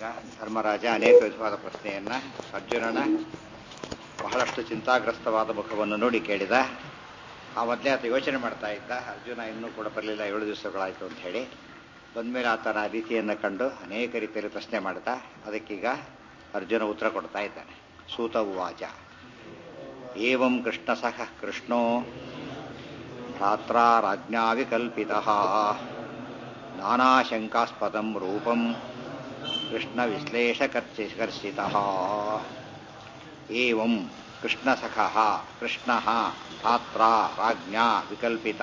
ಈಗ ಧರ್ಮರಾಜ ಅನೇಕ ವಿಧವಾದ ಪ್ರಶ್ನೆಯನ್ನ ಅರ್ಜುನನ ಬಹಳಷ್ಟು ಚಿಂತಾಗ್ರಸ್ತವಾದ ಮುಖವನ್ನು ನೋಡಿ ಕೇಳಿದ ಆ ಮೊದಲೇ ಆತ ಯೋಚನೆ ಮಾಡ್ತಾ ಇದ್ದ ಅರ್ಜುನ ಇನ್ನೂ ಕೂಡ ಬರಲಿಲ್ಲ ಏಳು ದಿವಸಗಳಾಯಿತು ಅಂತ ಹೇಳಿ ಬಂದ್ಮೇಲೆ ಆತನ ರೀತಿಯನ್ನು ಕಂಡು ಅನೇಕ ರೀತಿಯಲ್ಲಿ ಪ್ರಶ್ನೆ ಮಾಡ್ದ ಅದಕ್ಕೀಗ ಅರ್ಜುನ ಉತ್ತರ ಕೊಡ್ತಾ ಇದ್ದಾನೆ ಸೂತ ಉವಾಚ ಏವಂ ಕೃಷ್ಣ ಸಹ ಕೃಷ್ಣೋ ಭ್ರಾತ್ರ ರಾಜ್ಞಾ ವಿಕಲ್ಪಿತ ನಾನಾಶಂಕಾಸ್ಪದಂ ರೂಪಂ ಕೃಷ್ಣ ವಿಶ್ಲೇಷಕರ್ಚಿ ಕರ್ಷಿತ ಏವಂ ಕೃಷ್ಣಸಖಃ ಕೃಷ್ಣ ಭ್ರಾತ್ರ ರಾಜ್ಞಾ ವಿಕಲ್ಪಿತ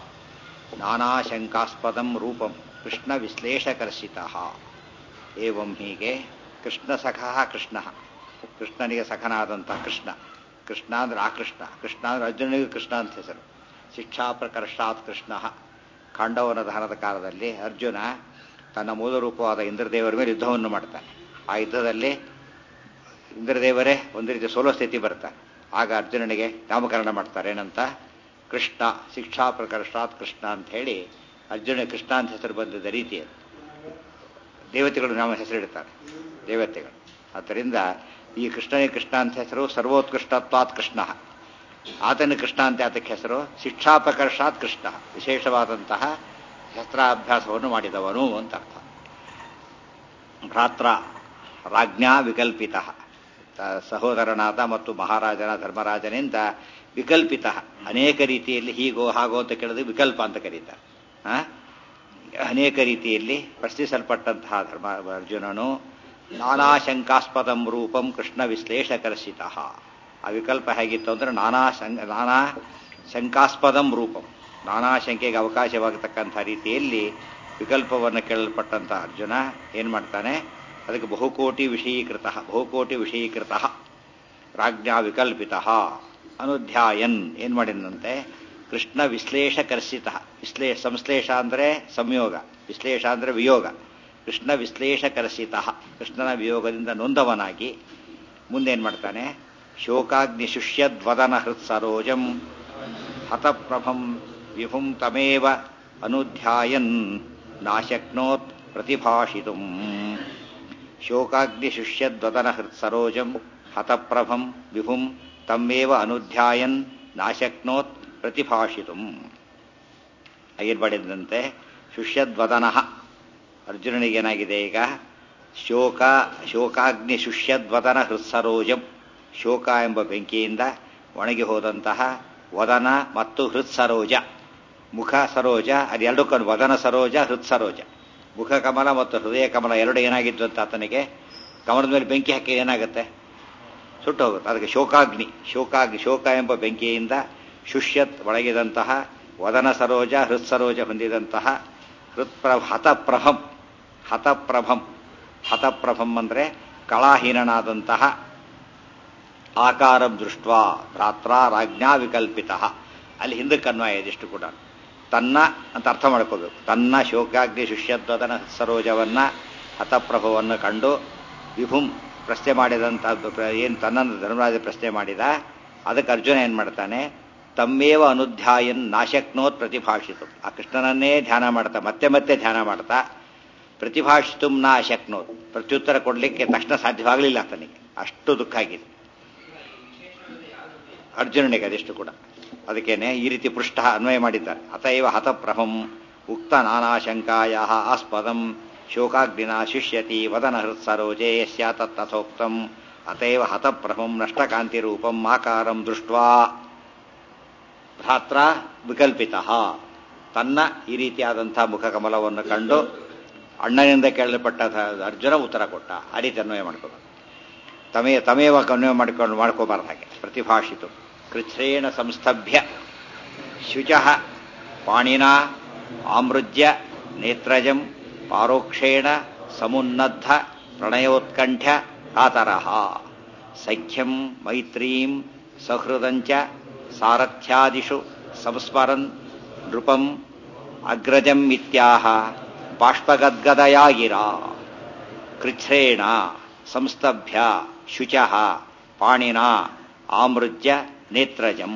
ನಾನಾಶಂಕಾಸ್ಪದಂ ರೂಪಂ ಕೃಷ್ಣ ವಿಶ್ಲೇಷಕರ್ಷಿತ ಏವಂ ಹೀಗೆ ಕೃಷ್ಣಸಖಃ ಕೃಷ್ಣ ಕೃಷ್ಣನಿಗೆ ಸಖನಾದಂಥ ಕೃಷ್ಣ ಕೃಷ್ಣ ಅಂದ್ರೆ ಆ ಕೃಷ್ಣ ಕೃಷ್ಣ ಅಂದ್ರೆ ಅರ್ಜುನನಿಗೆ ಕೃಷ್ಣ ಅಂತ ಹೆಸರು ಶಿಕ್ಷಾ ಪ್ರಕರ್ಷಾತ್ ಕೃಷ್ಣ ಖಾಂಡವನ ದಹನದ ಕಾಲದಲ್ಲಿ ಅರ್ಜುನ ತನ್ನ ಮೂಲ ರೂಪವಾದ ಇಂದ್ರದೇವರ ಮೇಲೆ ಯುದ್ಧವನ್ನು ಮಾಡ್ತಾನೆ ಆ ಯುದ್ಧದಲ್ಲಿ ಇಂದ್ರದೇವರೇ ಒಂದು ರೀತಿ ಸೋಲೋ ಸ್ಥಿತಿ ಬರ್ತಾನೆ ಆಗ ಅರ್ಜುನನಿಗೆ ನಾಮಕರಣ ಮಾಡ್ತಾರೆ ಏನಂತ ಕೃಷ್ಣ ಶಿಕ್ಷಾ ಪ್ರಕರ್ಷಾತ್ ಕೃಷ್ಣ ಅಂತ ಹೇಳಿ ಅರ್ಜುನ ಕೃಷ್ಣ ಅಂತ ಹೆಸರು ಬಂದಿದ್ದ ರೀತಿ ಅದು ದೇವತೆಗಳು ನಾಮ ಹೆಸರಿಡ್ತಾರೆ ದೇವತೆಗಳು ಆದ್ದರಿಂದ ಈ ಕೃಷ್ಣನಿಗೆ ಕೃಷ್ಣ ಅಂತ ಹೆಸರು ಸರ್ವೋತ್ಕೃಷ್ಟತ್ವಾತ್ ಕೃಷ್ಣ ಆತನ ಕೃಷ್ಣ ಅಂತ ಆತಕ್ಕೆ ಹೆಸರು ಶಿಕ್ಷಾಪಕರ್ಷಾತ್ ಕೃಷ್ಣ ವಿಶೇಷವಾದಂತಹ ಶಸ್ತ್ರಾಭ್ಯಾಸವನ್ನು ಮಾಡಿದವನು ಅಂತ ಅರ್ಥ ಭ್ರಾತ್ರ ರಾಜ್ಞಾ ವಿಕಲ್ಪಿತ ಸಹೋದರನಾದ ಮತ್ತು ಮಹಾರಾಜನ ಧರ್ಮರಾಜನಿಂದ ವಿಕಲ್ಪಿತ ಅನೇಕ ರೀತಿಯಲ್ಲಿ ಹೀಗೋ ಹಾಗೋ ಅಂತ ಕೇಳಿದ್ರೆ ವಿಕಲ್ಪ ಅಂತ ಕರೀತಾರೆ ಅನೇಕ ರೀತಿಯಲ್ಲಿ ಪ್ರಶ್ನಿಸಲ್ಪಟ್ಟಂತಹ ಧರ್ಮ ಅರ್ಜುನನು ನಾನಾ ಶಂಕಾಸ್ಪದಂ ರೂಪಂ ಕೃಷ್ಣ ವಿಶ್ಲೇಷಕರ್ಷಿತ ಆ ವಿಕಲ್ಪ ಹೇಗಿತ್ತು ಅಂದ್ರೆ ನಾನಾ ನಾನಾ ಶಂಕಾಸ್ಪದಂ ರೂಪಂ ನಾನಾ ಶಂಕೆಗೆ ಅವಕಾಶವಾಗತಕ್ಕಂಥ ರೀತಿಯಲ್ಲಿ ವಿಕಲ್ಪವನ್ನು ಕೇಳಲ್ಪಟ್ಟಂಥ ಅರ್ಜುನ ಏನ್ ಮಾಡ್ತಾನೆ ಅದಕ್ಕೆ ಬಹುಕೋಟಿ ವಿಷಯೀಕೃತ ಬಹುಕೋಟಿ ವಿಷಯೀಕೃತ ರಾಜ್ಞಾ ವಿಕಲ್ಪಿತ ಅನುಧ್ಯಾಯನ್ ಏನ್ ಮಾಡಿದಂತೆ ಕೃಷ್ಣ ವಿಶ್ಲೇಷಕರ್ಷಿತ ವಿಶ್ಲೇ ಸಂಶ್ಲೇಷ ಅಂದ್ರೆ ಸಂಯೋಗ ವಿಶ್ಲೇಷ ಅಂದ್ರೆ ವಿಯೋಗ ಕೃಷ್ಣ ವಿಶ್ಲೇಷಕರ್ಷಿತ ಕೃಷ್ಣನ ವಿಯೋಗದಿಂದ ನೊಂದವನಾಗಿ ಮುಂದೇನ್ ಮಾಡ್ತಾನೆ ಶೋಕಾಗ್ನಿ ಶುಷ್ಯದ್ವದನ ಹೃತ್ಸರೋಜಂ ಹತಪ್ರಭಂ ವಿಭುಂ ತಮೇವ ಅನುಧ್ಯಾಯನ್ ನಾಶಕ್ನೋತ್ ಪ್ರತಿಭಾಷಿತು ಶೋಕಾಗ್ನಿ ಶುಷ್ಯದ್ವದನ ಹೃತ್ಸರೋಜಂ ಹತಪ್ರಭಂ ವಿಭುಂ ತಮ್ಮೇವ ಅನುಧ್ಯಾಯನ್ ನಾಶಕ್ನೋತ್ ಪ್ರತಿಭಾಷಿತು ಏನ್ ಮಾಡಿದಂತೆ ಶುಷ್ಯದ್ವದನ ಅರ್ಜುನನಿಗೇನಾಗಿದೆ ಈಗ ಶೋಕ ಶೋಕಾಗ್ನಿ ಶುಷ್ಯದ್ವದನ ಹೃತ್ಸರೋಜಂ ಶೋಕ ಎಂಬ ಬೆಂಕಿಯಿಂದ ಒಣಗಿ ಹೋದಂತಹ ವದನ ಮತ್ತು ಹೃತ್ಸರೋಜ ಮುಖ ಸರೋಜ ಅದೆರಡಕ್ಕೂ ವದನ ಸರೋಜ ಹೃತ್ಸರೋಜ ಮುಖ ಕಮಲ ಮತ್ತು ಹೃದಯ ಕಮಲ ಎರಡು ಏನಾಗಿದ್ದು ಅಂತ ಆತನಿಗೆ ಕಮಲದ ಮೇಲೆ ಬೆಂಕಿ ಹಾಕಿ ಏನಾಗುತ್ತೆ ಸುಟ್ಟು ಹೋಗುತ್ತೆ ಅದಕ್ಕೆ ಶೋಕಾಗ್ನಿ ಶೋಕಾಗ್ನಿ ಶೋಕ ಎಂಬ ಬೆಂಕಿಯಿಂದ ಶುಷ್ಯತ್ ಒಳಗಿದಂತಹ ವದನ ಸರೋಜ ಹೃತ್ಸರೋಜ ಹೊಂದಿದಂತಹ ಹೃತ್ಪ್ರಭ ಹತಪ್ರಭಂ ಹತಪ್ರಭಂ ಹತಪ್ರಭಂ ಅಂದ್ರೆ ಕಳಾಹೀನನಾದಂತಹ ಆಕಾರಂ ದೃಷ್ಟ ಭ್ರಾತ್ರ ರಾಜ್ಞಾ ವಿಕಲ್ಪಿತ ಅಲ್ಲಿ ಹಿಂದಕ್ಕೆ ಅನ್ವಯ ಇದಿಷ್ಟು ಕೂಡ ತನ್ನ ಅಂತ ಅರ್ಥ ಮಾಡ್ಕೋಬೇಕು ತನ್ನ ಶೋಕಾಗ್ನಿ ಶುಷ್ಯದ್ವದನ ಸರೋಜವನ್ನ ಹತಪ್ರಭವನ್ನು ಕಂಡು ವಿಭುಂ ಪ್ರಶ್ನೆ ಮಾಡಿದಂತಹ ಏನು ತನ್ನನ್ನು ಧರ್ಮರಾಜ ಪ್ರಶ್ನೆ ಮಾಡಿದ ಅದಕ್ಕೆ ಅರ್ಜುನ ಏನ್ ಮಾಡ್ತಾನೆ ತಮ್ಮೇವ ಅನುಧ್ಯಾಯನ್ ನಾಶಕ್ನೋತ್ ಪ್ರತಿಭಾಷಿತು ಆ ಕೃಷ್ಣನನ್ನೇ ಧ್ಯಾನ ಮಾಡ್ತಾ ಮತ್ತೆ ಮತ್ತೆ ಧ್ಯಾನ ಮಾಡ್ತಾ ಪ್ರತಿಭಾಷಿತು ನಾ ಅಶಕ್ನೋತ್ ಪ್ರತ್ಯುತ್ತರ ಕೊಡಲಿಕ್ಕೆ ತಕ್ಷಣ ಸಾಧ್ಯವಾಗಲಿಲ್ಲ ಆತನಿಗೆ ಅಷ್ಟು ದುಃಖ ಆಗಿದೆ ಅರ್ಜುನನಿಗೆ ಅದೆಷ್ಟು ಕೂಡ ಅದಕ್ಕೇನೆ ಈ ರೀತಿ ಪೃಷ್ಠ ಅನ್ವಯ ಮಾಡಿದ್ದಾರೆ ಅತೈವ ಹತಪ್ರಭಂ ಉಕ್ತ ನಾನಾಶಂಕಾಯ ಆಸ್ಪದಂ ಶೋಕಾಗ್ನಿನ ಶಿಷ್ಯತಿ ವದನ ಹೃತ್ಸರೋಜೆ ಸ್ಯಾತತ್ತಥೋಕ್ತಂ ಅತೈವ ಹತಪ್ರಭಂ ನಷ್ಟಕಾಂತಿ ರೂಪಂ ಆಕಾರಂ ದೃಷ್ಟ್ವಾ ಭ್ರಾತ್ರ ವಿಕಲ್ಪಿತ ತನ್ನ ಈ ರೀತಿಯಾದಂತಹ ಮುಖಕಮಲವನ್ನು ಕಂಡು ಅಣ್ಣನಿಂದ ಕೇಳಲ್ಪಟ್ಟ ಅರ್ಜುನ ಉತ್ತರ ಕೊಟ್ಟ ಆ ರೀತಿ ಅನ್ವಯ ಮಾಡ್ಕೋಬೇಕು ತಮೇ ತಮೇವ ಅನ್ವಯ ಮಾಡ್ಕೊಂಡು ಮಾಡ್ಕೋಬಾರ್ದು ಹಾಗೆ ಪ್ರತಿಭಾಷಿತು ಕೃಚ್ಛ್ರೇಣ ಸಂಸ್ತಭ್ಯ ಶುಚ ಪಾಣಿನ ಆಮೃಜ್ಯ ನೇತ್ರಜಂ ಪಾರೋಕ್ಷೇಣ ಸಮುನ್ನದ್ಧ ಪ್ರಣಯೋತ್ಕಂಠ್ಯ ಕಾತರಃ ಸಖ್ಯಂ ಮೈತ್ರೀಂ ಸಹೃದಂಚ ಸಾರಥ್ಯಾದಿಷು ಸಂಸ್ಮರನ್ ನೃಪಂ ಅಗ್ರಜಂ ಇತ್ಯಾಹ ಬಾಷ್ಪಗದ್ಗದಯಾಗಿರ ಕೃಚ್ಛ್ರೇಣ ಸಂಸ್ತಭ್ಯ ಶುಚ ಪಾಣಿನ ಆಮೃಜ್ಯ ನೇತ್ರಜಂ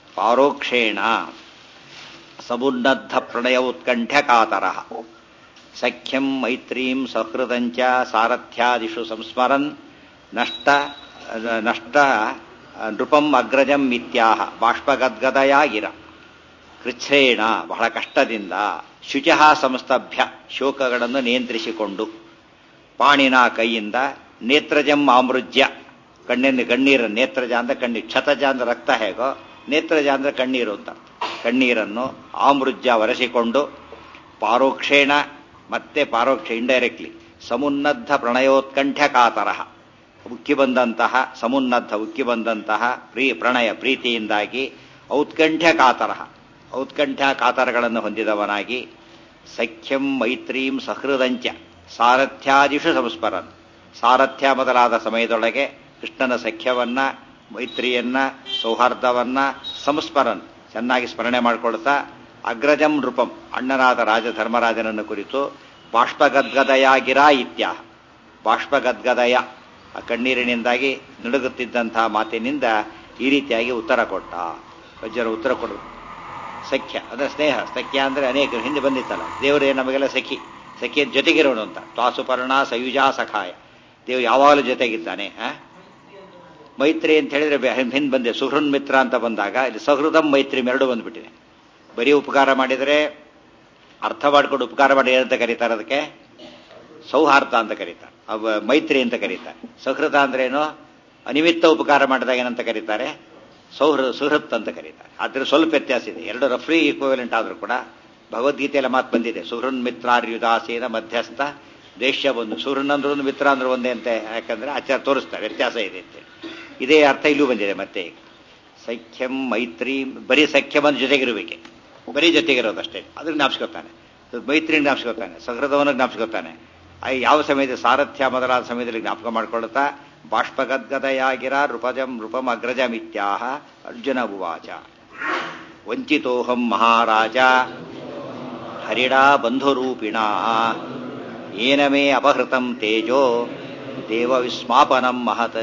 ಪಾರೋಕ್ಷೇಣ ಸಮುನ್ನದ್ಧ ಪ್ರಣಯ ಉತ್ಕಂಠ್ಯ ಕಾತರ ಸಖ್ಯಂ ಮೈತ್ರೀಂ ಸಹೃದಂಚ ಸಾರಥ್ಯಾದಿಷು ಸಂಸ್ಮರನ್ ನಷ್ಟ ನಷ್ಟ ನೃಪಂ ಅಗ್ರಜಂ ಮಿತ್ಯಾಹ ಬಾಷ್ಪಗದ್ಗದಯಾಗಿರ ಕೃಚ್ಛ್ರೇಣ ಬಹಳ ಕಷ್ಟದಿಂದ ಶುಚಃ ಸಂಸ್ತಭ್ಯ ಶೋಕಗಳನ್ನು ನಿಯಂತ್ರಿಸಿಕೊಂಡು ಪಾಣಿನ ಕೈಯಿಂದ ನೇತ್ರಜಂ ಆಮೃಜ್ಯ ಕಣ್ಣಿನ ಕಣ್ಣೀರ ನೇತ್ರಜ ಅಂದ್ರೆ ಕಣ್ಣೀರು ಕ್ಷತಜ ಅಂದ್ರೆ ರಕ್ತ ಹೇಗೋ ನೇತ್ರಜ ಅಂದ್ರೆ ಕಣ್ಣೀರು ಅಂತ ಕಣ್ಣೀರನ್ನು ಆಮೃಜ್ಯ ಒರೆಸಿಕೊಂಡು ಪಾರೋಕ್ಷೇಣ ಮತ್ತೆ ಪಾರೋಕ್ಷ ಇಂಡೈರೆಕ್ಟ್ಲಿ ಸಮುನ್ನದ್ಧ ಪ್ರಣಯೋತ್ಕಂಠ ಕಾತರಹ ಉಕ್ಕಿ ಬಂದಂತಹ ಸಮುನ್ನದ್ಧ ಉಕ್ಕಿ ಬಂದಂತಹ ಪ್ರೀ ಪ್ರಣಯ ಪ್ರೀತಿಯಿಂದಾಗಿ ಔತ್ಕಂಠ್ಯ ಕಾತರಹ ಔತ್ಕಂಠ ಕಾತರಗಳನ್ನು ಹೊಂದಿದವನಾಗಿ ಸಖ್ಯಂ ಮೈತ್ರೀಂ ಸಹೃದಂಚ ಸಾರಥ್ಯಾದಿಷು ಸಂಸ್ಮರನ್ ಸಾರಥ್ಯ ಮೊದಲಾದ ಸಮಯದೊಳಗೆ ಕೃಷ್ಣನ ಸಖ್ಯವನ್ನ ಮೈತ್ರಿಯನ್ನ ಸೌಹಾರ್ದವನ್ನ ಸಂಸ್ಮರನ್ ಚೆನ್ನಾಗಿ ಸ್ಮರಣೆ ಮಾಡಿಕೊಳ್ತಾ ಅಗ್ರಜಂ ನೃಪಂ ಅಣ್ಣನಾದ ರಾಜ ಧರ್ಮರಾಜನನ್ನು ಕುರಿತು ಬಾಷ್ಪಗದ್ಗದಯಾಗಿರ ಇತ್ಯಾಹ ಬಾಷ್ಪಗದ್ಗದಯ ಆ ಕಣ್ಣೀರಿನಿಂದಾಗಿ ನಡುಗುತ್ತಿದ್ದಂತಹ ಮಾತಿನಿಂದ ಈ ರೀತಿಯಾಗಿ ಉತ್ತರ ಕೊಟ್ಟ ವಜ್ರ ಉತ್ತರ ಕೊಡು ಸಖ್ಯ ಅಂದ್ರೆ ಸ್ನೇಹ ಸಖ್ಯ ಅಂದ್ರೆ ಅನೇಕ ಹಿಂದೆ ಬಂದಿತ್ತಲ್ಲ ದೇವರೇ ನಮಗೆಲ್ಲ ಸಖಿ ಸಖಿಯ ಜೊತೆಗಿರೋನು ಅಂತ ತ್ವಾಸುಪರ್ಣ ಸಯುಜಾ ಸಖಾಯ ದೇವರು ಯಾವಾಗಲೂ ಜೊತೆಗಿದ್ದಾನೆ ಆ? ಮೈತ್ರಿ ಅಂತ ಹೇಳಿದ್ರೆ ಹಿಂದೆ ಬಂದೆ ಸುಹೃನ್ ಮಿತ್ರ ಅಂತ ಬಂದಾಗ ಇಲ್ಲಿ ಸಹೃದಂ ಮೈತ್ರಿ ಎರಡು ಬಂದ್ಬಿಟ್ಟಿದೆ ಬರೀ ಉಪಕಾರ ಮಾಡಿದರೆ ಅರ್ಥ ಮಾಡ್ಕೊಂಡು ಉಪಕಾರ ಮಾಡಿ ಏನಂತ ಕರೀತಾರೆ ಅದಕ್ಕೆ ಸೌಹಾರ್ದ ಅಂತ ಕರೀತಾರೆ ಅವ ಮೈತ್ರಿ ಅಂತ ಕರೀತಾರೆ ಸಹೃದ ಅಂದ್ರೇನು ಅನಿಮಿತ್ತ ಉಪಕಾರ ಮಾಡಿದಾಗ ಏನಂತ ಕರೀತಾರೆ ಸೌಹೃದ ಸುಹೃತ್ ಅಂತ ಕರೀತಾರೆ ಆದ್ರೆ ಸ್ವಲ್ಪ ವ್ಯತ್ಯಾಸ ಇದೆ ಎರಡು ರಫ್ರಿ ಈಕ್ವಲೆಂಟ್ ಆದ್ರೂ ಕೂಡ ಭಗವದ್ಗೀತೆಯಲ್ಲಿ ಮಾತು ಬಂದಿದೆ ಸುಹೃನ್ ಮಿತ್ರಾರ್ಯುದಾಸೀನ ಮಧ್ಯಸ್ಥ ದೇಶ ಒಂದು ಸುಹೃನ್ ಅಂದ್ರೆ ಒಂದು ಮಿತ್ರ ಅಂದ್ರೆ ಒಂದೇ ಅಂತ ಯಾಕಂದ್ರೆ ಆಚಾರ ತೋರಿಸ್ತಾರೆ ವ್ಯತ್ಯಾಸ ಇದೆ ಅಂತೇಳಿ ಇದೇ ಅರ್ಥ ಇಲ್ಲೂ ಬಂದಿದೆ ಮತ್ತೆ ಈಗ ಸಖ್ಯಂ ಮೈತ್ರಿ ಬರೀ ಸಖ್ಯಂ ಅಂತ ಜೊತೆಗಿರಬೇಕೆ ಬರೀ ಜೊತೆಗಿರೋದಷ್ಟೇ ಅದನ್ನ ಜ್ಞಾಪಿಸ್ಕೊತಾನೆ ಮೈತ್ರಿ ಜ್ಞಾಪಿಸ್ಕೊತಾನೆ ಸಹೃದವನ್ನು ಜ್ಞಾಪಿಸ್ಕೊತಾನೆ ಆ ಯಾವ ಸಮಯದ ಸಾರಥ್ಯ ಮೊದಲಾದ ಸಮಯದಲ್ಲಿ ಜ್ಞಾಪಕ ಮಾಡ್ಕೊಳ್ತಾ ಬಾಷ್ಪಗದ್ಗದಯಾಗಿರ ನೃಪಜಂ ನೃಪಂ ಅಗ್ರಜಮಿತ್ಯಾಹ ಅರ್ಜುನ ಉವಾಚ ವಂಚಿತೋಹಂ ಮಹಾರಾಜ ಹರಿಡಾ ಬಂಧುರೂಪಿಣ ಏನ ಮೇ ಅಪಹೃತಂ ತೇಜೋ ದೇವ ವಿಸ್ಮಾಪನಂ ಮಹತ್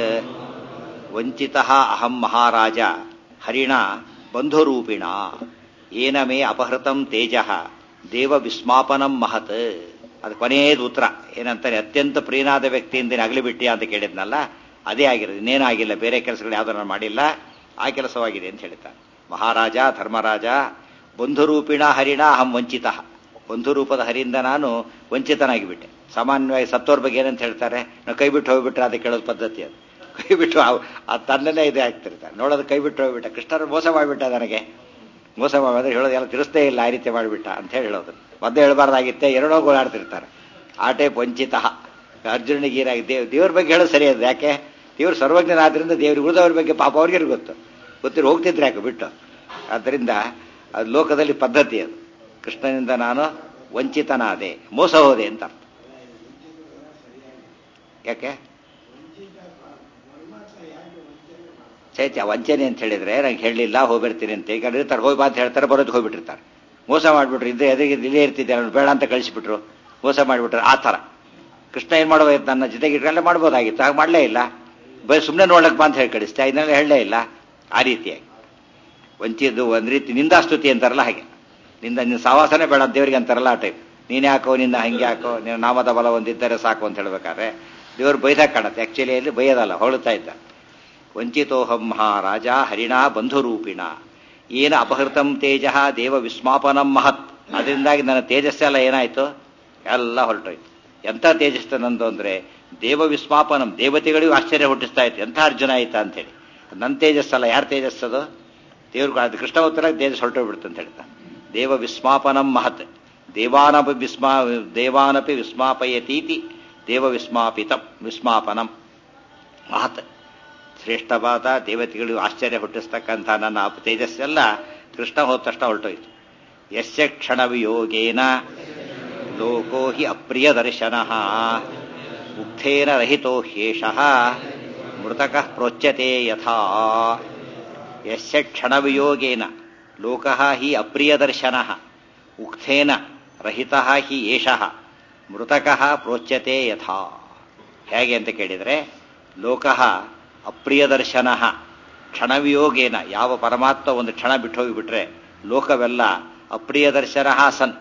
ವಂಚಿತ ಅಹಂ ಮಹಾರಾಜ ಹರಿಣ ಬಂಧುರೂಪಿಣ ಏನ ಮೇ ಅಪಹೃತಂ ತೇಜ ದೇವ ವಿಸ್ಮಾಪನಂ ಮಹತ್ ಅದು ಕೊನೆಯದು ಉತ್ತರ ಏನಂತಾನೆ ಅತ್ಯಂತ ಪ್ರಿಯನಾದ ವ್ಯಕ್ತಿಯಿಂದ ಅಗಲಿಬಿಟ್ಟಿ ಅಂತ ಕೇಳಿದ್ನಲ್ಲ ಅದೇ ಆಗಿರೋದು ಇನ್ನೇನೂ ಆಗಿಲ್ಲ ಬೇರೆ ಕೆಲಸಗಳು ಯಾವುದೂ ನಾನು ಮಾಡಿಲ್ಲ ಆ ಕೆಲಸವಾಗಿದೆ ಅಂತ ಹೇಳ್ತಾನೆ ಮಹಾರಾಜ ಧರ್ಮರಾಜ ಬಂಧುರೂಪಿಣ ಹರಿಣ ಅಹಂ ವಂಚಿತ ಬಂಧುರೂಪದ ಹರಿಯಿಂದ ನಾನು ವಂಚಿತನಾಗಿಬಿಟ್ಟೆ ಸಾಮಾನ್ಯವಾಗಿ ಸತ್ತೋರ್ ಬಗ್ಗೆ ಏನಂತ ಹೇಳ್ತಾರೆ ನಾವು ಕೈ ಬಿಟ್ಟು ಹೋಗ್ಬಿಟ್ರೆ ಅದು ಕೇಳೋದು ಪದ್ಧತಿ ಅದು ಕೈ ಬಿಟ್ಟು ಆ ತನ್ನನ್ನೇ ಇದೇ ಆಗ್ತಿರ್ತಾರೆ ನೋಡೋದು ಕೈ ಬಿಟ್ಟು ಹೋಗ್ಬಿಟ್ಟ ಕೃಷ್ಣರು ಮೋಸ ಮಾಡಿಬಿಟ್ಟ ನನಗೆ ಮೋಸ ಮಾಡಿದ್ರೆ ಹೇಳೋದು ಎಲ್ಲ ತಿರ್ಸ್ತೇ ಇಲ್ಲ ಆ ರೀತಿ ಮಾಡಿಬಿಟ್ಟ ಅಂತ ಹೇಳಿ ಹೇಳೋದು ಮೊದಲೇ ಹೇಳಬಾರ್ದಾಗಿತ್ತೆ ಎರಡೋ ಗೋಳಾಡ್ತಿರ್ತಾರೆ ಆ ಟೈಪ್ ವಂಚಿತ ಅರ್ಜುನಿಗೆ ಏನಾಗಿ ದೇವ್ ದೇವ್ರ ಬಗ್ಗೆ ಹೇಳೋದು ಸರಿ ಅದು ಯಾಕೆ ದೇವ್ರು ಸರ್ವಜ್ಞನಾದ್ರಿಂದ ದೇವ್ರಿಗೆ ಉಳಿದವ್ರ ಬಗ್ಗೆ ಪಾಪ ಅವ್ರಿಗೆ ಗೊತ್ತು ಗೊತ್ತಿರೋ ಹೋಗ್ತಿದ್ರೆ ಯಾಕೆ ಬಿಟ್ಟು ಆದ್ದರಿಂದ ಅದು ಲೋಕದಲ್ಲಿ ಪದ್ಧತಿ ಅದು ಕೃಷ್ಣನಿಂದ ನಾನು ವಂಚಿತನಾದೆ ಮೋಸ ಹೋದೆ ಅಂತ ಅರ್ಥ ಯಾಕೆ ಚೈತ್ಯ ವಂಚನೆ ಅಂತ ಹೇಳಿದ್ರೆ ನಂಗೆ ಹೇಳಲಿಲ್ಲ ಹೋಗ್ಬಿಡ್ತೀನಿ ಅಂತ ಈಗ ಇರ್ತಾರೆ ಹೋಗಿ ಬಾ ಅಂತ ಹೇಳ್ತಾರೆ ಬರೋದಕ್ಕೆ ಹೋಗ್ಬಿಟ್ಟಿರ್ತಾರೆ ಮೋಸ ಮಾಡಿಬಿಟ್ರು ಇದ್ದೇ ಎದುರಿಗೆ ಇಲ್ಲೇ ಇರ್ತಿದ್ದೆ ಅವ್ನು ಬೇಡ ಅಂತ ಕಳಿಸಿಬಿಟ್ರು ಮೋಸ ಮಾಡಿಬಿಟ್ರು ಆ ಥರ ಕೃಷ್ಣ ಏನು ಮಾಡ್ಬೋದಾಯ್ತು ನನ್ನ ಜೊತೆಗೆ ಇಟ್ರಲ್ಲೇ ಮಾಡ್ಬೋದಾಗಿತ್ತು ಹಾಗೆ ಮಾಡಲೇ ಇಲ್ಲ ಬರೀ ಸುಮ್ಮನೆ ನೋಡಕ್ಕೆ ಬಾ ಅಂತ ಹೇಳಿ ಕಳಿಸ್ತೆ ಇದನ್ನೆಲ್ಲ ಹೇಳಲೇ ಇಲ್ಲ ಆ ರೀತಿಯಾಗಿ ವಂಚಿದ್ದು ಒಂದು ರೀತಿ ನಿಂದಾಸ್ತುತಿ ಅಂತಾರಲ್ಲ ಹಾಗೆ ನಿಂದ ನಿನ್ನ ಸಾವಾಸನೆ ಬೇಡ ದೇವರಿಗೆ ಅಂತಾರಲ್ಲ ಆ ಟೈಪ್ ನೀನೇ ಹಾಕೋ ನಿನ್ನ ಹಂಗೆ ಹಾಕೋ ನಿನ್ನ ನಾಮದ ಬಲ ಒಂದಿದ್ದರೆ ಸಾಕು ಅಂತ ಹೇಳ್ಬೇಕಾದ್ರೆ ದೇವರು ಬೈದಾಗ ಕಾಣುತ್ತೆ ಆಕ್ಚುಲಿ ಅಲ್ಲಿ ಬೈಯೋದಲ್ಲ ಹೊಳುತ್ತಾ ಇದ್ದ ವಂಚಿತೋಹಂ ಮಹಾರಾಜ ಹರಿಣಾ ಬಂಧುರೂಪಿಣ ಏನ ಅಪಹೃತಂ ತೇಜ ದೇವ ವಿಸ್ಮಾಪನಂ ಮಹತ್ ಅದರಿಂದಾಗಿ ನನ್ನ ತೇಜಸ್ಸೆಲ್ಲ ಏನಾಯ್ತು ಎಲ್ಲ ಹೊರಟೋಯ್ತು ಎಂಥ ತೇಜಸ್ಸು ನಂದು ಅಂದ್ರೆ ದೇವ ವಿಸ್ಮಾಪನಂ ದೇವತೆಗಳಿಗೂ ಆಶ್ಚರ್ಯ ಹುಟ್ಟಿಸ್ತಾ ಇತ್ತು ಎಂಥ ಅರ್ಜುನ ಆಯ್ತಾ ಅಂತೇಳಿ ನನ್ನ ತೇಜಸ್ಸಲ್ಲ ಯಾರು ತೇಜಸ್ಸದು ದೇವ್ರಿಗೆ ಅದು ಕೃಷ್ಣೋತ್ತರ ತೇಜಸ್ ಹೊರಟೋಗ್ಬಿಡ್ತು ಅಂತ ಹೇಳ್ತಾ ದೇವ ವಿಸ್ಮಾಪನಂ ಮಹತ್ ದೇವಾನಪಿ ವಿಸ್ಮಾ ದೇವಾನಪಿ ವಿಸ್ಮಾಪಯತೀತಿ ದೇವ ವಿಸ್ಮಾಪಿತಂ ವಿಸ್ಮಾಪನಂ ಮಹತ್ ಶ್ರೇಷ್ಠವಾದ ದೇವತೆಗಳು ಆಶ್ಚರ್ಯ ಹುಟ್ಟಿಸ್ತಕ್ಕಂಥ ನನ್ನ ತೇಜಸ್ಸೆಲ್ಲ ಕೃಷ್ಣ ಹೋದ ತಕ್ಷಣ ಹೊರಟೋಯ್ತು ಯಸ್ಯ ಕ್ಷಣ ವಿಯೋಗೇನ ಲೋಕೋ ಹಿ ಅಪ್ರಿಯ ದರ್ಶನ ಉಕ್ಥೇನ ರಹಿತೋ ಹ್ಯೇಷ ಮೃತಕ ಪ್ರೋಚ್ಯತೆ ಯಥಾ ಯಸ್ಯ ಕ್ಷಣ ವಿಯೋಗೇನ ಲೋಕ ಹಿ ಅಪ್ರಿಯ ದರ್ಶನ ಉಕ್ಥೇನ ರಹಿತ ಹಿ ಏಷ ಮೃತಕ ಪ್ರೋಚ್ಯತೆ ಯಥಾ ಹೇಗೆ ಅಂತ ಕೇಳಿದರೆ ಲೋಕ ಅಪ್ರಿಯ ದರ್ಶನ ಕ್ಷಣವಿಯೋಗೇನ ಯಾವ ಪರಮಾತ್ಮ ಒಂದು ಕ್ಷಣ ಬಿಟ್ಟು ಹೋಗಿಬಿಟ್ರೆ ಲೋಕವೆಲ್ಲ ಅಪ್ರಿಯ ದರ್ಶನ ಸನ್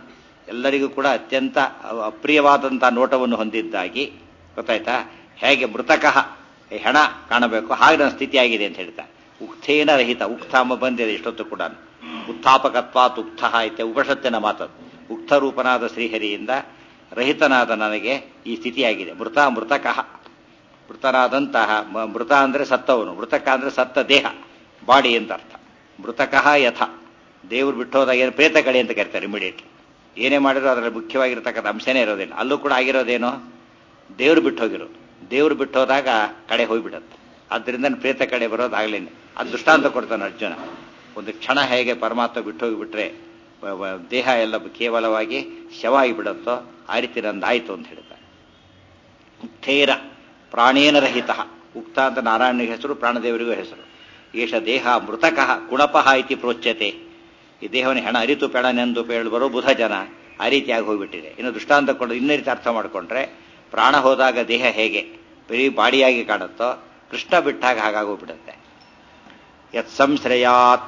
ಎಲ್ಲರಿಗೂ ಕೂಡ ಅತ್ಯಂತ ಅಪ್ರಿಯವಾದಂಥ ನೋಟವನ್ನು ಹೊಂದಿದ್ದಾಗಿ ಗೊತ್ತಾಯ್ತಾ ಹೇಗೆ ಮೃತಕಃ ಹೆಣ ಕಾಣಬೇಕು ಹಾಗೆ ನನ್ನ ಸ್ಥಿತಿಯಾಗಿದೆ ಅಂತ ಹೇಳ್ತಾ ಉಕ್ಥೇನ ರಹಿತ ಉಕ್ತಾಮ ಬಂದಿದೆ ಇಷ್ಟೊತ್ತು ಕೂಡ ಉತ್ಥಾಪಕತ್ವಾತ್ ಉಕ್ಥ ಐತೆ ಉಪನಿಷತ್ತಿನ ಮಾತದು ಉಕ್ತ ರೂಪನಾದ ಶ್ರೀಹರಿಯಿಂದ ರಹಿತನಾದ ನನಗೆ ಈ ಸ್ಥಿತಿಯಾಗಿದೆ ಮೃತ ಮೃತಕಃ ಮೃತನಾದಂತಹ ಮ- ಮೃತ ಅಂದ್ರೆ ಸತ್ತವನು ಮೃತಕ ಅಂದ್ರೆ ಸತ್ತ ದೇಹ ಬಾಡಿ ಅಂತ ಅರ್ಥ ಮೃತಕಃ ಯಥ ದೇವ್ರು ಬಿಟ್ಟೋದಾಗ ಏನು ಪ್ರೇತ ಕಡೆ ಅಂತ ಕರೀತಾರೆ ಇಮಿಡಿಯೇಟ್ಲಿ ಏನೇ ಮಾಡಿದ್ರು ಅದರಲ್ಲಿ ಮುಖ್ಯವಾಗಿರ್ತಕ್ಕಂಥ ಅಂಶನೇ ಇರೋದಿಲ್ಲ ಅಲ್ಲೂ ಕೂಡ ಆಗಿರೋದೇನು ದೇವ್ರು ಬಿಟ್ಟು ಹೋಗಿರೋದು ದೇವ್ರು ಬಿಟ್ಟು ಹೋದಾಗ ಕಡೆ ಹೋಗ್ಬಿಡತ್ತೆ ಆದ್ದರಿಂದ ಪ್ರೇತ ಕಡೆ ಬರೋದಾಗ್ಲೇನೆ ಅದು ದೃಷ್ಟಾಂತ ಕೊಡ್ತಾನೆ ಅರ್ಜುನ ಒಂದು ಕ್ಷಣ ಹೇಗೆ ಪರಮಾತ್ಮ ಬಿಟ್ಟು ಹೋಗಿಬಿಟ್ರೆ ವ- ವ- ದೇಹ ಎಲ್ಲ ಕೇವಲವಾಗಿ ಶವ ಆಗಿಬಿಡುತ್ತೋ ಆ ರೀತಿ ನಂದಾಯ್ತು ಅಂತ ಹೇಳ್ತಾರೆ ಉಕ್ತೇರ ಪ್ರಾಣೇನ ರಹಿತ ಉಕ್ತ ಅಂತ ನಾರಾಯಣನಿಗೆ ಹೆಸರು ಪ್ರಾಣದೇವರಿಗೂ ಹೆಸರು ಏಷ ದೇಹ ಮೃತಕಃ ಗುಣಪಃ ಇತಿ ಪ್ರೋಚ್ಯತೆ ಈ ದೇಹವನ್ನು ಹೆಣ ಅರಿತು ಪೆಣನೆಂದು ಬರೋ ಬುಧ ಜನ ಆ ರೀತಿಯಾಗಿ ಹೋಗ್ಬಿಟ್ಟಿದೆ ಇನ್ನು ದೃಷ್ಟಾಂತ ಕೊಡು ಇನ್ನೂ ರೀತಿ ಅರ್ಥ ಮಾಡಿಕೊಂಡ್ರೆ ಪ್ರಾಣ ಹೋದಾಗ ದೇಹ ಹೇಗೆ ಬರೀ ಬಾಡಿಯಾಗಿ ಕಾಣುತ್ತೋ ಕೃಷ್ಣ ಬಿಟ್ಟಾಗ ಹಾಗಾಗೋಗ್ಬಿಡುತ್ತೆ ಯತ್ ಸಂಶ್ರಯಾತ್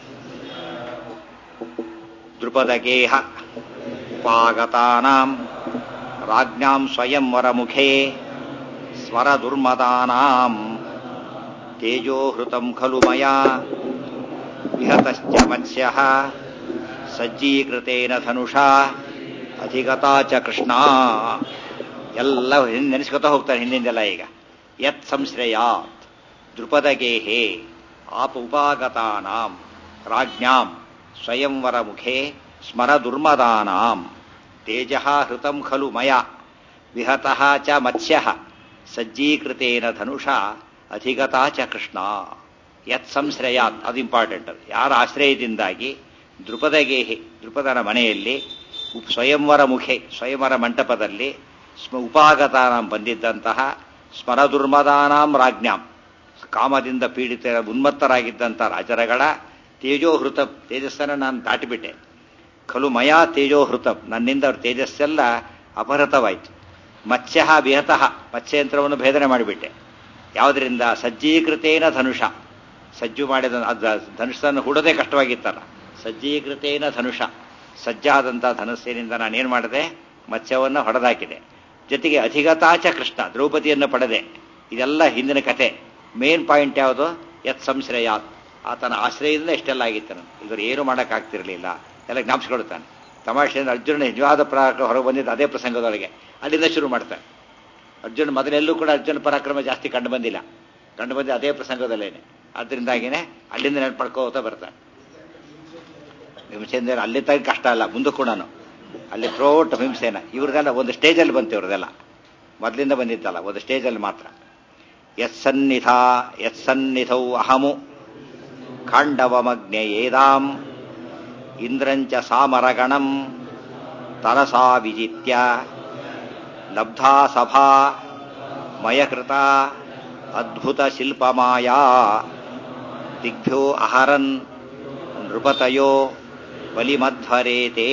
ದೃಪದಗೇಹ ಉಪಾಗತಾನಾಂ ರಾಜ್ಞಾಂ ಸ್ವಯಂ ವರಮುಖೇ ಸ್ವರ ದುರ್ಮದಾನಾಂ ತೇಜೋಹೃತಂ ಖಲು ಮಯಾ ವಿಹತಶ್ಚ ಮತ್ಸ್ಯಃ ಸಜ್ಜೀಕೃತೇನ ಧನುಷಾ ಅಧಿಗತಾ ಚ ಕೃಷ್ಣ ಎಲ್ಲ ಹಿಂದೆ ನೆನೆಸ್ಕೊತಾ ಹೋಗ್ತಾರೆ ಹಿಂದಿಂದೆಲ್ಲ ಈಗ ಯತ್ ಸಂಶ್ರಯಾತ್ ದೃಪದಗೇಹೇ ಆಪ ಉಪಾಗತಾನಾಂ ರಾಜ್ಞಾಂ ಸ್ವಯಂವರ ಮುಖೇ ಸ್ಮರ ದುರ್ಮದಾನಾಂ ತೇಜ ಹೃತಂ ಖಲು ಮಯ ವಿಹತಃ ಚ ಮತ್ಸ್ಯಃ ಸಜ್ಜೀಕೃತೇನ ಧನುಷಾ ಅಧಿಗತಾ ಚ ಕೃಷ್ಣ ಯತ್ ಸಂಶ್ರಯಾತ್ ಅದು ಇಂಪಾರ್ಟೆಂಟ್ ಅದು ಯಾರ ಆಶ್ರಯದಿಂದಾಗಿ ದೃಪದಗೇಹಿ ದೃಪದನ ಮನೆಯಲ್ಲಿ ಉಪ್- ಸ್ವಯಂವರ ಮುಖೆ ಸ್ವಯಂವರ ಮಂಟಪದಲ್ಲಿ ಸ್ಮ ಉಪಾಗತಾನಾಂ ಬಂದಿದ್ದಂತಹ ಸ್ಮರ ದುರ್ಮದಾನಾಂ ರಾಜ್ಞಾಂ ಕಾಮದಿಂದ ಪೀಡಿತ ಉನ್ಮತ್ತರಾಗಿದ್ದಂಥ ರಾಜರಗಳ ತೇಜೋಹೃತ ತೇಜಸ್ಸನ್ನು ನಾನು ದಾಟಿಬಿಟ್ಟೆ ಖಲು ಮಯಾ ತೇಜೋಹೃತಂ ನನ್ನಿಂದ ಅವ್ರ ತೇಜಸ್ಸೆಲ್ಲ ಅಪಹೃತವಾಯಿತು ಮತ್ಸ್ಯ ವಿಹತಃ ಮತ್ಸ್ಯಯಂತ್ರವನ್ನು ಭೇದನೆ ಮಾಡಿಬಿಟ್ಟೆ ಯಾವುದರಿಂದ ಸಜ್ಜೀಕೃತೇನ ಧನುಷ ಸಜ್ಜು ಮಾಡಿದ ಅದು ಧನುಷನ್ನು ಹೂಡೋದೇ ಕಷ್ಟವಾಗಿತ್ತಲ್ಲ ಸಜ್ಜೀಕೃತೇನ ಧನುಷ ಸಜ್ಜಾದಂಥ ಧನುಸ್ಸಿನಿಂದ ನಾನೇನು ಮಾಡಿದೆ ಮತ್ಸ್ಯವನ್ನು ಹೊಡೆದಾಕಿದೆ ಜೊತೆಗೆ ಅಧಿಗತಾಚ ಕೃಷ್ಣ ದ್ರೌಪದಿಯನ್ನು ಪಡೆದೆ ಇದೆಲ್ಲ ಹಿಂದಿನ ಕತೆ ಮೇನ್ ಪಾಯಿಂಟ್ ಯಾವುದು ಯತ್ ಸಂಶ್ರಯಾತ್ ಆತನ ಆಶ್ರಯದಿಂದ ಇಷ್ಟೆಲ್ಲ ಆಗಿತ್ತು ನನಗೆ ಇವರು ಏನು ಮಾಡೋಕ್ಕಾಗ್ತಿರಲಿಲ್ಲ ಎಲ್ಲ ಜ್ಞಾಪಿಸ್ಕೊಳ್ತಾನೆ ತಮಾಷೆಯಿಂದ ಅರ್ಜುನ ನಿಜವಾದ ಪರಾಕ್ರಮ ಹೊರಗೆ ಬಂದಿದ್ದು ಅದೇ ಪ್ರಸಂಗದೊಳಗೆ ಅಲ್ಲಿಂದ ಶುರು ಮಾಡ್ತಾನೆ ಅರ್ಜುನ ಮೊದಲೆಲ್ಲೂ ಕೂಡ ಅರ್ಜುನ ಪರಾಕ್ರಮ ಜಾಸ್ತಿ ಕಂಡು ಬಂದಿಲ್ಲ ಕಂಡು ಬಂದ ಅದೇ ಪ್ರಸಂಗದಲ್ಲೇನೆ ಅದರಿಂದಾಗಿನೇ ಅಲ್ಲಿಂದ ನೆನಪಡ್ಕೋತಾ ಬರ್ತಾನೆ ಭೀಮಸೇನ ಅಲ್ಲಿ ತಗ ಕಷ್ಟ ಅಲ್ಲ ಮುಂದೆ ಕೂಡ ಅಲ್ಲಿ ಥ್ರೋಟ್ ಭೀಮಸೇನ ಇವ್ರದೆಲ್ಲ ಒಂದು ಸ್ಟೇಜಲ್ಲಿ ಬಂತು ಇವ್ರದೆಲ್ಲ ಮೊದಲಿಂದ ಬಂದಿತ್ತಲ್ಲ ಒಂದು ಸ್ಟೇಜಲ್ಲಿ ಮಾತ್ರ ಯತ್ಸನ್ನಿಧ ಯತ್ಸನ್ನಿಧೌ ಅಹಮು ಖಾಂಡವಮಗ್ನೇಯೇದಾಂ ಇಂದ್ರಂಚ ಸಾಮರಗಣಂ ತರಸಾ ವಿಜಿತ್ಯ ಲಬ್ಧಾ ಸಭಾ ಮಯಕೃತ ಅದ್ಭುತ ಶಿಲ್ಪಮಾಯಾ ದಿಗ್ಭ್ಯೋ ಅಹರನ್ ನೃಪತಯೋ ಬಲಿಮಧ್ವರೇತೆ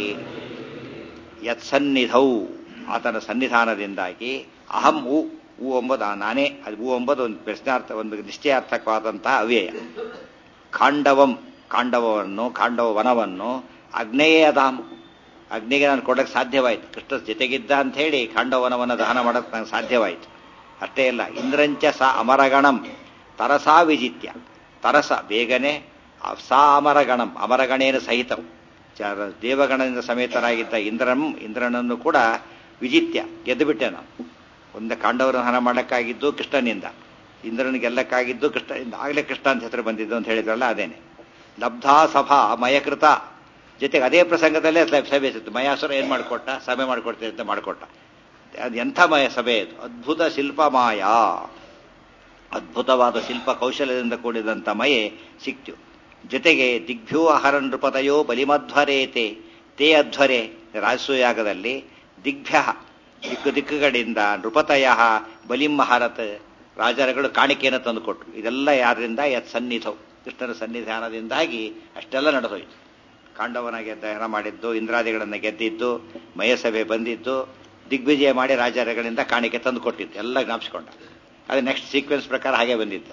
ಯತ್ಸನ್ನಿಧೌ ಆತನ ಸನ್ನಿಧಾನದಿಂದಾಗಿ ಅಹಂ ಉ ಉ ಎಂಬುದು ಆ ನಾನೇ ಅದು ಉ ಎಂಬುದು ಒಂದು ಪ್ರಶ್ನಾರ್ಥ ಒಂದು ನಿಶ್ಚಯಾರ್ಥಕವಾದಂತಹ ಅವ್ಯಯ ಖಾಂಡವಂ ಖಾಂಡವವನ್ನು ಖಾಂಡವ ವನವನ್ನು ಅಗ್ನೇಯದಾಂ ಅಗ್ನಿಗೆ ನಾನು ಕೊಡಕ್ಕೆ ಸಾಧ್ಯವಾಯಿತು ಕೃಷ್ಣ ಜೊತೆಗಿದ್ದ ಅಂತ ಹೇಳಿ ಖಾಂಡವನವನ್ನು ದಹನ ಮಾಡೋಕ್ಕೆ ನನಗೆ ಸಾಧ್ಯವಾಯಿತು ಅಷ್ಟೇ ಇಲ್ಲ ಇಂದ್ರಂಚ ಸ ಅಮರಗಣಂ ತರಸಾ ವಿಜಿತ್ಯ ತರಸ ಬೇಗನೆ ಆ ಸಾ ಅಮರಗಣಂ ಅಮರಗಣೇನ ಸಹಿತ ದೇವಗಣದಿಂದ ಸಮೇತರಾಗಿದ್ದ ಇಂದ್ರಂ ಇಂದ್ರನನ್ನು ಕೂಡ ವಿಜಿತ್ಯ ಗೆದ್ದುಬಿಟ್ಟೆ ನಾನು ಒಂದು ಕಾಂಡವರ ಹನ ಮಾಡಕ್ಕಾಗಿದ್ದು ಕೃಷ್ಣನಿಂದ ಇಂದ್ರನಿಗೆ ಗೆಲ್ಲಕ್ಕಾಗಿದ್ದು ಕೃಷ್ಣನಿಂದ ಆಗಲೇ ಕೃಷ್ಣ ಅಂತ ಹೆಸರು ಬಂದಿದ್ದು ಅಂತ ಹೇಳಿದ್ರಲ್ಲ ಅದೇನೆ ಲಬ್ಧಾ ಸಭಾ ಮಯಕೃತ ಜೊತೆಗೆ ಅದೇ ಪ್ರಸಂಗದಲ್ಲೇ ಸಭೆ ಸಿತ್ತು ಮಯಾಸುರ ಏನ್ ಮಾಡಿಕೊಟ್ಟ ಸಭೆ ಮಾಡಿಕೊಡ್ತೇನೆ ಅಂತ ಮಾಡಿಕೊಟ್ಟ ಅದು ಎಂಥ ಮಯ ಸಭೆ ಅದು ಅದ್ಭುತ ಶಿಲ್ಪ ಮಾಯಾ ಅದ್ಭುತವಾದ ಶಿಲ್ಪ ಕೌಶಲ್ಯದಿಂದ ಕೂಡಿದಂಥ ಮಯೆ ಸಿಕ್ತು ಜೊತೆಗೆ ದಿಗ್ಭ್ಯೋ ಅಹರ ನೃಪತಯೋ ಬಲಿಮಧ್ವರೇತೆ ತೇ ಅಧ್ವರೆ ರಾಜಸೂಯಾಗದಲ್ಲಿ ದಿಗ್ಭ್ಯ ದಿಕ್ಕು ದಿಕ್ಕುಗಳಿಂದ ನೃಪತಯ ಬಲಿಮಹಾರತ್ ರಾಜರುಗಳು ಕಾಣಿಕೆಯನ್ನು ತಂದುಕೊಟ್ರು ಇದೆಲ್ಲ ಯಾರಿಂದ ಯತ್ ಸನ್ನಿಧವು ಕೃಷ್ಣನ ಸನ್ನಿಧಾನದಿಂದಾಗಿ ಅಷ್ಟೆಲ್ಲ ನಡೆದೋಯ್ತು ಕಾಂಡವನ ಗೆದ್ದ ಮಾಡಿದ್ದು ಇಂದ್ರಾದಿಗಳನ್ನು ಗೆದ್ದಿದ್ದು ಮಯಸಭೆ ಬಂದಿದ್ದು ದಿಗ್ವಿಜಯ ಮಾಡಿ ರಾಜರುಗಳಿಂದ ಕಾಣಿಕೆ ತಂದು ಕೊಟ್ಟಿದ್ದು ಎಲ್ಲ ಜ್ಞಾಪಿಸ್ಕೊಂಡ ಅದು ನೆಕ್ಸ್ಟ್ ಸೀಕ್ವೆನ್ಸ್ ಪ್ರಕಾರ ಹಾಗೆ ಬಂದಿತ್ತು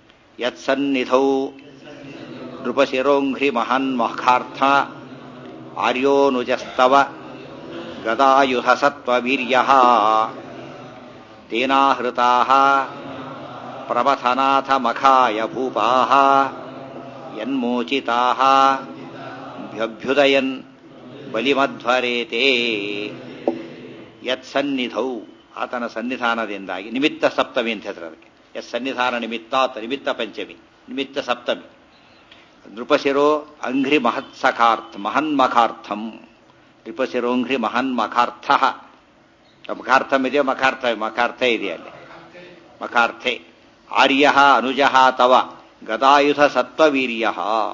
ಯತ್ ಸನ್ನಿಧೌ ನೃಪಶಿರೋಂಘ್ರಿ ಮಹಾನ್ ಮಹಾರ್ಥ ಆರ್ಯೋನುಜಸ್ತವ ಗದಾಯುಧ ಸತ್ವವೀರ್ಯ ತೇನಾಹೃತಾ ಪ್ರಮಥನಾಥ ಮಖಾಯ ಭೂಪಾ ಯನ್ಮೋಚಿತಾ ಭ್ಯಭ್ಯುದಯನ್ ಬಲಿಮಧ್ವರೇತೆ ಯತ್ಸನ್ನಿಧೌ ಆತನ ಸನ್ನಿಧಾನದಿಂದಾಗಿ ನಿಮಿತ್ತ ಸಪ್ತಮಿ ಅಂತ ಹೆಸರು ಅದಕ್ಕೆ ಯತ್ ಸನ್ನಿಧಾನ ನಿಮಿತ್ತಾತ್ ನಿಮಿತ್ತ ಪಂಚಮಿ ನಿಮಿತ್ತ ಸಪ್ತಮಿ ನೃಪಶಿರೋ ಅಂಘ್ರಿ ಮಹತ್ಸಖಾರ್ಥ ಮಹನ್ಮಖಾರ್ಥಂ ನೃಪಶಿರೋಂಘ್ರಿ ಮಹನ್ಮಖಾರ್ಥ ಮಖಾರ್ಥಂ ಇದೆಯೋ ಮಖಾರ್ಥ ಮಖಾರ್ಥ ಇದೆಯಲ್ಲಿ ಮಖಾರ್ಥೆ ಆರ್ಯ ಅನುಜ ತವ ಗದಾಯುಧ ಸತ್ವವೀರ್ಯ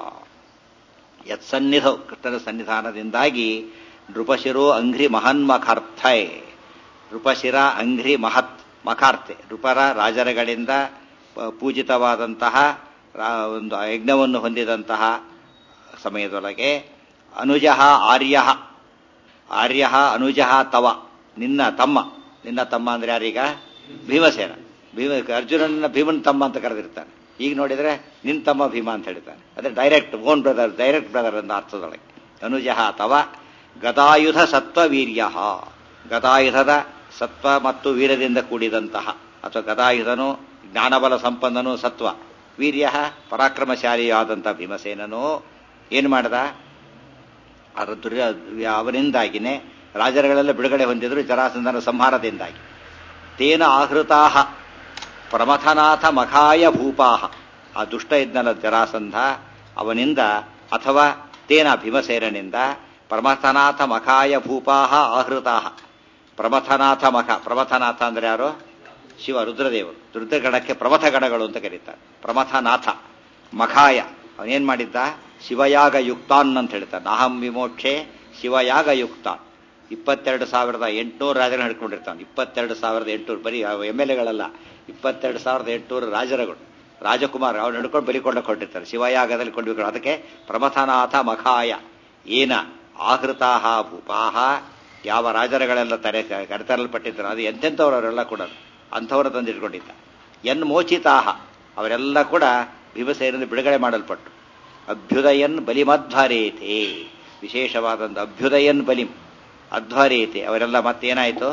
ಯತ್ಸನ್ನಿಧ ಕೃಷ್ಣನ ಸನ್ನಿಧಾನದಿಂದಾಗಿ ನೃಪಶಿರೋ ಅಂಘ್ರಿ ಮಹನ್ಮಖಾರ್ಥೈ ನೃಪಶಿರ ಅಂಘ್ರಿ ಮಹತ್ ಮಖಾರ್ತೆ ನೃಪರ ರಾಜರಗಳಿಂದ ಪೂಜಿತವಾದಂತಹ ಒಂದು ಯಜ್ಞವನ್ನು ಹೊಂದಿದಂತಹ ಸಮಯದೊಳಗೆ ಅನುಜ ಆರ್ಯ ಆರ್ಯ ಅನುಜ ತವ ನಿನ್ನ ತಮ್ಮ ನಿನ್ನ ತಮ್ಮ ಅಂದ್ರೆ ಯಾರೀಗ ಭೀಮಸೇನ ಭೀಮ ಅರ್ಜುನನ ಭೀಮನ್ ತಮ್ಮ ಅಂತ ಕರೆದಿರ್ತಾನೆ ಈಗ ನೋಡಿದ್ರೆ ನಿನ್ ತಮ್ಮ ಭೀಮ ಅಂತ ಹೇಳ್ತಾನೆ ಅದೇ direct own brother direct brother ಅಂತ ಅರ್ಥದೊಳಗೆ ಅನುಜ ತವ ಗದಾಯುಧ ಸತ್ವ ವೀರ್ಯ ಗದಾಯುಧದ ಸತ್ವ ಮತ್ತು ವೀರ್ಯದಿಂದ ಕೂಡಿದಂತಹ ಅಥವಾ ಗದಾಯುಧನು ಜ್ಞಾನಬಲ ಸಂಪನ್ನನು ಸತ್ವ ವೀರ್ಯ ಪರಾಕ್ರಮಶಾಲಿಯಾದಂಥ ಭೀಮಸೇನನು ಏನು ಮಾಡ್ದ ದುರ್ಯ ಅವನಿಂದಾಗಿನೇ ರಾಜರುಗಳೆಲ್ಲ ಬಿಡುಗಡೆ ಹೊಂದಿದ್ರು ಜರಾಸಂಧನ ಸಂಹಾರದಿಂದಾಗಿ ತೇನ ಆಹೃತಾಹ ಪ್ರಮಥನಾಥ ಮಖಾಯ ಭೂಪಾಹ ಆ ದುಷ್ಟ ಇದ್ನಲ್ಲ ಜರಾಸಂಧ ಅವನಿಂದ ಅಥವಾ ತೇನ ಭೀಮಸೇನನಿಂದ ಪ್ರಮಥನಾಥ ಮಖಾಯ ಭೂಪಾಹ ಆಹೃತಾಹ ಪ್ರಮಥನಾಥ ಮಖ ಪ್ರಮಥನಾಥ ಅಂದ್ರೆ ಯಾರು ಶಿವ ರುದ್ರದೇವರು ರುದ್ರಗಣಕ್ಕೆ ಪ್ರಮಥ ಗಣಗಳು ಅಂತ ಕರೀತಾರೆ ಪ್ರಮಥನಾಥ ಮಖಾಯ ಅವನೇನ್ ಮಾಡಿದ್ದ ಶಿವಯಾಗ ಯುಕ್ತಾನ್ ಅಂತ ಹೇಳ್ತಾನೆ ನಾಹಂ ವಿಮೋಕ್ಷೆ ಶಿವಯಾಗ ಯುಕ್ತಾನ್ ಇಪ್ಪತ್ತೆರಡು ಸಾವಿರದ ಎಂಟುನೂರು ರಾಜರನ್ನ ಹಿಡ್ಕೊಂಡಿರ್ತಾನೆ ಇಪ್ಪತ್ತೆರಡು ಸಾವಿರದ ಎಂಟುನೂರು ಬರೀ ಎಮ್ ಎಲ್ ಎಗಳಲ್ಲ ಇಪ್ಪತ್ತೆರಡು ಸಾವಿರದ ಎಂಟುನೂರು ರಾಜರಗಳು ರಾಜಕುಮಾರ್ ಅವ್ರು ನಡ್ಕೊಂಡು ಬಲಿಕೊಂಡಕ್ಕೆ ಹೊರಟಿರ್ತಾರೆ ಶಿವಯಾಗದಲ್ಲಿ ಕೊಂಡು ಅದಕ್ಕೆ ಪ್ರಮಥನಾಥ ಮಖಾಯ ಏನ ಆಹೃತಾಹ ಭೂಪಾಹ ಯಾವ ರಾಜರಗಳೆಲ್ಲ ತರೆ ಕರೆತರಲ್ಪಟ್ಟಿದ್ರು ಅದು ಎಂತೆಂಥವ್ರು ಅವರೆಲ್ಲ ಕೂಡ ಅಂಥವ್ರ ತಂದಿಟ್ಕೊಂಡಿದ್ದ ಎನ್ ಮೋಚಿತಾಹ ಅವರೆಲ್ಲ ಕೂಡ ಭೀಮಸೇನಲ್ಲಿ ಬಿಡುಗಡೆ ಮಾಡಲ್ಪಟ್ಟು ಅಭ್ಯುದಯನ್ ಬಲಿಮಧ್ವರೇತೆ ವಿಶೇಷವಾದಂಥ ಅಭ್ಯುದಯನ್ ಬಲಿಂ ಅಧ್ವರೇತೆ ಅವರೆಲ್ಲ ಮತ್ತೇನಾಯಿತು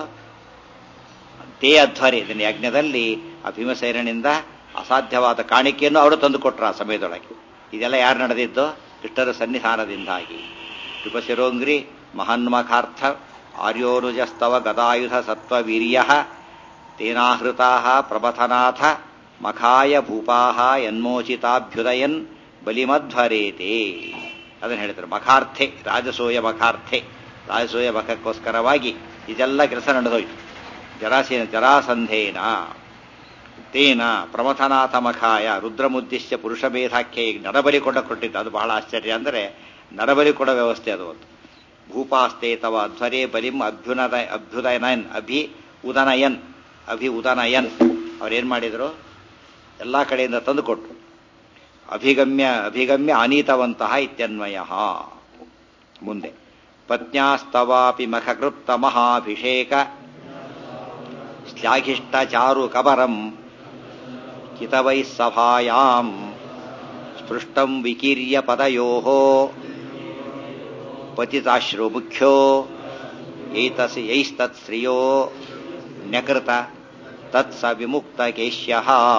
ತೇ ಅಧ್ವರೆ ಇದನ್ನ ಯಜ್ಞದಲ್ಲಿ ಆ ಭೀಮಸೇನಿಂದ ಅಸಾಧ್ಯವಾದ ಕಾಣಿಕೆಯನ್ನು ಅವರು ತಂದುಕೊಟ್ರು ಆ ಸಮಯದೊಳಗೆ ಇದೆಲ್ಲ ಯಾರು ನಡೆದಿದ್ದು ಕೃಷ್ಣರ ಸನ್ನಿಧಾನದಿಂದಾಗಿ ಕೃಪಶಿರೋಂಗ್ರಿ ಮಹನ್ಮಖಾರ್ಥ ಆರ್ಯೋನುಜಸ್ತವ ಗದಾಯುಧ ಸತ್ವವೀರ್ಯ ತೇನಾಹೃತಾ ಪ್ರಬಥನಾಥ ಮಖಾಯ ಭೂಪಾಹ ಯನ್ಮೋಚಿತಾಭ್ಯುದಯನ್ ಬಲಿಮಧ್ವರೇತೆ ಅದನ್ನು ಹೇಳ್ತಾರೆ ಮಖಾರ್ಥೆ ರಾಜಸೂಯ ಮಖಾರ್ಥೆ ರಾಜಸೂಯ ಮಖಕ್ಕೋಸ್ಕರವಾಗಿ ಇದೆಲ್ಲ ಕೆಲಸ ನಡೆದೋಯ್ತು ಜರಾಸೇನ ಜರಾಸಂಧೇನ ತೇನ ಪ್ರಮಥನಾಥ ಮಖಾಯ ರುದ್ರಮುದ್ದಿಶ್ಯ ಪುರುಷ ಭೇದಾಖ್ಯೆ ನರಬಲಿ ಕೊಡ ಕೊಟ್ಟಿದ್ದು ಅದು ಬಹಳ ಆಶ್ಚರ್ಯ ಅಂದರೆ ನರಬಲಿ ಕೊಡೋ ವ್ಯವಸ್ಥೆ ಅದು ಒಂದು ಭೂಪಾಸ್ತೆ ತವ ಅಧ್ವರೇ ಬಲಿಂ ಅಭ್ಯುನದ ಅಭ್ಯುದಯನನ್ ಅಭಿ ಉದನಯನ್ ಅಭಿ ಉದನಯನ್ ಅವ್ರೇನ್ ಮಾಡಿದ್ರು ಎಲ್ಲ ಕಡೆಯಿಂದ ತಂದು ಕೊಟ್ರು ಅಭಿಗಮ್ಯ ಅಭಿಗಮ್ಯ ಅನೀತವಂತಹ ಇತ್ಯನ್ವಯ ಮುಂದೆ ಪತ್ನ್ಯಾಸ್ತವಾಪಿ ಮಖಕೃಪ್ತ ಮಹಾಭಿಷೇಕ ಶ್ಲಾಘಿಷ್ಟ ಚಾರು ಕಬರಂ ಕಿತವೈ ಸಭಾಯಾಂ ಸ್ಪೃಷ್ಟಂ ವಿಕೀರ್ಯ ಪದಯೋ ಪತಿತಾಶ್ರು ಮುಖ್ಯೋ ಏತಸಿ ಯೈಸ್ತತ್ಸ್ತ್ರಿಯೋ ನ್ಯಕೃತ ತತ್ಸ ವಿಮುಕ್ತ ಕೇಶ್ಯ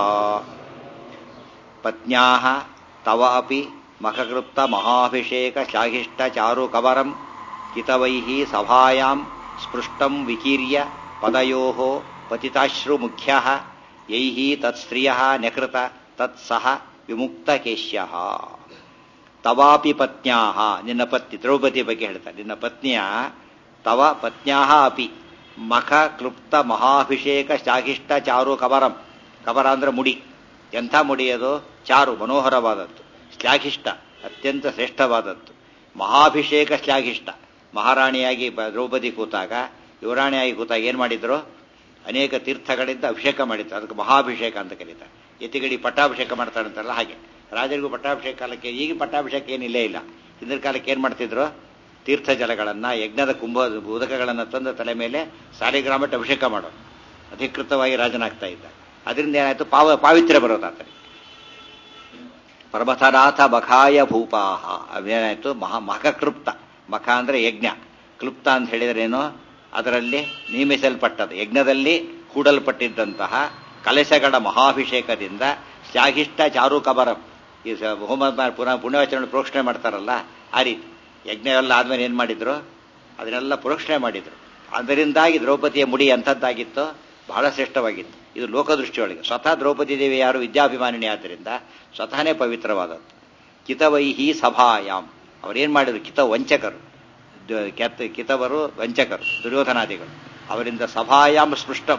ಪತ್ನ್ಯಾ ತವ ಅಪಿ ಮಖಕೃಪ್ತ ಮಹಾಭಿಷೇಕ ಶ್ಲಾಘಿಷ್ಟ ಚಾರು ಕವರಂ ಕಿತವೈ ಸಭಾಯಾಂ ಸ್ಪೃಷ್ಟಂ ವಿಕೀರ್ಯ ಪದಯೋ ಪತಿತಾಶ್ರು ಮುಖ್ಯ ಯೈ ತತ್ಸ್ತ್ರಿಯ ನ್ಯಕೃತ ತತ್ಸಹ ವಿಮುಕ್ತ ಕೇಶ್ಯ ತವಾಪಿ ಪತ್ನ್ಯಾ ನಿನ್ನ ಪತ್ನಿ ದ್ರೌಪದಿ ಬಗ್ಗೆ ಹೇಳ್ತಾರೆ ನಿನ್ನ ಪತ್ನಿಯ ತವ ಪತ್ನ್ಯಾ ಅಪಿ ಮಖ ಕ್ಲುಪ್ತ ಮಹಾಭಿಷೇಕ ಶಾಖಿಷ್ಟ ಚಾರು ಕಬರಂ ಕಬರ ಅಂದ್ರೆ ಮುಡಿ ಎಂಥ ಮುಡಿ ಅದು ಚಾರು ಮನೋಹರವಾದದ್ದು ಶ್ಲಾಘಿಷ್ಟ ಅತ್ಯಂತ ಶ್ರೇಷ್ಠವಾದದ್ದು ಮಹಾಭಿಷೇಕ ಶ್ಲಾಘಿಷ್ಟ ಮಹಾರಾಣಿಯಾಗಿ ದ್ರೌಪದಿ ಕೂತಾಗ ಯುವರಾಣಿಯಾಗಿ ಕೂತಾಗ ಏನ್ ಮಾಡಿದ್ರು ಅನೇಕ ತೀರ್ಥಗಳಿಂದ ಅಭಿಷೇಕ ಮಾಡಿದ್ರು ಅದಕ್ಕೆ ಮಹಾಭಿಷೇಕ ಅಂತ ಕರೀತಾರೆ ಯತಿಗಡಿ ಪಟ್ಟಾಭಿಷೇಕ ಮಾಡ್ತಾರಂತಾರಲ್ಲ ಹಾಗೆ ರಾಜರಿಗೂ ಪಟ್ಟಾಭಿಷೇಕ ಕಾಲಕ್ಕೆ ಈಗ ಪಟ್ಟಾಭಿಷೇಕ ಏನಿಲ್ಲೇ ಇಲ್ಲ ಹಿಂದಿನ ಕಾಲಕ್ಕೆ ಏನ್ ಮಾಡ್ತಿದ್ರು ತೀರ್ಥ ಜಲಗಳನ್ನ ಯಜ್ಞದ ಕುಂಭ ಉದಕಗಳನ್ನು ತಂದು ತಲೆ ಮೇಲೆ ಸಾಲಿಗ್ರಾಮಟ್ಟು ಅಭಿಷೇಕ ಮಾಡೋದು ಅಧಿಕೃತವಾಗಿ ರಾಜನಾಗ್ತಾ ಇದ್ದ ಅದರಿಂದ ಏನಾಯ್ತು ಪಾವ ಪಾವಿತ್ರ್ಯ ಬರೋದಾತನಿಗೆ ಪರ್ವತನಾಥ ಮಖಾಯ ಭೂಪಾಹ ಅವೇನಾಯ್ತು ಮಹಾ ಮಖಕೃಪ್ತ ಮಖ ಅಂದ್ರೆ ಯಜ್ಞ ಕ್ಲುಪ್ತ ಅಂತ ಹೇಳಿದ್ರೇನು ಅದರಲ್ಲಿ ನೇಮಿಸಲ್ಪಟ್ಟದ್ದು ಯಜ್ಞದಲ್ಲಿ ಹೂಡಲ್ಪಟ್ಟಿದ್ದಂತಹ ಕಲಶಗಳ ಮಹಾಭಿಷೇಕದಿಂದ ಶ್ಲಾಘಿಷ್ಟ ಚಾರು ಕಬರಂ ಈ ಸ- ಹೋಮ ಮಾ- ಪುನಃ ಪುಣ್ಯವಾಚರಣೆ ಪ್ರೋಕ್ಷಣೆ ಮಾಡ್ತಾರಲ್ಲ ಆ ರೀತಿ ಯಜ್ಞ ಎಲ್ಲ ಆದ್ಮೇಲೆ ಏನ್ ಮಾಡಿದ್ರು ಅದನ್ನೆಲ್ಲ ಪ್ರೋಕ್ಷಣೆ ಮಾಡಿದ್ರು ಅದರಿಂದಾಗಿ ದ್ರೌಪದಿಯ ಮುಡಿ ಎಂಥದ್ದಾಗಿತ್ತು ಬಹಳ ಶ್ರೇಷ್ಠವಾಗಿತ್ತು ಇದು ಲೋಕದೃಷ್ಟಿಯೊಳಗೆ ಸ್ವತಃ ದ್ರೌಪದಿ ದೇವಿ ಯಾರು ವಿದ್ಯಾಭಿಮಾನಿನಿ ಆದ್ದರಿಂದ ಸ್ವತಃನೇ ಪವಿತ್ರವಾದದ್ದು ಕಿತವೈಹಿ ಸಭಾಯಾಮ್ ಅವರೇನ್ ಮಾಡಿದ್ರು ಕಿತ ವಂಚಕರು ದ- ಕೆತ್ತ ಕಿತವರು ವಂಚಕರು ದುರ್ಯೋಧನಾದಿಗಳು ಅವರಿಂದ ಸಭಾಯಾಮ್ ಸ್ಪೃಷ್ಟಂ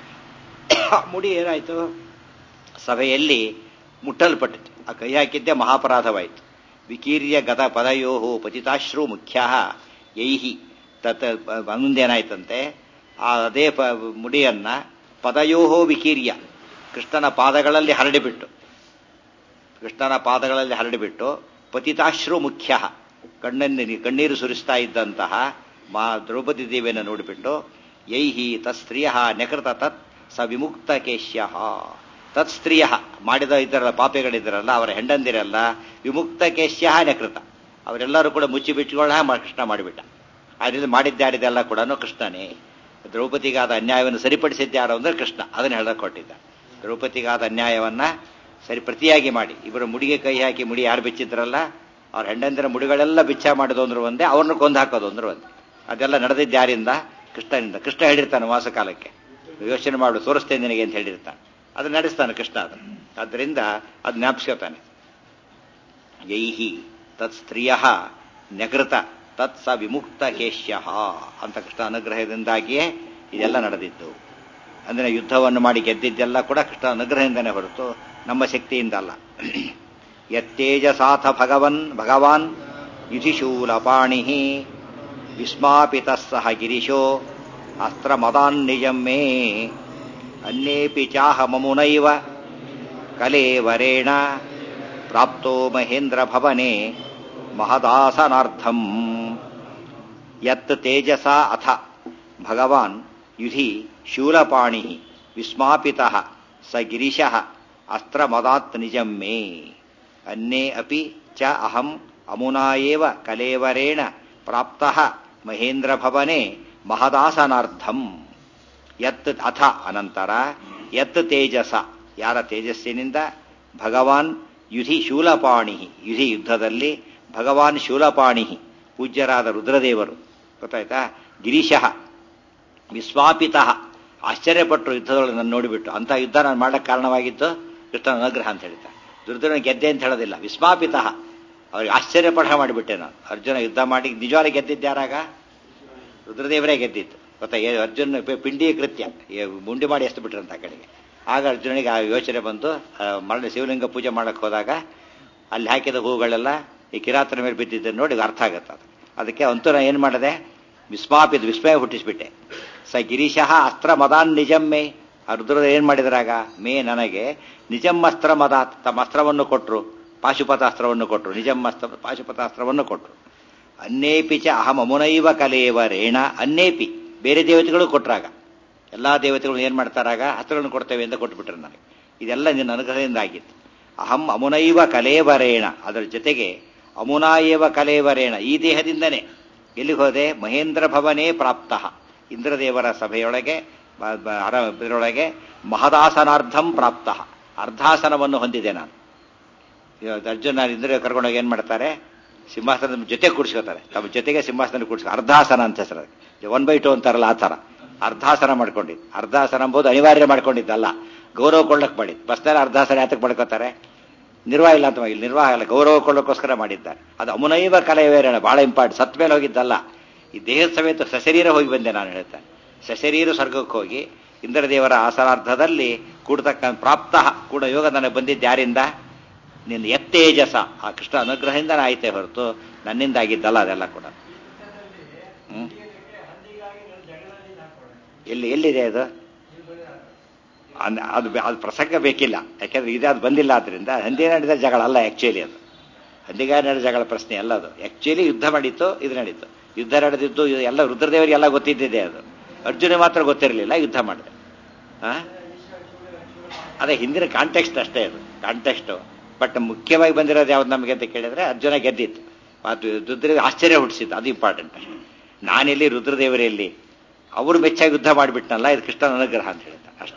ಮುಡಿ ಏನಾಯ್ತು ಸಭೆಯಲ್ಲಿ ಮುಟ್ಟಲ್ಪಟ್ಟಿತು ಆ ಕೈ ಹಾಕಿದ್ದೇ ಮಹಾಪರಾಧವಾಯಿತು ವಿಕೀರ್ಯ ಗತ ಪದಯೋ ಪತಿತಾಶ್ರು ಮುಖ್ಯ ಯೈಹಿ ತತ್ ಮುಂದೇನಾಯ್ತಂತೆ ಆ ಅದೇ ಪ ಮುಡಿಯನ್ನ ಪದಯೋಹೋ ವಿಕೀರ್ಯ ಕೃಷ್ಣನ ಪಾದಗಳಲ್ಲಿ ಹರಡಿಬಿಟ್ಟು ಕೃಷ್ಣನ ಪಾದಗಳಲ್ಲಿ ಹರಡಿಬಿಟ್ಟು ಪತಿತಾಶ್ರು ಮುಖ್ಯ ಕಣ್ಣಲ್ಲಿ ಕಣ್ಣೀರು ಸುರಿಸ್ತಾ ಇದ್ದಂತಹ ಮಾ ದ್ರೌಪದಿ ದೇವಿಯನ್ನು ನೋಡಿಬಿಟ್ಟು ಯೈಹಿ ತತ್ಸ್ತ್ರೀಯ ನೆಕೃತ ತತ್ ಸ ವಿಮುಕ್ತ ಕೇಶ್ಯ ತತ್ ಸ್ತ್ರೀಯ ಮಾಡಿದ ಇದ್ದರಲ್ಲ ಪಾಪೆಗಳಿದ್ದರಲ್ಲ ಅವರ ಹೆಂಡಂದಿರಲ್ಲ ವಿಮುಕ್ತ ಕೇಶ್ಯ ನೆಕೃತ ಅವರೆಲ್ಲರೂ ಕೂಡ ಮುಚ್ಚಿ ಬಿಟ್ಟುಕೊಳ್ಳ ಕೃಷ್ಣ ಮಾಡಿಬಿಟ್ಟ ಅದರಿಂದ ಮಾಡಿದ್ದಾಡಿದೆಲ್ಲ ಕೂಡ ಕೃಷ್ಣನೇ ದ್ರೌಪದಿಗಾದ ಅನ್ಯಾಯವನ್ನು ಸರಿಪಡಿಸಿದ್ಯಾರು ಅಂದ್ರೆ ಕೃಷ್ಣ ಅದನ್ನು ಹೇಳಕ್ ಕೊಟ್ಟಿದ್ದ ದ್ರೌಪದಿಗಾದ ಅನ್ಯಾಯವನ್ನ ಸರಿ ಪ್ರತಿಯಾಗಿ ಮಾಡಿ ಇಬ್ಬರು ಮುಡಿಗೆ ಕೈ ಹಾಕಿ ಮುಡಿ ಯಾರು ಬಿಚ್ಚಿದ್ರಲ್ಲ ಅವ್ರ ಹೆಂಡಂದಿರ ಮುಡಿಗಳೆಲ್ಲ ಬಿಚ್ಚ ಮಾಡೋದು ಅಂದ್ರೆ ಒಂದೇ ಅವ್ರನ್ನ ಕೊಂದು ಹಾಕೋದು ಅಂದ್ರೆ ಒಂದೇ ಅದೆಲ್ಲ ನಡೆದಿದ್ದು ಯಾರಿಂದ ಕೃಷ್ಣನಿಂದ ಕೃಷ್ಣ ಹೇಳಿರ್ತಾನೆ ವಾಸಕಾಲಕ್ಕೆ ಯೋಚನೆ ಮಾಡು ತೋರಿಸ್ತೇನೆ ನಿನಗೆ ಅಂತ ಹೇಳಿರ್ತಾನೆ ಅದು ನಡೆಸ್ತಾನೆ ಕೃಷ್ಣ ಅದು ಆದ್ದರಿಂದ ಅದು ಜ್ಞಾಪಿಸ್ಕೋತಾನೆ ಯೈಹಿ ತತ್ ಸ್ತ್ರೀಯ ನಗೃತ ತತ್ ಸ ವಿಮುಕ್ತ ಕೇಶ್ಯ ಅಂತ ಕೃಷ್ಣ ಅನುಗ್ರಹದಿಂದಾಗಿಯೇ ಇದೆಲ್ಲ ನಡೆದಿದ್ದು ಅಂದ್ರೆ ಯುದ್ಧವನ್ನು ಮಾಡಿ ಗೆದ್ದಿದ್ದೆಲ್ಲ ಕೂಡ ಕೃಷ್ಣ ಅನುಗ್ರಹದಿಂದನೇ ಹೊರತು ನಮ್ಮ ಶಕ್ತಿಯಿಂದ ಅಲ್ಲ ಯತ್ತೇಜಸಾಥ ಭಗವನ್ ಭಗವಾನ್ ಯುಧಿಶೂಲಪಾಣಿ ವಿಸ್ಮಾಪಿತ ಸಹ ಗಿರಿಶೋ ಅಸ್ತ್ರ ಮದಾನ್ ನಿಜಂ ಮೇ ಅನ್ಯೇಪಿ ಚಾಹ ಮಮುನೈವ ಕಲೇವರೇಣ ಪ್ರಾಪ್ತೋ ಮಹೇಂದ್ರ ಭವನೆ ಮಹದಾಸನಾರ್ಥಂ ಯತ್ ತೇಜಸ ಅಥ ಭಗವಾನ್ ಯುಧಿ ಶೂಲಪಾಣಿ ವಿಸ್ಮಾಪಿತ ಸ ಗಿರಿಶ ಅಸ್ತ್ರಮದಾತ್ ನಿಜಂ ಮೇ ಅನ್ಯೇ ಅಪಿ ಚ ಅಹಂ ಅಮುನಾ ಏವ ಕಲೇವರೇಣ ಪ್ರಾಪ್ತ ಮಹೇಂದ್ರ ಭವನೆ ಮಹದಾಸನಾರ್ಥಂ ಯತ್ ಅಥ ಅನಂತರ ಯತ್ ತೇಜಸ ಯಾರ ತೇಜಸ್ಸಿನಿಂದ ಭಗವಾನ್ ಯುಧಿ ಶೂಲಪಾಣಿ ಯುಧಿ ಯುದ್ಧದಲ್ಲಿ ಭಗವಾನ್ ಶೂಲಪಾಣಿ ಪೂಜ್ಯರಾದ ರುದ್ರದೇವರು ಗೊತ್ತಾಯ್ತಾ ಗಿರೀಶಃ ವಿಸ್ವಾಪಿತ ಆಶ್ಚರ್ಯಪಟ್ಟರು ಯುದ್ಧದೊಳಗೆ ನಾನು ನೋಡಿಬಿಟ್ಟು ಅಂತ ಯುದ್ಧ ನಾನು ಮಾಡಕ್ಕೆ ಕಾರಣವಾಗಿದ್ದು ಕೃಷ್ಣನ ಅನುಗ್ರಹ ಅಂತ ಹೇಳ್ತಾರೆ ದುರ್ಯೋಧನ ಗೆದ್ದೆ ಅಂತ ಹೇಳೋದಿಲ್ಲ ವಿಸ್ಮಾಪಿತ ಅವ್ರಿಗೆ ಆಶ್ಚರ್ಯಪಡ ಮಾಡಿಬಿಟ್ಟೆ ನಾನು ಅರ್ಜುನ ಯುದ್ಧ ಮಾಡಿ ನಿಜವಾಗಿ ಗೆದ್ದಿದ್ದಾರಾಗ ರುದ್ರದೇವರೇ ಗೆದ್ದಿತ್ತು ಗೊತ್ತಾ ಏ- ಅರ್ಜುನ ಪಿ- ಪಿಂಡಿ ಕೃತ್ಯ ಏ- ಮುಂಡಿ ಮಾಡಿ ಎಸ್ತು ಬಿಟ್ರಂತ ಆ ಕಡೆಗೆ ಆಗ ಅರ್ಜುನಿಗೆ ಆ ಯೋಚನೆ ಬಂದು ಆ, ಮರಣ ಶಿವಲಿಂಗ ಪೂಜೆ ಮಾಡಕ್ಕೆ ಹೋದಾಗ ಅಲ್ಲಿ ಹಾಕಿದ ಹೂಗಳೆಲ್ಲ ಈ ಕಿರಾತನ ಮೇಲೆ ಬಿದ್ದಿದ್ದನ್ನು ನೋಡಿ ಅರ್ಥ ಆಗತ್ತೆ ಅದು ಅದಕ್ಕೆ ಅಂತೂ ನಾನು ಏನು ಮಾಡಿದೆ ವಿಸ್ಮಾಪಿದ ವಿಸ್ಮಯ ಹುಟ್ಟಿಸ್ಬಿಟ್ಟೆ ಸ ಗಿರೀಶಃ ಅಸ್ತ್ರ ಮದಾನ್ ನಿಜಮ್ಮೆ ಆ ರುದ್ರದ ಏನ್ ಮಾಡಿದ್ರಾಗ ಮೇ ನನಗೆ ನಿಜಂ ಅಸ್ತ್ರ ಮದಾತ್ ತಮ್ಮ ಅಸ್ತ್ರವನ್ನು ಕೊಟ್ರು ಪಾಶುಪತಾಸ್ತ್ರವನ್ನು ಕೊಟ್ರು ನಿಜಂ ಅಸ್ತ್ರ ಪಾಶುಪತಾಸ್ತ್ರವನ್ನು ಕೊಟ್ರು ಅನ್ನೇಪಿ ಚ ಅಹಂ ಅಮುನೈವ ಕಲೇವ ರೇಣ ಅನ್ನೇಪಿ ಬೇರೆ ದೇವತೆಗಳು ಕೊಟ್ರಾಗ ಎಲ್ಲಾ ದೇವತೆಗಳು ಏನ್ ಮಾಡ್ತಾರಾಗ ಅಸ್ತ್ರಗಳನ್ನು ಕೊಡ್ತೇವೆ ಅಂತ ಕೊಟ್ಬಿಟ್ರು ನನಗೆ ಇದೆಲ್ಲ ನಿನ್ನ ಅನುಗ್ರಹದಿಂದ ಆಗಿತ್ತು ಅಹಂ ಅಮುನೈವ ಕಲೇವರೇಣ ಅದರ ಜೊತೆಗೆ ಅಮುನಾಯೇವ ಕಲೇವರೇಣ ಈ ದೇಹದಿಂದನೇ ಎಲ್ಲಿಗೆ ಹೋದೆ ಮಹೇಂದ್ರ ಭವನೇ ಪ್ರಾಪ್ತ ಇಂದ್ರದೇವರ ಸಭೆಯೊಳಗೆ ಬ- ಬ- ಅರ ಇದರೊಳಗೆ ಮಹದಾಸನಾರ್ಧಂ ಪ್ರಾಪ್ತ ಅರ್ಧಾಸನವನ್ನು ಹೊಂದಿದೆ ನಾನು ಇವತ್ತು ಅರ್ಜುನ ಇಂದ್ರ ಕರ್ಕೊಂಡೋಗಿ ಏನ್ ಮಾಡ್ತಾರೆ ಸಿಂಹಾಸನದ ಜೊತೆ ಕೂಡಿಸ್ಕೋತಾರೆ ತಮ್ಮ ಜೊತೆಗೆ ಸಿಂಹಾಸನ ಕೂಡಿಸ್ಕೊ ಅರ್ಧಾಸನ ಅಂತ ಹೆಸರು ಒನ್ ಬೈ ಟು ಅಂತಾರಲ್ಲ ಆ ಥರ ಅರ್ಧಾಸನ ಮಾಡ್ಕೊಂಡಿದ್ದು ಅರ್ಧಾಸನ ಎಂಬುದು ಅನಿವಾರ್ಯ ಮಾಡ್ಕೊಂಡಿದ್ದಲ್ಲ ಗೌರವ ಕೊಳ್ಳಕ್ ಮಾಡಿದ್ದು ಬಸ್ನಲ್ಲಿ ಅರ್ಧಾಸನ ಯಾತಕ್ಕೆ ಮಾಡ್ಕೋತಾರೆ ನಿರ್ವಾಹ ಇಲ್ಲ ಅಂತ ಇಲ್ಲಿ ನಿರ್ವಾಹ ಇಲ್ಲ ಗೌರವ ಕೊಳ್ಳೋಕ್ಕೋಸ್ಕರ ಮಾಡಿದ್ದಾರೆ ಅದು ಅಮುನೈವ ಕಲೆಯವೇರಣ ಬಹಳ ಇಂಪಾರ್ಟೆಂಟ್ ಸತ್ ಮೇಲೆ ಹೋಗಿದ್ದಲ್ಲ ಈ ದೇಹದ ಸಮೇತ ಸಶರೀರ ಹೋಗಿ ಬಂದೆ ನಾನು ಹೇಳ್ತೇನೆ ಸಶರೀರ ಸ್ವರ್ಗಕ್ಕೆ ಹೋಗಿ ಇಂದ್ರದೇವರ ಆಸನಾರ್ಧದಲ್ಲಿ ಕೂಡತಕ್ಕ ಪ್ರಾಪ್ತ ಕೂಡ ಯೋಗ ನನಗೆ ಬಂದಿದ್ದು ಯಾರಿಂದ ನಿನ್ನ ಎತ್ತೇಜಸ ಆ ಕೃಷ್ಣ ಅನುಗ್ರಹದಿಂದ ಆಯ್ತೆ ಹೊರತು ನನ್ನಿಂದ ಆಗಿದ್ದಲ್ಲ ಅದೆಲ್ಲ ಕೂಡ ಹ್ಮ್ ಎಲ್ಲಿ ಎಲ್ಲಿದೆ ಅದು ಅನ್- ಅದು ಬೆ- ಅದು ಪ್ರಸಂಗ ಬೇಕಿಲ್ಲ ಯಾಕೆಂದ್ರೆ ಇದು ಅದು ಬಂದಿಲ್ಲ ಆದ್ರಿಂದ ಹಂದಿ ನಡೆದ ಜಗಳ ಅಲ್ಲ ಆಕ್ಚುಲಿ ಅದು ಹಂದಿಗಾರ ನಡೆದ ಜಗಳ ಪ್ರಶ್ನೆ ಅಲ್ಲ ಅದು ಆಕ್ಚುಲಿ ಯುದ್ಧ ಮಾಡಿತ್ತು ಇದು ನಡೀತು ಯುದ್ಧ ನಡೆದಿದ್ದು ಇದು ಎಲ್ಲ ರುದ್ರದೇವರಿಗೆಲ್ಲ ಗೊತ್ತಿದ್ದಿದೆ ಅದು ಅರ್ಜುನ ಮಾತ್ರ ಗೊತ್ತಿರಲಿಲ್ಲ ಯುದ್ಧ ಮಾಡಿದೆ ಆ? ಅದೇ ಹಿಂದಿನ ಕಾಂಟೆಕ್ಸ್ಟ್ ಅಷ್ಟೇ ಅದು ಕಾಂಟೆಕ್ಸ್ಟ್ ಬಟ್ ಮುಖ್ಯವಾಗಿ ಬಂದಿರೋದು ಯಾವ್ದು ನಮಗೆ ಅಂತ ಕೇಳಿದ್ರೆ ಅರ್ಜುನ ಗೆದ್ದಿತ್ತು ಅದು ರುದ್ರದೇವ ಆಶ್ಚರ್ಯ ಹುಟ್ಟಿಸಿದ್ದು ಅದು ಇಂಪಾರ್ಟೆಂಟ್ ನಾನೆಲ್ಲಿ ರುದ್ರದೇವರಲ್ಲಿ ಅವರು ಮೆಚ್ಚಾಗಿ ಯುದ್ಧ ಮಾಡಿಬಿಟ್ನಲ್ಲ ಇದು ಕೃಷ್ಣನ ಅನುಗ್ರಹ ಅಂತ ಹೇಳ್ತಾರೆ ಅಷ್ಟೇ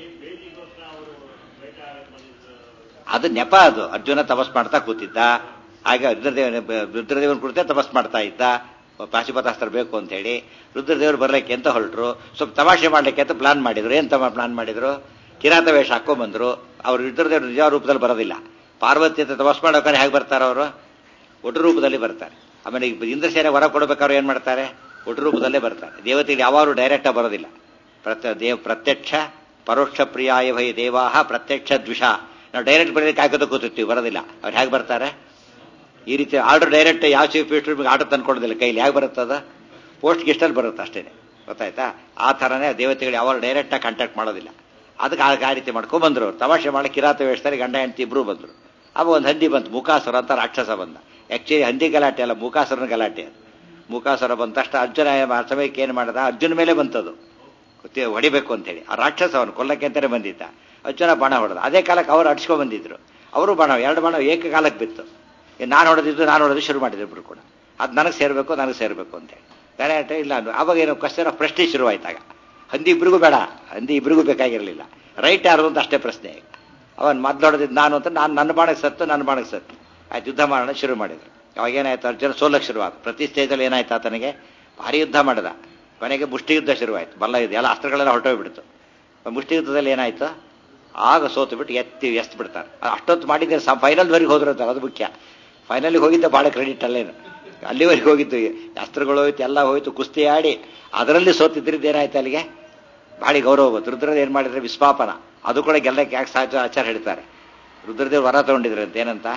ಅದು ನೆಪ ಅದು ಅರ್ಜುನ ತಪಸ್ ಮಾಡ್ತಾ ಕೂತಿದ್ದ ಹಾಗೆ ರುದ್ರದೇವನ ರುದ್ರದೇವನ ಕುರಿತೇ ತಪಸ್ ಮಾಡ್ತಾ ಇದ್ದ ಪಾಶುಪತಾಸ್ತ್ರ ಬೇಕು ಅಂತ ಹೇಳಿ ರುದ್ರದೇವರು ಬರ್ಲಿಕ್ಕೆ ಅಂತ ಹೊರಟರು ಸ್ವಲ್ಪ ತಮಾಷೆ ಮಾಡ್ಲಿಕ್ಕೆ ಅಂತ ಪ್ಲಾನ್ ಮಾಡಿದ್ರು ಏನ್ ತಮ್ಮ ಪ್ಲಾನ್ ಮಾಡಿದ್ರು ಕಿರಾತ ವೇಷ ಹಾಕೊಂಡ್ಬಂದ್ರು ಅವ್ರು ರುದ್ರದೇವರು ನಿಜ ರೂಪದಲ್ಲಿ ಬರೋದಿಲ್ಲ ಪಾರ್ವತಿ ಅಂತ ತಪಸ್ ಮಾಡೋಕಾರೆ ಹೇಗೆ ಬರ್ತಾರೆ ಅವರು ಒಟ್ಟು ರೂಪದಲ್ಲಿ ಬರ್ತಾರೆ ಆಮೇಲೆ ಈಗ ಇಂದ್ರಸೇನೆ ಹೊರ ಕೊಡಬೇಕಾದ್ರೆ ಏನ್ ಮಾಡ್ತಾರೆ ಒಟ್ಟು ರೂಪದಲ್ಲೇ ಬರ್ತಾರೆ ದೇವತೆಗಳು ಯಾವಾಗಲೂ ಡೈರೆಕ್ಟ್ ಬರೋದಿಲ್ಲ ಪ್ರತ್ಯ ದೇವ್ ಪ್ರತ್ಯಕ್ಷ ಪರೋಕ್ಷ ಪ್ರಿಯಾಯ ಭಯ ದೇವಾಹ ಪ್ರತ್ಯಕ್ಷ ದ್ವಿಷ ನಾವು ಡೈರೆಕ್ಟ್ ಬರೋದಕ್ಕೆ ಕಾಯ್ಕೋತ ಕೂತಿರ್ತೀವಿ ಬರೋದಿಲ್ಲ ಅವ್ರು ಹೇಗೆ ಬರ್ತಾರೆ ಈ ರೀತಿ ಆರ್ಡರ್ ಡೈರೆಕ್ಟ್ ಯಾವ ಚೀಫ್ ಮಿನಿಸ್ಟರ್ ಆರ್ಡರ್ ತಂದ್ಕೊಡೋದಿಲ್ಲ ಕೈಲಿ ಹೇಗೆ ಬರುತ್ತದ ಪೋಸ್ಟ್ ಗಿಸ್ಟಲ್ಲಿ ಬರುತ್ತೆ ಅಷ್ಟೇ ಗೊತ್ತಾಯ್ತಾ ಆ ಥರನೇ ದೇವತೆಗಳು ಯಾವಾಗ ಡೈರೆಕ್ಟಾಗಿ ಕಾಂಟ್ಯಾಕ್ಟ್ ಮಾಡೋದಿಲ್ಲ ಅದಕ್ಕೆ ಆ ಆ ರೀತಿ ಮಾಡ್ಕೊಂಡ್ ಬಂದ್ರು ಅವ್ರು ತಮಾಷೆ ಮಾಡಿ ಕಿರಾತ ವೇಷದಲ್ಲಿ ಗಂಡ ಹೆಂಡತಿ ಇಬ್ರು ಬಂದ್ರು ಅವಾಗ ಒಂದು ಹಂದಿ ಬಂತು ಮುಖಾಸುರ ಅಂತ ರಾಕ್ಷಸ ಬಂದ ಆಕ್ಚುಲಿ ಹಂದಿ ಗಲಾಟೆ ಅಲ್ಲ ಮುಖಾಸುರನ ಗಲಾಟೆ ಅದು ಮುಖಾಸುರ ಬಂದ ತಕ್ಷಣ ಅರ್ಜುನ ಆ ಸಮಯಕ್ಕೆ ಏನು ಮಾಡದ ಅರ್ಜುನ ಮೇಲೆ ಬಂತದು ಗೊತ್ತಿ- ಹೊಡಿಬೇಕು ಅಂತೇಳಿ ಆ ರಾಕ್ಷಸ ಅವನು ಕೊಲ್ಲಕ್ಕೆ ಅಂತಾನೆ ಬಂದಿದ್ದ ಅರ್ಜುನ ಬಾಣ ಹೊಡೆದ ಅದೇ ಕಾಲಕ್ಕೆ ಅವರು ಅಡ್ಸ್ಕೊಂಡ್ ಬಂದಿದ್ರು ಅವರು ಬಾಣ ಎರಡು ಬಾಣ ಏಕಕಾಲಕ್ಕೆ ಬಿತ್ತು ನಾನು ಹೊಡೆದಿದ್ದು ನಾನು ಹೊಡೆದು ಶುರು ಮಾಡಿದ್ರು ಇಬ್ರು ಕೂಡ ಅದು ನನಗೆ ಸೇರಬೇಕು ನನಗೆ ಸೇರಬೇಕು ಅಂತೇಳಿ ಗಲಾಟೆ ಇಲ್ಲ ಅಂದ್ರು. ಅವಾಗ ಏನು ಕ್ವಶನ್ ಆಫ್ ಪ್ರಶ್ನೆ ಶುರುವಾಯ್ತಾಗ ಹಂದಿ ಇಬ್ರಿಗೂ ಬೇಡ ಹಂದಿ ಇಬ್ರಿಗೂ ಬೇಕಾಗಿರಲಿಲ್ಲ ರೈಟ್ ಯಾರು ಅಂತ ಅಷ್ಟೇ ಪ್ರಶ್ನೆ ಅವನ್ ಮೊದ್ಲು ಹೊಡೆದಿದ್ದು ನಾನು ಅಂತ ನಾನು ನನ್ನ ಬಾಣಕ್ಕೆ ಸತ್ತು ನನ್ನ ಬಾಣಕ್ಕೆ ಸತ್ತು ಆಯ್ತು ಯುದ್ಧ ಮಾಡೋಣ ಶುರು ಮಾಡಿದ್ರು ಅವಾಗ ಏನಾಯ್ತು ಅರ್ಜುನ ಸೋಲಕ್ಕೆ ಶುರುವಾದ ಪ್ರತಿ ಸ್ಟೇಜಲ್ಲಿ ಏನಾಯ್ತು ಆತನಿಗೆ ಭಾರಿ ಯುದ್ಧ ಮಾಡಿದ ಕೊನೆಗೆ ಮುಷ್ಟಿ ಯುದ್ಧ ಶುರುವಾಯ್ತು ಬಲ್ಲ ಇದೆ ಎಲ್ಲ ಅಸ್ತ್ರಗಳೆಲ್ಲ ಹೊರಟೋಗ್ಬಿಡ್ತು ಮುಷ್ಟಿ ಯುದ್ಧದಲ್ಲಿ ಏನಾಯ್ತು ಆಗ ಸೋತು ಬಿಟ್ಟು ಎತ್ತಿ ಎಸ್ತ್ ಬಿಡ್ತಾರೆ ಅದು ಅಷ್ಟೊತ್ತು ಮಾಡಿದ್ರೆ ಫೈನಲ್ವರೆಗೆ ಹೋದ್ರು ಅಂತಾರೆ ಅದು ಮುಖ್ಯ ಫೈನಲ್ಗೆ ಹೋಗಿದ್ದ ಭಾಳ ಕ್ರೆಡಿಟ್ ಅಲ್ಲೇನು ಅಲ್ಲಿವರೆಗೆ ಹೋಗಿದ್ದು ಅಸ್ತ್ರಗಳು ಹೋಯ್ತು ಎಲ್ಲ ಹೋಯ್ತು ಕುಸ್ತಿ ಆಡಿ ಅದರಲ್ಲಿ ಸೋತಿದ್ರಿಂದ ಏನಾಯ್ತು ಅಲ್ಲಿಗೆ ಭಾರಿ ಗೌರವ ಬಂತು ರುದ್ರದ ಏನ್ ಮಾಡಿದ್ರೆ ವಿಸ್ಪಾಪನ ಅದು ಕೂಡ ಗೆಲ್ಲಕ್ಕೆ ಯಾಕೆ ಸಾಚ ಆಚಾರ ಹೇಳ್ತಾರೆ ರುದ್ರದೇವ್ ವರ ತಗೊಂಡಿದ್ರು ಅಂತ ಏನಂತ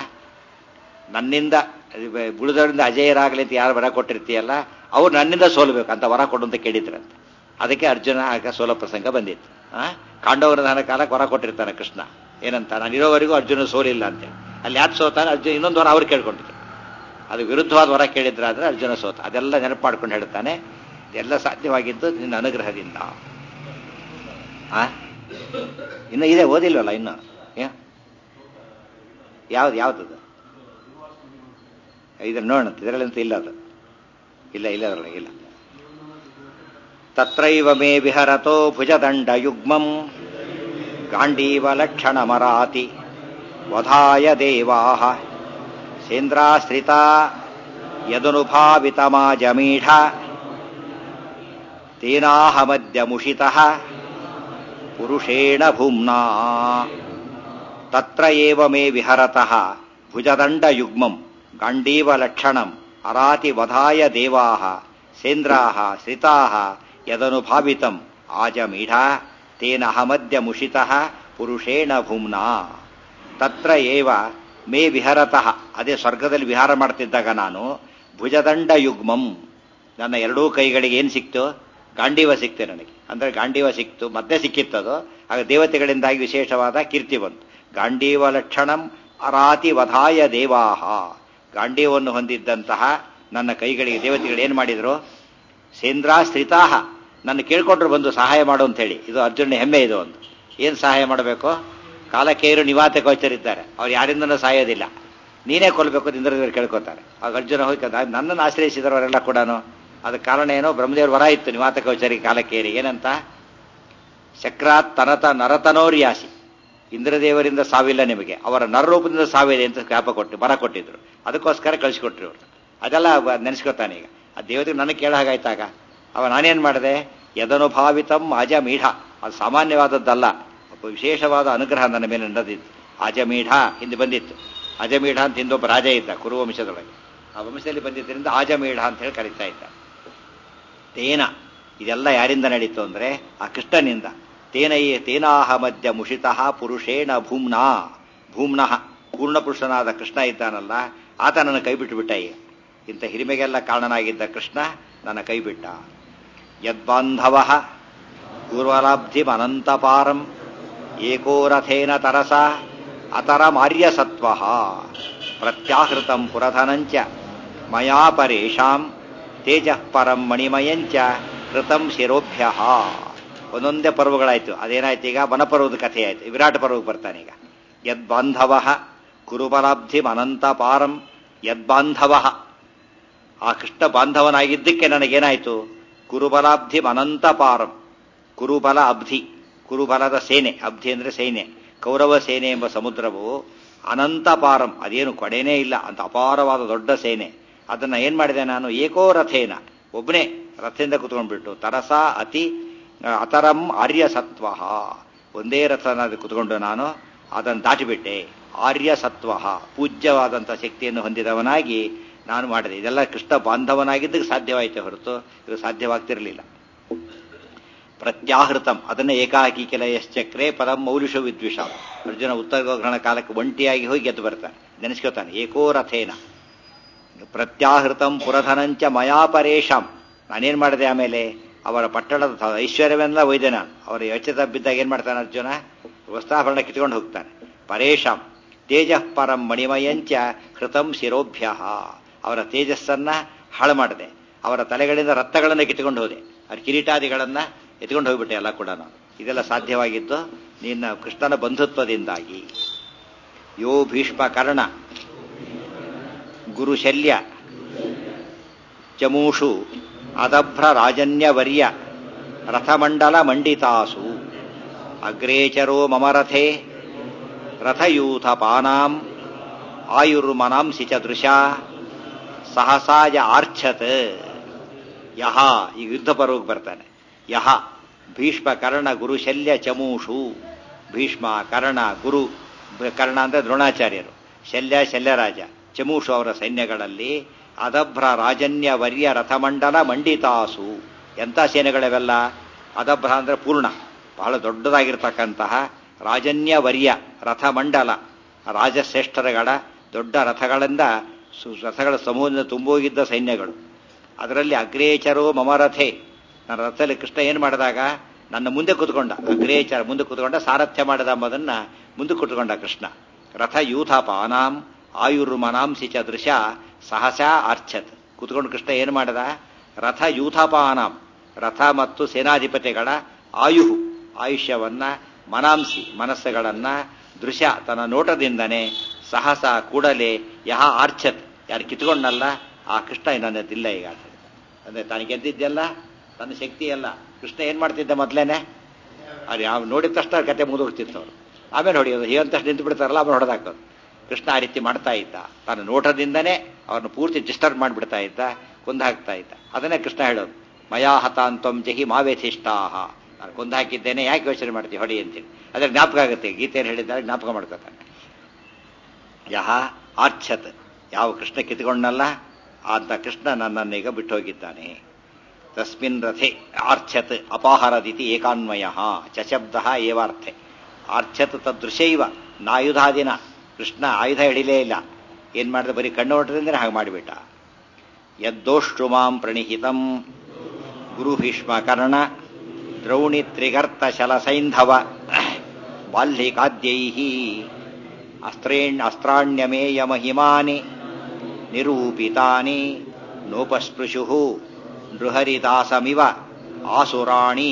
ನನ್ನಿಂದ ಬುಳಿದವರಿಂದ ಅಜಯರಾಗಲಿ ಅಂತ ಯಾರು ವರ ಕೊಟ್ಟಿರ್ತೀಯಲ್ಲ ಅವ್ರು ನನ್ನಿಂದ ಸೋಲ್ಬೇಕು ಅಂತ ವರ ಕೊಡು ಅಂತ ಕೇಳಿದ್ರಂತೆ ಅದಕ್ಕೆ ಅರ್ಜುನ ಆಗ ಸೋಲ ಪ್ರಸಂಗ ಬಂದಿತ್ತು ಆ ಕಾಂಡವರದಾನ ಕಾಲಕ್ಕೆ ವರ ಕೊಟ್ಟಿರ್ತಾನೆ ಕೃಷ್ಣ ಏನಂತ ನಾನು ಇರೋವರೆಗೂ ಅರ್ಜುನ ಸೋಲಿಲ್ಲ ಅಂತೇಳಿ ಅಲ್ಲಿ ಯಾಕೆ ಸೋತಾನೆ ಅರ್ಜುನ ಇನ್ನೊಂದು ವರ ಅವ್ರು ಕೇಳ್ಕೊಂಡಿದ್ರು ಅದು ವಿರುದ್ಧವಾದ ವರ ಕೇಳಿದ್ರ ಆದ್ರೆ ಅರ್ಜುನ ಸೋತ ಅದೆಲ್ಲ ನೆನಪು ಮಾಡ್ಕೊಂಡು ಹೇಳ್ತಾನೆ ಎಲ್ಲ ಸಾಧ್ಯವಾಗಿದ್ದು ನಿನ್ನ ಅನುಗ್ರಹದಿಂದ ಆ ಇನ್ನು ಇದೆ ಓದಿಲ್ವಲ್ಲ ಇನ್ನು ಏ- ಯಾವ್ದು ಯಾವ್ದದು ಇದನ್ನ ನೋಡೋಣ ಇದರಲ್ಲಂತೂ ಇಲ್ಲ ಅದು ಇಲ್ಲ ಇಲ್ಲ ಅದರೊಳಗೆ ಇಲ್ಲ ತತ್ರೈವ ಮೇ ವಿಹರತೋ ಭುಜದಂಡ ಯುಗ್ಮಂ ಗಾಂಡೀವ ಲಕ್ಷಣ ಮರಾತಿ ವಧಾಯ ದೇವಾಹ ಸೇಂದ್ರಾಶ್ರಿತ ಯದನುಭಾವಿತಮಾಜಮೀಢ ತೇನಾಹಮದ್ಯಮುಷಿತಃ ಪುರುಷೇಣ ಭೂಮ್ನಾ ತತ್ರ ಏವ ಮೇ ವಿಹರತಃ ಭುಜದಂಡಯುಗ್ಮಂ ಗಾಂಡೀವ ಲಕ್ಷಣಂ ಅರಾತಿ ವಧಾಯ ದೇವಾಹ ಸೇಂದ್ರಾಹ ಶ್ರಿತಾಹ ಯದನುಭಾವಿತಂ ಆಜಮೀಢ ತೇನ ಅಹಮದ್ಯ ಮುಷಿತಃ ಪುರುಷೇಣ ಭೂಮ್ನಾ ತತ್ರ ಏವ ಮೇ ವಿಹರತಃ ಅದೇ ಸ್ವರ್ಗದಲ್ಲಿ ವಿಹಾರ ಮಾಡ್ತಿದ್ದಾಗ ನಾನು ಭುಜದಂಡ ಯುಗ್ಮಂ ನನ್ನ ಎರಡೂ ಕೈಗಳಿಗೆ ಏನು ಸಿಕ್ತು ಗಾಂಡೀವ ಸಿಕ್ತು ನನಗೆ ಅಂದ್ರೆ ಗಾಂಡೀವ ಸಿಕ್ತು ಮತ್ತೆ ಸಿಕ್ಕಿತ್ತದು ಆಗ ದೇವತೆಗಳಿಂದಾಗಿ ವಿಶೇಷವಾದ ಕೀರ್ತಿ ಬಂತು ಗಾಂಡೀವ ಲಕ್ಷಣಂ ಅರಾತಿ ವಧಾಯ ದೇವಾಹ ಗಾಂಡೀವನ್ನು ಹೊಂದಿದ್ದಂತಹ ನನ್ನ ಕೈಗಳಿಗೆ ದೇವತೆಗಳು ಏನು ಮಾಡಿದ್ರು ಸೇಂದ್ರಾಶ್ರಿತಾಹ ನನ್ನ ಕೇಳ್ಕೊಂಡ್ರು ಬಂದು ಸಹಾಯ ಮಾಡು ಅಂತ ಹೇಳಿ ಇದು ಅರ್ಜುನ ಹೆಮ್ಮೆ ಇದು ಒಂದು ಏನು ಸಹಾಯ ಮಾಡಬೇಕು ಕಾಲಕೇರು ನಿವಾತ ಗೋಚರಿದ್ದಾರೆ ಅವ್ರು ಯಾರಿಂದನೂ ಸಾಯೋದಿಲ್ಲ ನೀನೇ ಕೊಲ್ಲಬೇಕು ಅಂತ ಇಂದ್ರದೇವರು ಕೇಳ್ಕೊತಾರೆ ಆಗ ಅರ್ಜುನ ಹೋಗಿ ಕದ- ನನ್ನನ್ನು ಆಶ್ರಯಿಸಿದವರೆಲ್ಲ ಕೂಡ ಅದಕ್ಕೆ ಕಾರಣ ಏನೋ ಬ್ರಹ್ಮದೇವ್ರ ವರ ಇತ್ತು ನಿವಾತ ಕೌಚರಿ ಕಾಲಕೇರಿ ಏನಂತ ಚಕ್ರಾತ್ ತನತ ನರತನೋರ್ಯಾಸಿ ಇಂದ್ರದೇವರಿಂದ ಸಾವಿಲ್ಲ ನಿಮಗೆ ಅವರ ನರರೂಪದಿಂದ ಸಾವಿದೆ ಅಂತ ಜ್ಞಾಪ ಕೊಟ್ಟು ಬರ ಕೊಟ್ಟಿದ್ರು ಅದಕ್ಕೋಸ್ಕರ ಕಳಿಸ್ಕೊಟ್ರು ಇವರು ಅದೆಲ್ಲ ಬ- ನೆನೆಸ್ಕೊತಾನೆ ಈಗ ಆ ದೇವತೆಗೆ ನನಗೆ ಕೇಳ ಹಾಗಾಯ್ತಾಗ ಅವ ನಾನೇನ್ ಮಾಡಿದೆ ಯದನುಭಾವಿತಂ ಅಜಮೀಢ ಅದು ಸಾಮಾನ್ಯವಾದದ್ದಲ್ಲ ಒಬ್ಬ ವಿಶೇಷವಾದ ಅನುಗ್ರಹ ನನ್ನ ಮೇಲೆ ನಡೆದಿತ್ತು ಅಜಮೀಢ ಹಿಂದೆ ಬಂದಿತ್ತು ಅಜಮೀಢ ಅಂತ ಹಿಂದೊಬ್ಬ ರಾಜ ಇದ್ದ ಕುರು ವಂಶದೊಳಗೆ ಆ ವಂಶದಲ್ಲಿ ಬಂದಿದ್ದರಿಂದ ಆಜಮೀಢ ಅಂತ ಹೇಳಿ ಕರೀತಾ ಇದ್ದ ತೇನ ಇದೆಲ್ಲ ಯಾರಿಂದ ನಡೀತು ಅಂದ್ರೆ ಆ ಕೃಷ್ಣನಿಂದ ತೇನಯೇ ತೇನಾಹ ಮಧ್ಯ ಮುಷಿತಃ ಪುರುಷೇಣ ಭೂಮ್ನಾ ಭೂಮ್ನಃ ಪೂರ್ಣ ಪುರುಷನಾದ ಕೃಷ್ಣ ಇದ್ದಾನಲ್ಲ ಆತ ನನ್ನ ಕೈ ಬಿಟ್ಟು ಬಿಟ್ಟ ಈಗ ಇಂಥ ಹಿರಿಮೆಗೆಲ್ಲ ಕಾರಣನಾಗಿದ್ದ ಕೃಷ್ಣ ನನ್ನ ಕೈ ಬಿಟ್ಟ ಯದ್ಬಾಂಧವ ಪೂರ್ವಲಾಬ್ಧಿಮನಂತಪಾರಂ ಏಕೋ ರಥೇನ ತರಸ ಅತರ ಮಾರ್ಯಸತ್ವ ಪ್ರತ್ಯಾಹೃತಂ ಪುರಧನಂಚ ಮಯಾ ಪರೇಶಾಂ ತೇಜಃ ಪರಂ ಮಣಿಮಯಂಚ ಕೃತಂ ಶಿರೋಭ್ಯ ಒಂದೊಂದೇ ಪರ್ವಗಳಾಯ್ತು ಅದೇನಾಯ್ತು ಈಗ ವನಪರ್ವದ ಕಥೆ ಆಯ್ತು ವಿರಾಟ ಪರ್ವಕ್ಕೆ ಬರ್ತಾನೆ ಈಗ ಯದ್ಬಾಂಧವ ಕುರುಬಲಾಬ್ಧಿಂ ಅನಂತ ಪಾರಂ ಯದ್ಬಾಂಧವ ಆ ಕೃಷ್ಣ ಬಾಂಧವನಾಗಿದ್ದಕ್ಕೆ ನನಗೇನಾಯಿತು ಕುರುಬಲಾಬ್ಧಿ ಅನಂತ ಪಾರಂ ಕುರುಬಲ ಅಬ್ಧಿ ಕುರುಬಲದ ಸೇನೆ ಅಬ್ಧಿ ಅಂದರೆ ಸೇನೆ ಕೌರವ ಸೇನೆ ಎಂಬ ಸಮುದ್ರವು ಅನಂತ ಪಾರಂ ಅದೇನು ಕೊಡೆನೇ ಇಲ್ಲ ಅಂತ ಅಪಾರವಾದ ದೊಡ್ಡ ಸೇನೆ ಅದನ್ನ ಏನ್ ಮಾಡಿದೆ ನಾನು ಏಕೋ ರಥೇನ ಒಬ್ಬನೇ ರಥದಿಂದ ಕುತ್ಕೊಂಡ್ಬಿಟ್ಟು ತರಸ ಅತಿ ಅತರಂ ಆರ್ಯ ಸತ್ವ ಒಂದೇ ರಥನ ಕುತ್ಕೊಂಡು ನಾನು ಅದನ್ನು ದಾಟಿಬಿಟ್ಟೆ ಆರ್ಯ ಸತ್ವ ಪೂಜ್ಯವಾದಂಥ ಶಕ್ತಿಯನ್ನು ಹೊಂದಿದವನಾಗಿ ನಾನು ಮಾಡಿದೆ ಇದೆಲ್ಲ ಕೃಷ್ಣ ಬಾಂಧವನಾಗಿದ್ದಕ್ಕೆ ಸಾಧ್ಯವಾಯಿತೆ ಹೊರತು ಇದು ಸಾಧ್ಯವಾಗ್ತಿರಲಿಲ್ಲ ಪ್ರತ್ಯಾಹೃತಂ ಅದನ್ನೇ ಏಕಾಕಿ ಕೆಲ ಯಶ್ಚಕ್ರೆ ಪದಂ ಮೌಲಿಷ ವಿದ್ವಿಷ ಅರ್ಜುನ ಉತ್ತರಗ್ರಹಣ ಕಾಲಕ್ಕೆ ಒಂಟಿಯಾಗಿ ಹೋಗಿ ಗೆದ್ದು ಬರ್ತಾನೆ ನೆನೆಸ್ಕೋತಾನೆ ಏಕೋ ರಥೇನ ಪ್ರತ್ಯಾಹೃತಂ ಪುರಧನಂಚ ಮಯಾ ಪರೇಶಾಂ ನಾನೇನ್ ಮಾಡಿದೆ ಆಮೇಲೆ ಅವರ ಪಟ್ಟಣದ ಐಶ್ವರ್ಯವೆಲ್ಲ ಒಯ್ದೆ ನಾನು ಅವರ ಯೋಚಿತ ಬಿದ್ದಾಗ ಏನ್ ಮಾಡ್ತಾನೆ ಅರ್ಜುನ ವಸ್ತಾಭರಣ ಕಿತ್ಕೊಂಡು ಹೋಗ್ತಾನೆ ಪರೇಶಾಂ ತೇಜ ಪರಂ ಮಣಿಮಯಂಚ ಹೃತಂ ಶಿರೋಭ್ಯ ಅವರ ತೇಜಸ್ಸನ್ನ ಹಾಳು ಮಾಡಿದೆ ಅವರ ತಲೆಗಳಿಂದ ರಕ್ತಗಳನ್ನು ಕಿತ್ಕೊಂಡು ಹೋದೆ ಅವ್ರ ಕಿರೀಟಾದಿಗಳನ್ನ ಎತ್ಕೊಂಡು ಹೋಗ್ಬಿಟ್ಟೆ ಎಲ್ಲ ಕೂಡ ನಾನು ಇದೆಲ್ಲ ಸಾಧ್ಯವಾಗಿದ್ದು ನಿನ್ನ ಕೃಷ್ಣನ ಬಂಧುತ್ವದಿಂದಾಗಿ ಯೋ ಭೀಷ್ಮ ಕರ್ಣ ಗುರುಶಲ್ಯ ಚಮೂಷು ಅದಭ್ರ ರಾಜನ್ಯವರ್ಯ ರಥಮಂಡಲ ಮಂಡಿತಾಸು ಅಗ್ರೇಚರೋ ಮಮ ರಥೆ ರಥಯೂಥಪಾನಾಂ ಆಯುರ್ಮನಾಂಸಿ ಚ ದೃಶ ಸಹಸಾಯ ಆರ್ಛತ್ ಯಹ ಈಗ ಯುದ್ಧ ಪರ್ವಕ್ಕೆ ಬರ್ತಾನೆ ಯಹ ಭೀಷ್ಮ ಕರ್ಣ ಗುರುಶಲ್ಯ ಚಮೂಷು ಭೀಷ್ಮ ಕರ್ಣ ಗುರು ಕರ್ಣ ಅಂದ್ರೆ ದ್ರೋಣಾಚಾರ್ಯರು ಶಲ್ಯ ಶಲ್ಯರಾಜ ಚಮೂಷು ಅವರ ಸೈನ್ಯಗಳಲ್ಲಿ ಅದಭ್ರ ರಾಜನ್ಯ ವರ್ಯ ರಥಮಂಡಲ ಮಂಡಿತಾಸು ಎಂಥ ಸೇನೆಗಳಿವೆಲ್ಲ ಅದಭ್ರ ಅಂದ್ರೆ ಪೂರ್ಣ ಬಹಳ ದೊಡ್ಡದಾಗಿರ್ತಕ್ಕಂತಹ ರಾಜನ್ಯ ವರ್ಯ ರಥಮಂಡಲ ರಾಜಶ್ರೇಷ್ಠರಗಳ ದೊಡ್ಡ ರಥಗಳಿಂದ ರಥಗಳ ಸಮೂಹದಿಂದ ತುಂಬೋಗಿದ್ದ ಸೈನ್ಯಗಳು ಅದರಲ್ಲಿ ಅಗ್ರೇಚರೋ ಮಮರಥೆ ನನ್ನ ರಥದಲ್ಲಿ ಕೃಷ್ಣ ಏನು ಮಾಡಿದಾಗ ನನ್ನ ಮುಂದೆ ಕೂತ್ಕೊಂಡ ಅಗ್ರೇಚರ ಮುಂದೆ ಕೂತ್ಕೊಂಡ ಸಾರಥ್ಯ ಮಾಡಿದ ಎಂಬುದನ್ನ ಮುಂದೆ ಕೂತ್ಕೊಂಡ ಕೃಷ್ಣ ರಥ ಯೂಥಪಾನಾಂ ಆಯುರ್ಮನಾಂಸಿ ಚ ದೃಶ ಸಹಸಾ ಅರ್ಚತ್ ಕೂತ್ಕೊಂಡು ಕೃಷ್ಣ ಏನು ಮಾಡಿದ ರಥ ಯೂಥಪಾನಾಂ ರಥ ಮತ್ತು ಸೇನಾಧಿಪತಿಗಳ ಆಯು ಆಯುಷ್ಯವನ್ನ ಮನಾಂಸಿ ಮನಸ್ಸುಗಳನ್ನ ದೃಶ್ಯ ತನ್ನ ನೋಟದಿಂದನೇ ಸಹಸ ಕೂಡಲೇ ಯಹ ಆರ್ಚತ್ ಯಾರು ಕಿತ್ಕೊಂಡಲ್ಲ ಆ ಕೃಷ್ಣ ನನ್ನದಿಲ್ಲ ಈಗ ಅಂದ್ರೆ ತಾನು ಗೆದ್ದಿದ್ದೆಲ್ಲ ತನ್ನ ಶಕ್ತಿ ಅಲ್ಲ ಕೃಷ್ಣ ಏನ್ ಮಾಡ್ತಿದ್ದ ಮೊದ್ಲೇನೆ ಅವ್ರು ಯಾವ ನೋಡಿದ ತಕ್ಷಣ ಕತೆ ಮುಗಿದೋಗ್ತಿತ್ತು ಅವರು ಆಮೇಲೆ ಹೊಡೆಯೋದು ಹೇಗಂತ ತಕ್ಷಣ ನಿಂತು ಬಿಡ್ತಾರಲ್ಲ ಆಮೇಲೆ ಹೊಡೆದಾಕೋದು ಕೃಷ್ಣ ಆ ರೀತಿ ಮಾಡ್ತಾ ಇದ್ದ ತನ್ನ ನೋಟದಿಂದನೇ ಅವ್ರನ್ನ ಪೂರ್ತಿ ಡಿಸ್ಟರ್ಬ್ ಮಾಡಿಬಿಡ್ತಾ ಇದ್ದ ಕೊಂದು ಹಾಕ್ತಾ ಇದ್ದ ಅದನ್ನೇ ಕೃಷ್ಣ ಹೇಳೋದು ಮಯಾ ಹತಾಂತ್ವಂ ಜಹಿ ಮಾವೇಥಿಷ್ಟಾಹ ನಾನು ಕೊಂದು ಹಾಕಿದ್ದೇನೆ ಯಾಕೆ ಯೋಚನೆ ಮಾಡ್ತೀವಿ ಹೊಡಿ ಅಂತೇಳಿ ಅದ್ರ ಜ್ಞಾಪಕ ಆಗುತ್ತೆ ಗೀತೆಯನ್ನು ಹೇಳಿದ್ದಾರೆ ಜ್ಞಾಪಕ ಮಾಡ್ಕೋತಾನೆ ಯಹ ಆರ್ಛತ್ ಯಾವ ಕೃಷ್ಣ ಕಿತ್ಕೊಂಡಲ್ಲ ಅಂತ ಕೃಷ್ಣ ನನ್ನನ್ನು ಈಗ ಬಿಟ್ಟು ಹೋಗಿದ್ದಾನೆ ತಸ್ಮಿನ್ ರಥೆ ಆರ್ಛತ್ ಅಪಾಹರದಿತಿ ಏಕಾನ್ವಯ ಚಶಬ್ದ ಏವಾರ್ಥೆ ಆರ್ಛತ್ ತದೃಶೈವ ನಾಯುಧಾದಿನ ಕೃಷ್ಣ ಆಯುಧ ಹಿಡಿಲೇ ಇಲ್ಲ ಏನ್ ಮಾಡಿದ ಬರೀ ಕಣ್ಣು ಹೊಟ್ಟದಿಂದ ಹಾಗೆ ಮಾಡಿಬಿಟ್ಟ ಯದ್ದೋಷ್ಟುಮಾಂ ಪ್ರಣಿಹಿತಂ ಗುರು ಭೀಷ್ಮ ಕರ್ಣ ದ್ರೌಣಿ ತ್ರಿಗರ್ತ ಶಲಸೈಂಧವ ಬಾಲ್ಯಿಕಾದ್ಯೈ ಅಸ್ತ್ರೇಣ್ ಅಸ್ತ್ರಾಣ್ಯಮೇಯ ಮಹಿಮಾನಿ ನಿರೂಪಿತಾನಿ ನೋಪಸ್ಪೃಶು ನೃಹರಿದಾಸಮಿವ ಆಸುರಾಣಿ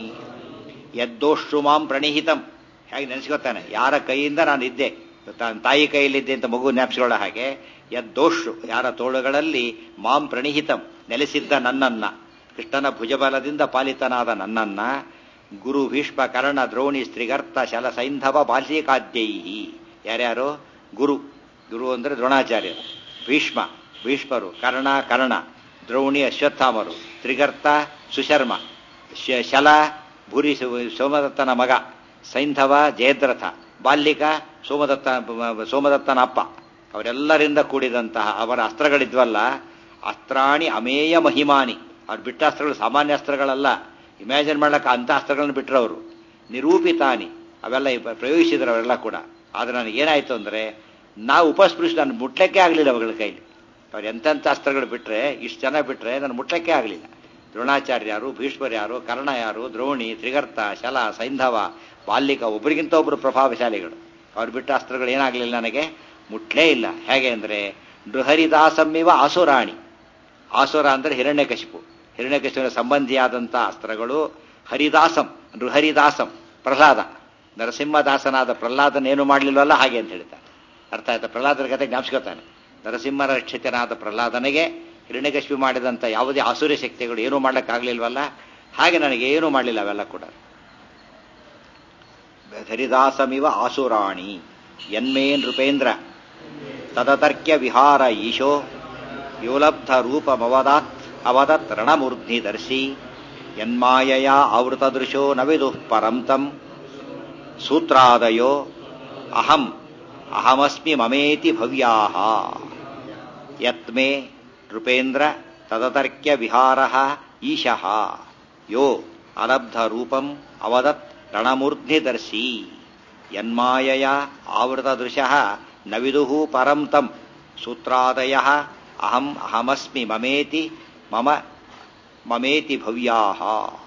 ಯದ್ದೋಷ್ಟುಮಾಂ ಪ್ರಣಿಹಿತಂ ಹೇಗೆ ನೆನೆಸ್ಕೊತಾನೆ ಯಾರ ಕೈಯಿಂದ ನಾನು ಇದ್ದೆ ತಾನು ತಾಯಿ ಕೈಯಲ್ಲಿದ್ದೆ ಅಂತ ಮಗು ಜ್ಞಾಪಿಸಿಕೊಳ್ಳೋ ಹಾಗೆ ಯದ್ದೋಷು ಯಾರ ತೋಳುಗಳಲ್ಲಿ ಮಾಂ ಪ್ರಣಿಹಿತಂ ನೆಲೆಸಿದ್ದ ನನ್ನನ್ನ ಕೃಷ್ಣನ ಭುಜಬಲದಿಂದ ಪಾಲಿತನಾದ ನನ್ನನ್ನ ಗುರು ಭೀಷ್ಮ ಕರ್ಣ ದ್ರೋಣಿ ಸ್ತ್ರೀಗರ್ತ ಶಲ ಸೈಂಧವ ಬಾಲ್ಯಿಕಾದ್ಯೈ ಯಾರ್ಯಾರು ಗುರು ಗುರು ಅಂದ್ರೆ ದ್ರೋಣಾಚಾರ್ಯರು ಭೀಷ್ಮ ಭೀಷ್ಮರು ಕರ್ಣ ಕರ್ಣ ದ್ರೌಣಿ ಅಶ್ವತ್ಥಾಮರು ತ್ರಿಗರ್ತ ಸುಶರ್ಮ ಶಲ ಭೂರಿ ಸೋಮದತ್ತನ ಮಗ ಸೈಂಧವ ಜಯದ್ರಥ ಬಾಲ್ಯಿಕ ಸೋಮದತ್ತ ಸೋಮದತ್ತನ ಅಪ್ಪ ಅವರೆಲ್ಲರಿಂದ ಕೂಡಿದಂತಹ ಅವರ ಅಸ್ತ್ರಗಳಿದ್ವಲ್ಲ ಅಸ್ತ್ರಾಣಿ ಅಮೇಯ ಮಹಿಮಾನಿ ಅವ್ರು ಬಿಟ್ಟ ಅಸ್ತ್ರಗಳು ಸಾಮಾನ್ಯ ಅಸ್ತ್ರಗಳಲ್ಲ ಇಮ್ಯಾಜಿನ್ ಮಾಡ್ಲಿಕ್ಕೆ ಅಂಥ ಅಸ್ತ್ರಗಳನ್ನು ಬಿಟ್ಟರವರು ನಿರೂಪಿತಾನಿ ಅವೆಲ್ಲ ಪ್ರಯೋಗಿಸಿದ್ರು ಅವರೆಲ್ಲ ಕೂಡ ಆದ್ರೆ ನನಗೆ ಏನಾಯ್ತು ಅಂದ್ರೆ ನಾವು ಉಪಸ್ಪೃಶ ನಾನು ಮುಟ್ಲಕ್ಕೆ ಆಗಲಿಲ್ಲ ಅವುಗಳ ಕೈಲಿ ಅವ್ರು ಎಂತೆಂಥ ಅಸ್ತ್ರಗಳು ಬಿಟ್ರೆ ಇಷ್ಟು ಜನ ಬಿಟ್ರೆ ನಾನು ಮುಟ್ಲಕ್ಕೆ ಆಗಲಿಲ್ಲ ದ್ರೋಣಾಚಾರ್ಯ ಯಾರು ಭೀಷ್ಮರ್ ಯಾರು ಕರ್ಣ ಯಾರು ದ್ರೋಣಿ ತ್ರಿಗರ್ತ ಶಲ ಸೈಂಧವ ಬಾಲ್ಯಿಕ ಒಬ್ಬರಿಗಿಂತ ಒಬ್ಬರು ಪ್ರಭಾವಶಾಲಿಗಳು ಅವ್ರು ಬಿಟ್ಟ ಅಸ್ತ್ರಗಳು ಏನಾಗಲಿಲ್ಲ ನನಗೆ ಮುಟ್ಲೇ ಇಲ್ಲ ಹೇಗೆ ಅಂದ್ರೆ ನೃಹರಿದಾಸಮ್ಮಿವ ಆಸುರಾಣಿ ಆಸುರ ಅಂದ್ರೆ ಹಿರಣ್ಯಕಶಿಪು ಹಿರಣ್ಯಕಶಿಪುವಿನ ಸಂಬಂಧಿಯಾದಂಥ ಅಸ್ತ್ರಗಳು ಹರಿದಾಸಂ ನೃಹರಿದಾಸಂ ಪ್ರಹ್ಲಾದ ನರಸಿಂಹದಾಸನಾದ ಪ್ರಹ್ಲಾದನೇನು ಮಾಡಲಿಲ್ಲವಲ್ಲ ಹಾಗೆ ಅಂತ ಹೇಳ್ತಾರೆ ಅರ್ಥ ಆಯ್ತಾ ಪ್ರಹ್ಲಾದನ ಕತೆ ಜ್ಞಾಪಿಸ್ಕೊತಾನೆ ನರಸಿಂಹ ರಕ್ಷಿತನಾದ ಪ್ರಹ್ಲಾದನಿಗೆ ಹಿರಣ್ಯಕಶ್ಮಿ ಮಾಡಿದಂಥ ಯಾವುದೇ ಆಸುರಿ ಶಕ್ತಿಗಳು ಏನೂ ಮಾಡೋಕ್ಕಾಗಲಿಲ್ವಲ್ಲ ಹಾಗೆ ನನಗೆ ಏನೂ ಮಾಡಲಿಲ್ಲ ಅವೆಲ್ಲ ಕೂಡ ಧರಿದಾಸಮಿವ ಆಸುರಾಣಿ ಯನ್ಮೇ ನೃಪೇಂದ್ರ ತದತರ್ಕ್ಯ ವಿಹಾರ ಈಶೋ ಯೋಲಬ್ಧ ರೂಪಮವದಾತ್ ಅವದತ್ ರಣಮೂರ್ಧ್ನಿ ದರ್ಶಿ ಯನ್ಮಾಯಯ ಆವೃತದೃಶೋ ನವಿದುಃ ಪರಂ ತಂ ಸೂತ್ರಾದಯೋ ಅಹಂ ಅಹಮಸ್ಮಿ ಮಮೇತಿ ಭವ್ಯಾಹ ಯತ್ಮೇ ನೃಪೇಂದ್ರ ತದತರ್ಕ್ಯ ವಿಹಾರ ಈಶಃ ಯೋ ಅಲಬ್ಧ ರೂಪಂ ಅವದತ್ ರಣಮೂರ್ಧ್ನಿ ದರ್ಶಿ ಯನ್ಮಾಯಯ ಆವೃತದೃಶಃ ನವಿದುಃ ಪರಂ ತಂ ಸೂತ್ರಾದಯ ಅಹಂ ಅಹಮಸ್ಮಿ ಮಮೇತಿ ಮಮ ಮಮೇತಿ ಭವ್ಯಾಹ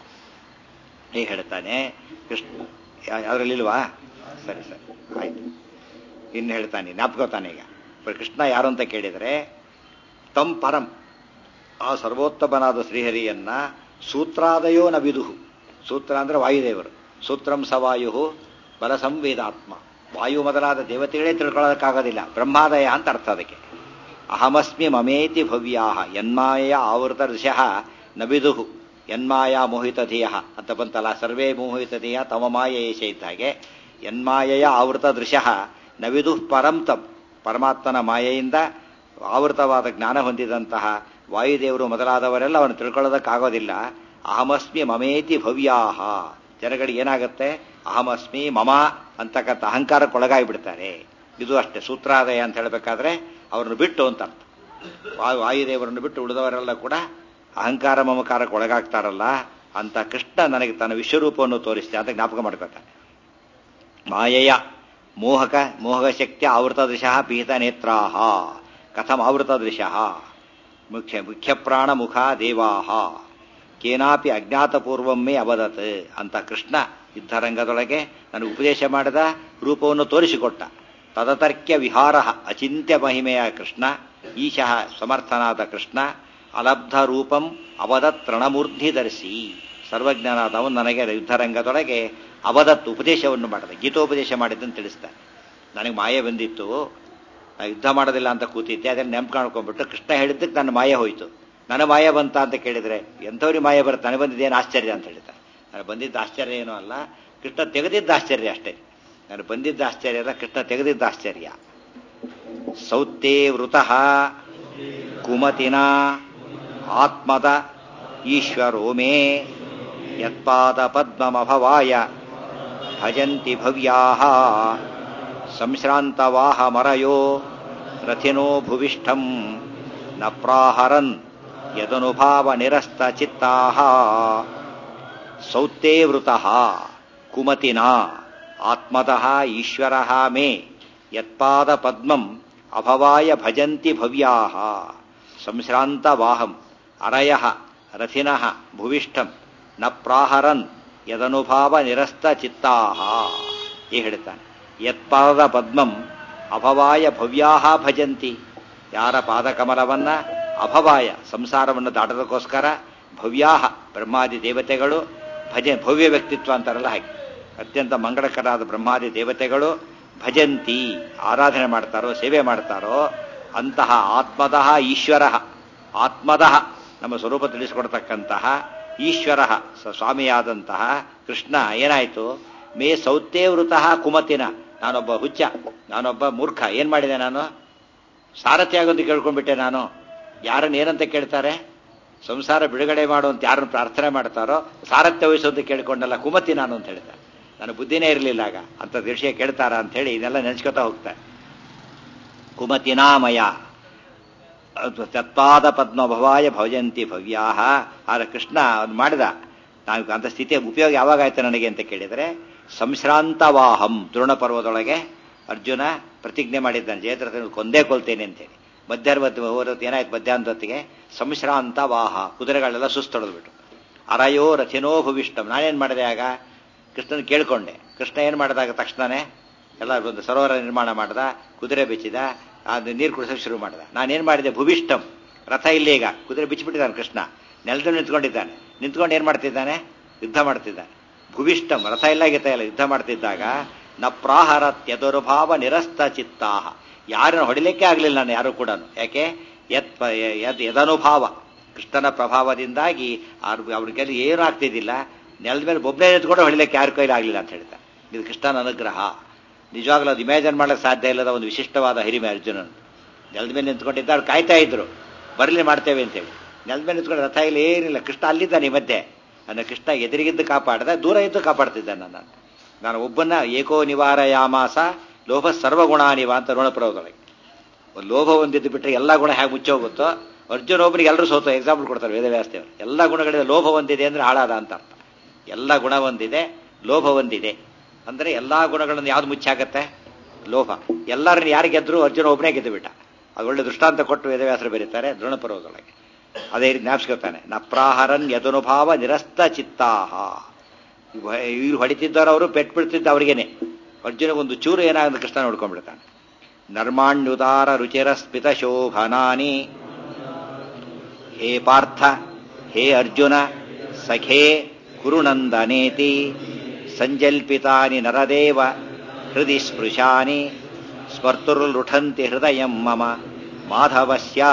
ಹೀಗೆ ಹೇಳ್ತಾನೆ ಕೃಷ್ಣ ಅದರಲ್ಲಿಲ್ವಾ ಸರಿ ಸರಿ ಆಯ್ತು ಇನ್ನು ಹೇಳ್ತಾನೆ ಜ್ಞಾಪಕೋತಾನೆ ಈಗ ಕೃಷ್ಣ ಯಾರು ಅಂತ ಕೇಳಿದರೆ ತಂ ಪರಂ ಆ ಸರ್ವೋತ್ತಮನಾದ ಶ್ರೀಹರಿಯನ್ನ ಸೂತ್ರಾದಯೋ ನವಿದುಹು ಸೂತ್ರ ಅಂದ್ರೆ ವಾಯುದೇವರು ಸೂತ್ರಂ ಸವಾಯು ಬಲ ಸಂವೇದಾತ್ಮ ವಾಯು ಮೊದಲಾದ ದೇವತೆಗಳೇ ತಿಳ್ಕೊಳ್ಳೋದಕ್ಕಾಗೋದಿಲ್ಲ ಬ್ರಹ್ಮಾದಯ ಅಂತ ಅರ್ಥ ಅದಕ್ಕೆ ಅಹಮಸ್ಮಿ ಮಮೇತಿ ಭವ್ಯಾಹ ಯನ್ಮಾಯ ಆವೃತ ಋಷಃ ನಬಿದುಹು ಯನ್ಮಾಯ ಮೋಹಿತಧಿಯ ಅಂತ ಬಂತಲ್ಲ ಸರ್ವೇ ಮೋಹಿತಧಿಯ ತಮ ಮಾಯ ಏಷ ಇದ್ದ ಹಾಗೆ ಯನ್ಮಾಯಯ ಆವೃತ ದೃಶಃ ನವಿದುಃ ಪರಂ ತಂ ಪರಮಾತ್ಮನ ಮಾಯೆಯಿಂದ ಆವೃತವಾದ ಜ್ಞಾನ ಹೊಂದಿದಂತಹ ವಾಯುದೇವರು ಮೊದಲಾದವರೆಲ್ಲ ಅವನು ತಿಳ್ಕೊಳ್ಳೋದಕ್ಕಾಗೋದಿಲ್ಲ ಅಹಮಸ್ಮಿ ಮಮೇತಿ ಭವ್ಯಾಹ ಜನಗಳಿಗೆ ಏನಾಗುತ್ತೆ ಅಹಮಸ್ಮಿ ಮಮ ಅಂತಕ್ಕಂಥ ಅಹಂಕಾರಕ್ಕೊಳಗಾಗಿಬಿಡ್ತಾರೆ ಇದು ಅಷ್ಟೇ ಸೂತ್ರಾದಯ ಅಂತ ಹೇಳಬೇಕಾದ್ರೆ ಅವ್ರನ್ನ ಬಿಟ್ಟು ಅಂತ ಅರ್ಥ ವಾಯು ವಾಯುದೇವರನ್ನು ಬಿಟ್ಟು ಉಳಿದವರೆಲ್ಲ ಕೂಡ ಅಹಂಕಾರ ಮಮಕಾರಕ್ಕೆ ಒಳಗಾಗ್ತಾರಲ್ಲ ಅಂತ ಕೃಷ್ಣ ನನಗೆ ತನ್ನ ವಿಶ್ವರೂಪವನ್ನು ತೋರಿಸಿದೆ ಅಂತ ಜ್ಞಾಪಕ ಮಾಡ್ಕೊತಾನೆ ಮಾಯೆಯ ಮೋಹಕ ಮೋಹಕ ಶಕ್ತಿ ಆವೃತದೃಶಃ ಪೀತ ನೇತ್ರಾಹ ಕಥಂ ಆವೃತದೃಶಃ ಮುಖ್ಯ ಮುಖ್ಯ ಪ್ರಾಣ ಮುಖ ದೇವಾಹ ಕೇನಾಪಿ ಅಜ್ಞಾತಪೂರ್ವಮ್ಮೇ ಅವದತ್ ಅಂತ ಕೃಷ್ಣ ಯುದ್ಧರಂಗದೊಳಗೆ ನನಗೆ ಉಪದೇಶ ಮಾಡಿದ ರೂಪವನ್ನು ತೋರಿಸಿಕೊಟ್ಟ ತದತರ್ಕ್ಯ ವಿಹಾರ ಅಚಿಂತ್ಯ ಮಹಿಮೆಯ ಕೃಷ್ಣ ಈಶಃ ಸಮರ್ಥನಾದ ಕೃಷ್ಣ ಅಲಬ್ಧ ರೂಪಂ ಅವದತ್ ರಣಮೂರ್ಧಿ ಧರಿಸಿ ಸರ್ವಜ್ಞನಾದವನು ನನಗೆ ಯುದ್ಧರಂಗದೊಳಗೆ ಅವದತ್ ಉಪದೇಶವನ್ನು ಮಾಡಿದ ಗೀತೋಪದೇಶ ಮಾಡಿದ್ದನ್ನು ತಿಳಿಸ್ತಾನೆ ನನಗೆ ಮಾಯೆ ಬಂದಿತ್ತು ನಾ ಯುದ್ಧ ಮಾಡೋದಿಲ್ಲ ಅಂತ ಕೂತಿದ್ದೆ ಅದನ್ನು ನೆನಪು ಕಾಣ್ಕೊಂಡ್ಬಿಟ್ಟು ಕೃಷ್ಣ ಹೇಳಿದ್ದಕ್ಕೆ ನನ್ನ ಮಾಯ ಹೋಯಿತು ನನ್ನ ಮಾಯ ಬಂತ ಅಂತ ಕೇಳಿದ್ರೆ ಎಂಥವ್ರಿಗೆ ಮಾಯ ಬರುತ್ತೆ ನನಗೆ ಬಂದಿದ್ದೇನು ಆಶ್ಚರ್ಯ ಅಂತ ಹೇಳ್ತಾರೆ ನನಗೆ ಬಂದಿದ್ದ ಆಶ್ಚರ್ಯ ಏನೂ ಅಲ್ಲ ಕೃಷ್ಣ ತೆಗೆದಿದ್ದ ಆಶ್ಚರ್ಯ ಅಷ್ಟೇ ನಾನು ಬಂದಿದ್ದ ಆಶ್ಚರ್ಯ ಅಲ್ಲ ಕೃಷ್ಣ ತೆಗೆದಿದ್ದ ಆಶ್ಚರ್ಯ ಸೌತ್ತೇ ವೃತಃ ಕುಮತಿನ ಆತ್ಮದ ಈಶ್ವರೋ ಮೇ ಯತ್ಪಾದ ಪದ್ಮಮಭವಾಯ ಭಜಂತಿ ಭವ್ಯಾಹ ಸಂಶ್ರಾಂತವಾಹ ಮರಯೋ ರಥಿನೋ ಭುವಿಷ್ಠಂ ನ ಪ್ರಾಹರನ್ ಯದನುಭಾವ ನಿರಸ್ತ ಚಿತ್ತಾಹ ಸೌತ್ತೇ ವೃತಃ ಕುಮತಿನ ಆತ್ಮತಃ ಈಶ್ವರ ಮೇ ಯತ್ಪಾದ ಪದ್ಮಂ ಅಭವಾಯ ಭಜಂತಿ ಭವ್ಯಾಹ ಸಂಶ್ರಾಂತವಾಹಂ ಅರಯ ರಥಿನ ಭುವಿಷ್ಠಂ ನ ಪ್ರಾಹರನ್ ಯದನುಭಾವ ನಿರಸ್ತ ಚಿತ್ತಾಹ ಈ ಹೇಳ್ತಾನೆ ಯತ್ಪಾದ ಪದ್ಮಂ ಅಭವಾಯ ಭವ್ಯಾಹ ಭಜಂತಿ ಯಾರ ಪಾದಕಮಲವನ್ನ ಅಭವಾಯ ಸಂಸಾರವನ್ನು ದಾಟೋದಕ್ಕೋಸ್ಕರ ಭವ್ಯಾಹ ಬ್ರಹ್ಮಾದಿ ದೇವತೆಗಳು ಭಜ ಭವ್ಯ ವ್ಯಕ್ತಿತ್ವ ಅಂತಾರಲ್ಲ ಹಾಗೆ ಅತ್ಯಂತ ಮಂಗಳಕರಾದ ಬ್ರಹ್ಮಾದಿ ದೇವತೆಗಳು ಭಜಂತಿ ಆರಾಧನೆ ಮಾಡ್ತಾರೋ ಸೇವೆ ಮಾಡ್ತಾರೋ ಅಂತಹ ಆತ್ಮದಃ ಈಶ್ವರ ಆತ್ಮದಃ ನಮ್ಮ ಸ್ವರೂಪ ತಿಳಿಸಿಕೊಡ್ತಕ್ಕಂತಹ ಈಶ್ವರ ಸ್ವಾಮಿಯಾದಂತಹ ಕೃಷ್ಣ ಏನಾಯಿತು ಮೇ ಸೌತ್ತೇ ವೃತಃ ಕುಮತಿನ ನಾನೊಬ್ಬ ಹುಚ್ಚ ನಾನೊಬ್ಬ ಮೂರ್ಖ ಏನ್ ಮಾಡಿದೆ ನಾನು ಸಾರಥಿ ಆಗೋದು ಕೇಳ್ಕೊಂಡ್ಬಿಟ್ಟೆ ನಾನು ಯಾರನ್ನ ಏನಂತ ಕೇಳ್ತಾರೆ ಸಂಸಾರ ಬಿಡುಗಡೆ ಮಾಡು ಅಂತ ಯಾರನ್ನು ಪ್ರಾರ್ಥನೆ ಮಾಡ್ತಾರೋ ಸಾರಥ್ಯ ವಹಿಸೋದು ಕೇಳ್ಕೊಂಡಲ್ಲ ಕುಮತಿ ನಾನು ಅಂತ ಹೇಳ್ತಾರೆ ನನ್ನ ಬುದ್ಧಿನೇ ಇರಲಿಲ್ಲ ಆಗ ಅಂತ ವಿಷಯ ಕೇಳ್ತಾರ ಅಂತ ಹೇಳಿ ಇದನ್ನೆಲ್ಲ ನೆನೆಸ್ಕೊತಾ ಹೋಗ್ತಾರೆ ಕುಮತಿನಾಮಯ ತತ್ಪಾದ ಪದ್ಮಭವಾಯ ಭಜಂತಿ ಭವ್ಯಾಹ ಆದ್ರೆ ಕೃಷ್ಣ ಅದು ಮಾಡಿದ ನಾವು ಅಂತ ಸ್ಥಿತಿಯ ಉಪಯೋಗ ಯಾವಾಗ ಆಯ್ತು ನನಗೆ ಅಂತ ಕೇಳಿದರೆ ಸಂಶ್ರಾಂತವಾಹಂ ದ್ರೋಣ ಪರ್ವದೊಳಗೆ ಅರ್ಜುನ ಪ್ರತಿಜ್ಞೆ ಮಾಡಿದ್ದಾನೆ ಜಯದ್ರಥನ ಕೊಂದೇ ಕೊಲ್ತೇನೆ ಅಂತೇಳಿ ಮಧ್ಯಾಹ್ನ ಹೊತ್ತು ಏನಾಯ್ತು ಮಧ್ಯಾಹ್ನದ ಹೊತ್ತಿಗೆ ಸಂಶ್ರಾಂತ ವಾಹ ಕುದುರೆಗಳೆಲ್ಲ ಸುಸ್ತೊಡೆದ್ಬಿಟ್ಟು ಅರಯೋ ರಥಿನೋ ಭವಿಷ್ಟಂ ನಾನೇನು ಮಾಡಿದೆ ಆಗ ಕೃಷ್ಣನ ಕೇಳ್ಕೊಂಡೆ ಕೃಷ್ಣ ಏನು ಮಾಡಿದಾಗ ತಕ್ಷಣನೇ ಎಲ್ಲ ಒಂದು ಸರೋವರ ನಿರ್ಮಾಣ ಮಾಡ್ದ ಕುದುರೆ ಬಿಚ್ಚಿದ ಅದು ನೀರು ಕುಡಿಸೋಕೆ ಶುರು ಮಾಡಿದ ನಾನೇನು ಮಾಡಿದೆ ಭೂವಿಷ್ಟಂ ರಥ ಇಲ್ಲಿ ಈಗ ಕುದುರೆ ಬಿಚ್ಚಿಬಿಟ್ಟಿದ್ದಾನೆ ಕೃಷ್ಣ ನೆಲದಲ್ಲಿ ನಿಂತ್ಕೊಂಡಿದ್ದಾನೆ ನಿಂತ್ಕೊಂಡು ಏನು ಮಾಡ್ತಿದ್ದಾನೆ ಯುದ್ಧ ಮಾಡ್ತಿದ್ದಾನೆ ಭೂವಿಷ್ಟಂ ರಥ ಇಲ್ಲ ಗೀತ ಇಲ್ಲ ಯುದ್ಧ ಮಾಡ್ತಿದ್ದಾಗ ನ ಪ್ರಾಹರ ತ್ಯದುರ್ಭಾವ ನಿರಸ್ತ ಚಿತ್ತಾಹ ಯಾರನ್ನು ಹೊಡಿಲಿಕ್ಕೆ ಆಗಲಿಲ್ಲ ನಾನು ಯಾರು ಕೂಡ ಯಾಕೆ ಯತ್ ಪ- ಯದ್ ಯದನುಭಾವ ಕೃಷ್ಣನ ಪ್ರಭಾವದಿಂದಾಗಿ ಅವ್ರ ಅವ್ರಿಗೆ ಏನೂ ಆಗ್ತಿದ್ದಿಲ್ಲ ನೆಲದ ಮೇಲೆ ಒಬ್ಬನೇ ನಿಂತ್ಕೊಂಡು ಹೊಡಿಲಿಕ್ಕೆ ಯಾರ ಕೈಲಿ ಆಗಲಿಲ್ಲ ಅಂತ ಹೇಳ್ತಾರೆ ಇದು ಕೃಷ್ಣನ ಅನುಗ್ರಹ ನಿಜವಾಗ್ಲೂ ಅದು ಇಮ್ಯಾಜಿನ್ ಮಾಡಕ್ಕೆ ಸಾಧ್ಯ ಇಲ್ಲದ ಒಂದು ವಿಶಿಷ್ಟವಾದ ಹಿರಿಮೆ ಅರ್ಜುನನ್ ನೆಲದ ಮೇಲೆ ನಿಂತ್ಕೊಂಡಿದ್ದ ಅವ್ರು ಕಾಯ್ತಾ ಇದ್ರು ಬರಲಿ ಮಾಡ್ತೇವೆ ಅಂತೇಳಿ ನೆಲದ ಮೇಲೆ ನಿಂತ್ಕೊಂಡು ರಥ ಇಲ್ಲ ಏನಿಲ್ಲ ಕೃಷ್ಣ ಅಲ್ಲಿದ್ದಾನೆ ಈ ಮಧ್ಯೆ ನನ್ನ ಕೃಷ್ಣ ಎದುರಿಗಿದ್ದು ಕಾಪಾಡ್ದ ದೂರ ಇದ್ದು ಕಾಪಾಡ್ತಿದ್ದ ನನ್ನ ನಾನು ಒಬ್ಬನ್ನ ಏಕೋ ನಿವಾರ ಯಾಮಾಸ ಲೋಭ ಸರ್ವಗುಣಾನಿವ ಅಂತ ಋಣಪ್ರವದೊಳಗೆ ಒಂದು ಲೋಭ ಹೊಂದಿದ್ದು ಬಿಟ್ಟರೆ ಎಲ್ಲ ಗುಣ ಹೇಗೆ ಮುಚ್ಚೋಗುತ್ತೋ ಅರ್ಜುನ ಒಬ್ಬರಿಗೆ ಎಲ್ಲರೂ ಸೋತು ಎಕ್ಸಾಂಪಲ್ ಕೊಡ್ತಾರೆ ವೇದವ್ಯಾಸದೇವರು ಎಲ್ಲ ಗುಣಗಳಿಂದ ಲೋಭ ಹೊಂದಿದೆ ಅಂದ್ರೆ ಹಾಳಾದ ಅಂತ ಅರ್ಥ ಎಲ್ಲ ಗುಣ ಹೊಂದಿದೆ ಲೋಭ ಹೊಂದಿದೆ ಅಂದ್ರೆ ಎಲ್ಲಾ ಗುಣಗಳನ್ನು ಯಾವ್ದು ಮುಚ್ಚಾಗತ್ತೆ ಲೋಭ ಎಲ್ಲರನ್ನ ಯಾರು ಗೆದ್ರು ಅರ್ಜುನ ಒಬ್ಬನೇ ಗೆದ್ದು ಬಿಟ್ಟ ಅದು ಒಳ್ಳೆ ದೃಷ್ಟಾಂತ ಕೊಟ್ಟು ವೇದವ್ಯಾಸರು ಬರೀತಾರೆ ದ್ರೋಣಪರ್ವದೊಳಗೆ ಅದೇ ರೀತಿ ಜ್ಞಾಪಿಸ್ಕೊತಾನೆ ನಪ್ರಾಹರನ್ ಯದನುಭಾವ ನಿರಸ್ತ ಚಿತ್ತಾಹ ಇವ್ರು ಹೊಡಿತಿದ್ದವರು ಅವರು ಪೆಟ್ ಬಿಡ್ತಿದ್ದ ಅವ್ರಿಗೇನೆ ಅರ್ಜುನಗೊಂದು ಚೂರು ಏನಾಗುತ್ತೆ ಕೃಷ್ಣ ನೋಡ್ಕೊಂಡ್ಬಿಡ್ತಾನೆ ನರ್ಮಾಣ್ಯುದಾರ ರುಚಿರ ಸ್ಮಿತ ಶೋಭನಾನಿ ಹೇ ಪಾರ್ಥ ಹೇ ಅರ್ಜುನ ಸಖೇ ಕುರುನಂದನೇತಿ ಸಂಜಲ್ಪಿತಾನಿ ನರದೇವ ಹೃದಯ ಸ್ಪೃಶಾನಿ ಸ್ಮರ್ತುರ್ಲುಠಂತಿ ಹೃದಯ ಮಮ ಮಾಧವಸ್ಯ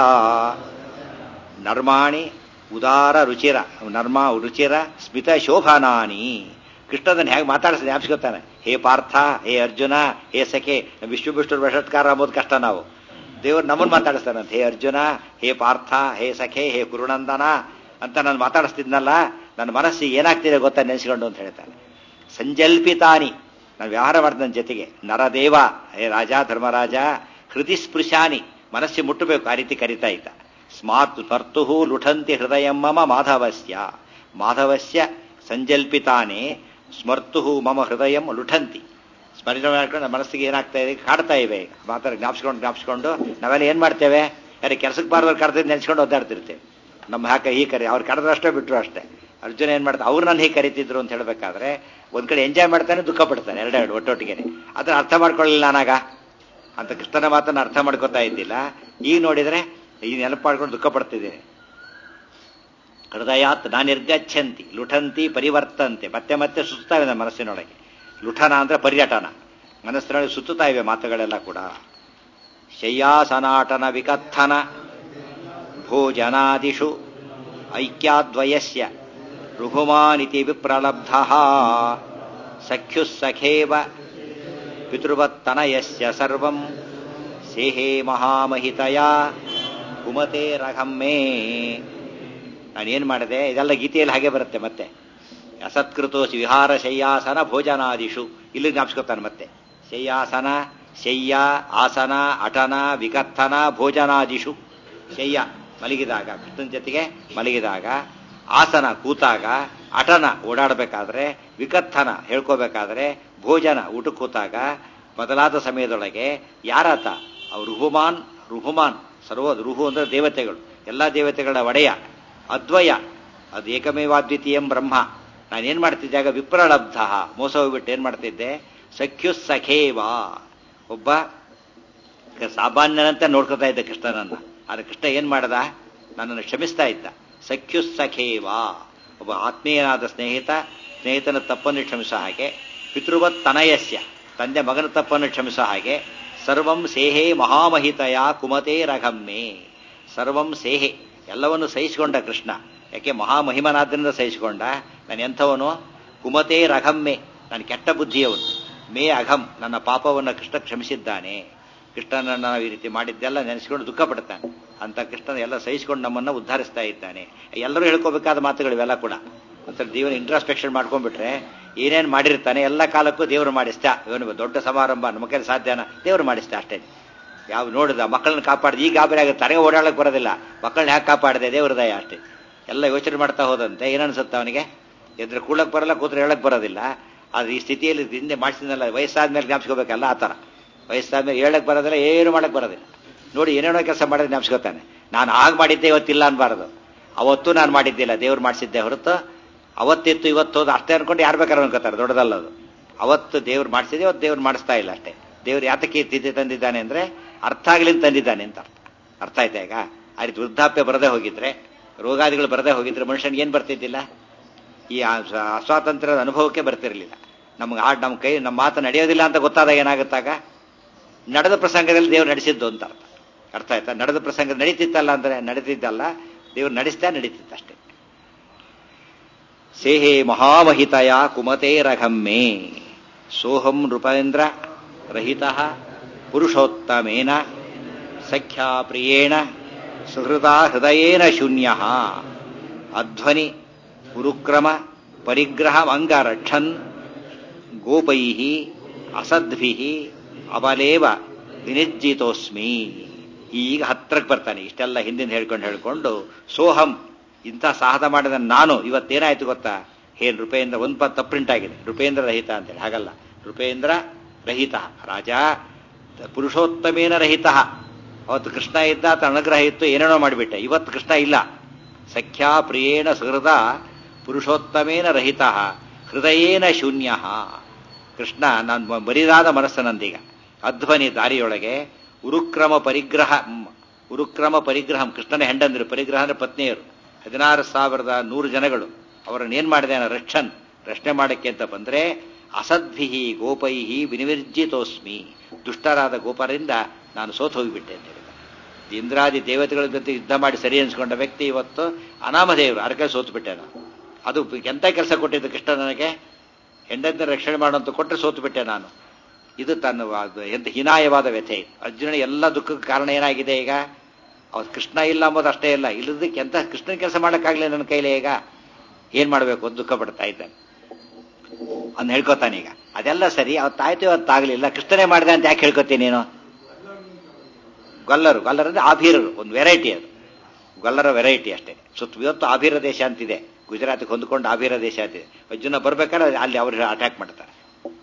ನರ್ಮಾಣಿ ಉದಾರ ರುಚಿರ ನರ್ಮ ರುಚಿರ ಸ್ಮಿತ ಶೋಭನಾನಿ ಕೃಷ್ಣದನ್ನು ಹೇಗೆ ಮಾತಾಡಿಸಿದ ಜ್ಞಾಪಿಸ್ಕೊತಾನೆ ಹೇ ಪಾರ್ಥ ಹೇ ಅರ್ಜುನ ಹೇ ಸಖೆ ವಿಷ್ಣು ವಿಷ್ಣು ವಷತ್ಕಾರ ಅಂಬೋದು ಕಷ್ಟ ನಾವು ದೇವರು ನಮ್ಮನ್ನು ಮಾತಾಡಿಸ್ತಾನಂತ ಹೇ ಅರ್ಜುನ ಹೇ ಪಾರ್ಥ ಹೇ ಸಖೆ ಹೇ ಕುರುನಂದನ ಅಂತ ನಾನು ಮಾತಾಡಿಸ್ತಿದ್ನಲ್ಲ ನನ್ನ ಮನಸ್ಸಿಗೆ ಏನಾಗ್ತಿದೆ ಗೊತ್ತಾ ನೆನೆಸ್ಕೊಂಡು ಅಂತ ಹೇಳ್ತಾನೆ ಸಂಜಲ್ಪಿತಾನಿ ನಾನು ವ್ಯವಹಾರ ಮಾಡ್ತೀನಿ ನನ್ನ ಜೊತೆಗೆ ನರದೇವ ಹೇ ರಾಜ ಧರ್ಮರಾಜ ಹೃದಯ ಸ್ಪೃಶಾನಿ ಮನಸ್ಸಿಗೆ ಮುಟ್ಟಬೇಕು ಆ ರೀತಿ ಕರಿತಾ ಇದ್ದ ಸ್ಮಾರ್ತ್ ಸ್ಮರ್ತು ಲುಠಂತಿ ಹೃದಯ ಮಮ ಮಾಧವಸ್ಯ ಮಾಧವಸ್ಯ ಸಂಜಲ್ಪಿತಾನೆ ಸ್ಮರ್ತು ಮಮ ಹೃದಯ ಲುಠಂತಿ ಸ್ಮರಣೆ ಮಾಡ್ಕೊಂಡು ನಮ್ಮ ಮನಸ್ಸಿಗೆ ಏನಾಗ್ತಾ ಇದೆ ಕಾಡ್ತಾ ಇವೆ ಈಗ ಮಾತಾಡಿ ಜ್ಞಾಪಿಸ್ಕೊಂಡು ಜ್ಞಾಪಿಸ್ಕೊಂಡು ನಾವೆಲ್ಲ ಏನ್ ಮಾಡ್ತೇವೆ ಯಾರು ಕೆಲಸಕ್ಕೆ ಬಾರದವ್ರು ಕರೆದಿದ್ದು ನೆನೆಸ್ಕೊಂಡು ಒದ್ದಾಡ್ತಿರ್ತೇವೆ ನಮ್ಮ ಹಾಕ ಹೀಗೆ ಕರಿ ಅವ್ರು ಕರೆದ್ರು ಅಷ್ಟೇ ಬಿಟ್ರು ಅಷ್ಟೇ ಅರ್ಜುನ ಏನ್ ಮಾಡ್ತಾರೆ ಅವ್ರು ನನ್ನ ಹೀಗೆ ಕರಿತಿದ್ರು ಅಂತ ಹೇಳ್ಬೇಕಾದ್ರೆ ಒಂದ್ ಕಡೆ ಎಂಜಾಯ್ ಮಾಡ್ತಾನೆ ದುಃಖ ಪಡ್ತಾನೆ ಎರಡೆರಡು ಒಟ್ಟೊಟ್ಟಿಗೆ ಅದನ್ನ ಅರ್ಥ ಮಾಡ್ಕೊಳ್ಳಿಲ್ಲ ನಾನಾಗ ಅಂತ ಕೃಷ್ಣನ ಮಾತನ್ನ ಅರ್ಥ ಮಾಡ್ಕೊತಾ ಇದ್ದಿಲ್ಲ ಈಗ ನೋಡಿದ್ರೆ ಈ ನೆನಪು ಮಾಡ್ಕೊಂಡು ದುಃಖ ಪಡ್ತಿದ್ದೇನೆ ಹೃದಯಾತ್ ನಾ ನಿರ್ಗಚ್ಚಂತಿ ಲುಠಂತಿ ಪರಿವರ್ತಂತೆ ಮತ್ತೆ ಮತ್ತೆ ಸುತ್ತಾ ಇದೆ ನನ್ನ ಮನಸ್ಸಿನೊಳಗೆ ಲುಠನ ಅಂದ್ರೆ ಪರ್ಯಟನ ಮನಸ್ಸಿನೊಳಗೆ ಸುತ್ತುತ್ತಾ ಇವೆ ಮಾತುಗಳೆಲ್ಲ ಕೂಡ ಶಯ್ಯಾಸನಾಟನ ವಿಕಥನ ಭೋಜನಾದಿಷು ಐಕ್ಯಾದ್ವಯಸ್ಯ ರುಹುಮಾನಿತಿ ವಿಪ್ರಲಬ್ಧ ಸಖ್ಯುಸ್ಸಖೇವ ಪಿತೃವತ್ತನಯಸ್ಯ ಸರ್ವಂ ಸೇಹೇ ಮಹಾಮಹಿತಯ ಕುಮತೆ ರಘಮ್ಮೇ ನಾನೇನು ಮಾಡಿದೆ ಇದೆಲ್ಲ ಗೀತೆಯಲ್ಲಿ ಹಾಗೆ ಬರುತ್ತೆ ಮತ್ತೆ ಅಸತ್ಕೃತೋಸಿ ವಿಹಾರ ಶಯ್ಯಾಸನ ಭೋಜನಾದಿಷು ಇಲ್ಲಿ ಜ್ಞಾಪಿಸ್ಕೊತಾನೆ ಮತ್ತೆ ಶಯ್ಯಾಸನ ಶಯ್ಯ ಆಸನ ಅಟನ ವಿಕಥನ ಭೋಜನಾದಿಷು ಶಯ್ಯ ಮಲಗಿದಾಗ ಕೃಷ್ಣನ ಜೊತೆಗೆ ಮಲಗಿದಾಗ ಆಸನ ಕೂತಾಗ ಅಟನ ಓಡಾಡಬೇಕಾದ್ರೆ ವಿಕಥನ ಹೇಳ್ಕೋಬೇಕಾದ್ರೆ ಭೋಜನ ಊಟ ಕೂತಾಗ ಮೊದಲಾದ ಸಮಯದೊಳಗೆ ಯಾರಾತ ಅವ್ರು ರುಹುಮಾನ್ ರುಹುಮಾನ್ ಸರ್ವ ರುಹು ಅಂದ್ರೆ ದೇವತೆಗಳು ಎಲ್ಲಾ ದೇವತೆಗಳ ಒಡೆಯ ಅದ್ವಯ ಅದು ಏಕಮೇವಾದ್ವಿತೀಯಂ ಬ್ರಹ್ಮ ನಾನೇನ್ ಮಾಡ್ತಿದ್ದಾಗ ವಿಪ್ರಲಬ್ಧ ಮೋಸ ಹೋಗ್ಬಿಟ್ಟು ಏನ್ ಮಾಡ್ತಿದ್ದೆ ಸಖ್ಯು ಸಖೇವಾ ಒಬ್ಬ ಸಾಮಾನ್ಯನಂತ ನೋಡ್ಕೊತಾ ಇದ್ದ ಕೃಷ್ಣನನ್ನ ಆದ್ರೆ ಕೃಷ್ಣ ಏನ್ ಮಾಡದ ನನ್ನನ್ನು ಕ್ಷಮಿಸ್ತಾ ಇದ್ದ ಸಖ್ಯು ಸಖೇವಾ ಒಬ್ಬ ಆತ್ಮೀಯನಾದ ಸ್ನೇಹಿತ ಸ್ನೇಹಿತನ ತಪ್ಪನ್ನು ಕ್ಷಮಿಸೋ ಹಾಗೆ ಪಿತೃವತ್ ತನಯಸ್ಯ ತಂದೆ ಮಗನ ತಪ್ಪನ್ನು ಕ್ಷಮಿಸೋ ಹಾಗೆ ಸರ್ವಂ ಸೇಹೇ ಮಹಾಮಹಿತಯ ಕುಮತೆ ರಘಮ್ಮೆ ಸರ್ವಂ ಸೇಹೆ ಎಲ್ಲವನ್ನು ಸಹಿಸಿಕೊಂಡ ಕೃಷ್ಣ ಯಾಕೆ ಮಹಾಮಹಿಮನಾದ್ರಿಂದ ಸಹಿಸಿಕೊಂಡ ನಾನು ಎಂಥವನು ಕುಮತೆ ರಘಮ್ಮೆ ನಾನು ಕೆಟ್ಟ ಬುದ್ಧಿಯವನು ಮೇ ಅಘಂ ನನ್ನ ಪಾಪವನ್ನು ಕೃಷ್ಣ ಕ್ಷಮಿಸಿದ್ದಾನೆ ಕೃಷ್ಣನನ್ನು ನಾವು ಈ ರೀತಿ ಮಾಡಿದ್ದೆಲ್ಲ ನೆನೆಸ್ಕೊಂಡು ದುಃಖ ಪಡ್ತಾನೆ ಅಂತ ಕೃಷ್ಣನ ಎಲ್ಲ ಸಹಿಸಿಕೊಂಡು ನಮ್ಮನ್ನು ಉದ್ಧರಿಸ್ತಾ ಇದ್ದಾನೆ ಎಲ್ಲರೂ ಹೇಳ್ಕೋಬೇಕಾದ ಮಾತುಗಳು ಇವೆಲ್ಲ ಕೂಡ ಒಂದ್ಸಲ ಜೀವನ ಇಂಟ್ರಾಸ್ಪೆಕ್ಷನ್ ಮಾಡ್ಕೊಂಡ್ಬಿಟ್ರೆ ಏನೇನು ಮಾಡಿರ್ತಾನೆ ಎಲ್ಲ ಕಾಲಕ್ಕೂ ದೇವರು ಮಾಡಿಸ್ತಾ ಇವನು ದೊಡ್ಡ ಸಮಾರಂಭ ನಮ್ಮ ಕೈಲಿ ಸಾಧ್ಯನ ದೇವರು ಮಾಡಿಸ್ತಾ ಅಷ್ಟೇ ಯಾವ ನೋಡಿದ ಮಕ್ಕಳನ್ನ ಕಾಪಾಡಿದ ಈಗ ಗಾಬರಿ ಆಗುತ್ತೆ ತನಗೆ ಓಡಾಡಕ್ಕೆ ಬರೋದಿಲ್ಲ ಮಕ್ಕಳನ್ನ ಯಾಕೆ ಕಾಪಾಡಿದೆ ದೇವ್ರ ದಯ ಅಷ್ಟೇ ಎಲ್ಲ ಯೋಚನೆ ಮಾಡ್ತಾ ಹೋದಂತೆ ಏನನ್ಸುತ್ತೆ ಅವನಿಗೆ ಎದ್ರೆ ಕೂಳಕ್ ಬರಲ್ಲ ಕೂತ್ರೆ ಹೇಳಕ್ ಬರೋದಿಲ್ಲ ಆದ್ರೆ ಈ ಸ್ಥಿತಿಯಲ್ಲಿ ಹಿಂದೆ ಮಾಡಿಸಿದ್ನಲ್ಲ ವಯಸ್ಸಾದ್ಮೇಲೆ ಜ್ಞಾಪಿಸ್ಕೋಬೇಕಲ್ಲ ಆ ಥರ ವಯಸ್ಸಾದ್ಮೇಲೆ ಹೇಳಕ್ ಬರೋದಿಲ್ಲ ಏನು ಮಾಡಕ್ ಬರೋದಿಲ್ಲ ನೋಡಿ ಏನೇನೋ ಕೆಲಸ ಮಾಡಿದ್ರೆ ಜ್ಞಾಪಿಸ್ಕೋತಾನೆ ನಾನು ಆಗ ಮಾಡಿದ್ದೆ ಇವತ್ತಿಲ್ಲ ಅನ್ಬಾರದು ಅವತ್ತು ನಾನು ಮಾಡಿದ್ದಿಲ್ಲ ದೇವ್ರು ಮಾಡಿಸಿದ್ದೆ ಹೊರತು ಅವತ್ತಿತ್ತು ಇವತ್ತು ಹೋದ ಅಷ್ಟೇ ಅನ್ಕೊಂಡು ಯಾರು ಬೇಕಾದ್ರೆ ಅನ್ಕೋತಾರೆ ದೊಡ್ಡದಲ್ಲ ಅದು ಅವತ್ತು ದೇವ್ರು ಮಾಡಿಸಿದೆ ಇವತ್ತು ದೇವ್ರು ಮಾಡಿಸ್ತಾ ಇಲ್ಲ ಅಷ್ಟೇ ದೇವ್ರು ಯಾತಕ್ಕೆ ತಿದ್ದೆ ತಂದಿದ್ದಾನೆ ಅಂದ್ರೆ ಅರ್ಥ ಆಗಲಿ ತಂದಿದ್ದಾನೆ ಅಂತ ಅರ್ಥ ಅರ್ಥ ಆಯ್ತಾ ಈಗ ಆ ರೀತಿ ವೃದ್ಧಾಪ್ಯ ಬರದೇ ಹೋಗಿದ್ರೆ ರೋಗಾದಿಗಳು ಬರದೇ ಹೋಗಿದ್ರೆ ಮನುಷ್ಯನಿಗೆ ಏನು ಬರ್ತಿದ್ದಿಲ್ಲ ಈ ಅಸ್ವಾತಂತ್ರ್ಯದ ಅನುಭವಕ್ಕೆ ಬರ್ತಿರ್ಲಿಲ್ಲ ನಮ್ಗೆ ಆ ನಮ್ಮ ಕೈ ನಮ್ಮ ಮಾತು ನಡೆಯೋದಿಲ್ಲ ಅಂತ ಗೊತ್ತಾದಾಗ ಏನಾಗುತ್ತಾಗ ನಡೆದ ಪ್ರಸಂಗದಲ್ಲಿ ದೇವ್ರು ನಡೆಸಿದ್ದು ಅಂತ ಅರ್ಥ ಅರ್ಥ ಆಯ್ತಾ ನಡೆದ ಪ್ರಸಂಗ ನಡೀತಿತ್ತಲ್ಲ ಅಂದ್ರೆ ನಡೀತಿದ್ದಲ್ಲ ದೇವ್ರು ನಡೆಸ್ತಾ ನಡೀತಿತ್ತು ಅಷ್ಟೇ ಸೇಹೇ ಮಹಾಮಹಿತಯ ಕುಮತೇರಘಮ್ಮೆ ಸೋಹಂ ನೃಪೇಂದ್ರ ರಹಿತ ಪುರುಷೋತ್ತಮೇನ ಸಖ್ಯಾ ಪ್ರಿಯೇಣ ಸುಹೃದ ಹೃದಯೇನ ಶೂನ್ಯ ಅಧ್ವನಿ ಉರುಕ್ರಮ ಪರಿಗ್ರಹ ಅಂಗರಕ್ಷನ್ ಗೋಪೈ ಅಸದ್ಭಿ ಅಬಲೇವ ವಿನಿಜ್ಜಿತೋಸ್ಮಿ ಈಗ ಹತ್ರಕ್ಕೆ ಬರ್ತಾನೆ ಇಷ್ಟೆಲ್ಲ ಹಿಂದಿನ ಹೇಳ್ಕೊಂಡು ಹೇಳ್ಕೊಂಡು ಸೋಹಂ ಇಂಥ ಸಾಹಸ ಮಾಡಿದ ನಾನು ಇವತ್ತೇನಾಯ್ತು ಗೊತ್ತಾ ಹೇ ನೃಪೇಂದ್ರ ಒಂದು ಪದ ತಪ್ಪ್ರಿಂಟ್ ಆಗಿದೆ ನೃಪೇಂದ್ರ ರಹಿತ ಅಂತೇಳಿ ಹಾಗಲ್ಲ ನೃಪೇಂದ್ರ ರಹಿತ ರಾಜ ಪುರುಷೋತ್ತಮೇನ ರಹಿತ ಅವತ್ತು ಕೃಷ್ಣ ಇದ್ದ ಆತ ಅನುಗ್ರಹ ಇತ್ತು ಏನೇನೋ ಮಾಡಿಬಿಟ್ಟೆ ಇವತ್ತು ಕೃಷ್ಣ ಇಲ್ಲ ಸಖ್ಯಾ ಪ್ರಿಯೇಣ ಸುಹೃದ ಪುರುಷೋತ್ತಮೇನ ರಹಿತ ಹೃದಯೇನ ಶೂನ್ಯ ಕೃಷ್ಣ ನಾನು ಬರಿದಾದ ಮನಸ್ಸು ನಂದೀಗ ಅಧ್ವನಿ ದಾರಿಯೊಳಗೆ ಉರುಕ್ರಮ ಪರಿಗ್ರಹ ಉರುಕ್ರಮ ಪರಿಗ್ರಹಂ ಕೃಷ್ಣನ ಹೆಂಡಂದ್ರು ಪರಿಗ್ರಹ ಅಂದ್ರೆ ಪತ್ನಿಯರು ಹದಿನಾರು ಸಾವಿರದ ನೂರು ಜನಗಳು ಅವರನ್ನು ಏನ್ ಮಾಡಿದೆ ರಕ್ಷನ್ ರಕ್ಷಣೆ ಮಾಡಕ್ಕೆ ಅಂತ ಬಂದ್ರೆ ಅಸದ್ಭಿಹಿ ಗೋಪೈಹಿ ವಿನಿವಿರ್ಜಿತೋಸ್ಮಿ ದುಷ್ಟರಾದ ಗೋಪರಿಂದ ನಾನು ಸೋತು ಹೋಗಿಬಿಟ್ಟೆ ಅಂತ ಹೇಳಿದ ಇಂದ್ರಾದಿ ದೇವತೆಗಳ ಜೊತೆ ಯುದ್ಧ ಮಾಡಿ ಸರಿ ಅನ್ಸ್ಕೊಂಡ ವ್ಯಕ್ತಿ ಇವತ್ತು ಅನಾಮದೇವರು ಅರ್ಕ ಸೋತು ಬಿಟ್ಟೆ ನಾನು ಅದು ಎಂತ ಕೆಲಸ ಕೊಟ್ಟಿದ್ದು ಕೃಷ್ಣ ನನಗೆ ಹೆಂಡತಿನ ರಕ್ಷಣೆ ಮಾಡುವಂತ ಕೊಟ್ಟರೆ ಸೋತು ಬಿಟ್ಟೆ ನಾನು ಇದು ತನ್ನ ಎಂತ ಹೀನಾಯವಾದ ವ್ಯಥೆ ಅರ್ಜುನ ಎಲ್ಲ ದುಃಖಕ್ಕೆ ಕಾರಣ ಏನಾಗಿದೆ ಈಗ ಅವ್ರು ಕೃಷ್ಣ ಇಲ್ಲ ಅಂಬೋದು ಅಷ್ಟೇ ಇಲ್ಲ ಇಲ್ಲದಕ್ಕೆ ಎಂತ ಕೃಷ್ಣನ ಕೆಲಸ ಮಾಡೋಕ್ಕಾಗಲಿ ನನ್ನ ಕೈಲೇ ಈಗ ಏನ್ ಮಾಡಬೇಕು ಅಂತ ದುಃಖ ಪಡ್ತಾ ಇದ್ದಾನೆ ಅನ್ನ ಹೇಳ್ಕೊತಾನೆ ಈಗ ಅದೆಲ್ಲ ಸರಿ ಅವತ್ತಾಯ್ತು ಇವತ್ತಾಗಲಿಲ್ಲ ಕೃಷ್ಣನೇ ಮಾಡಿದೆ ಅಂತ ಯಾಕೆ ಹೇಳ್ಕೊತೀನಿ ನೀನು ಗೊಲ್ಲರು ಗೊಲ್ಲರು ಅಂದ್ರೆ ಆಭೀರರು ಒಂದು ವೆರೈಟಿ ಅದು ಗೊಲ್ಲರ ವೆರೈಟಿ ಅಷ್ಟೇ ಸುತ್ತ ಇವತ್ತು ಆಭೀರ ದೇಶ ಅಂತಿದೆ ಗುಜರಾತ್ಗೆ ಹೊಂದ್ಕೊಂಡು ಆಭೀರ ದೇಶ ಅಂತಿದೆ ಅರ್ಜುನ ಬರ್ಬೇಕಾದ್ರೆ ಅಲ್ಲಿ ಅವರು ಅಟ್ಯಾಕ್ ಮಾಡ್ತಾರೆ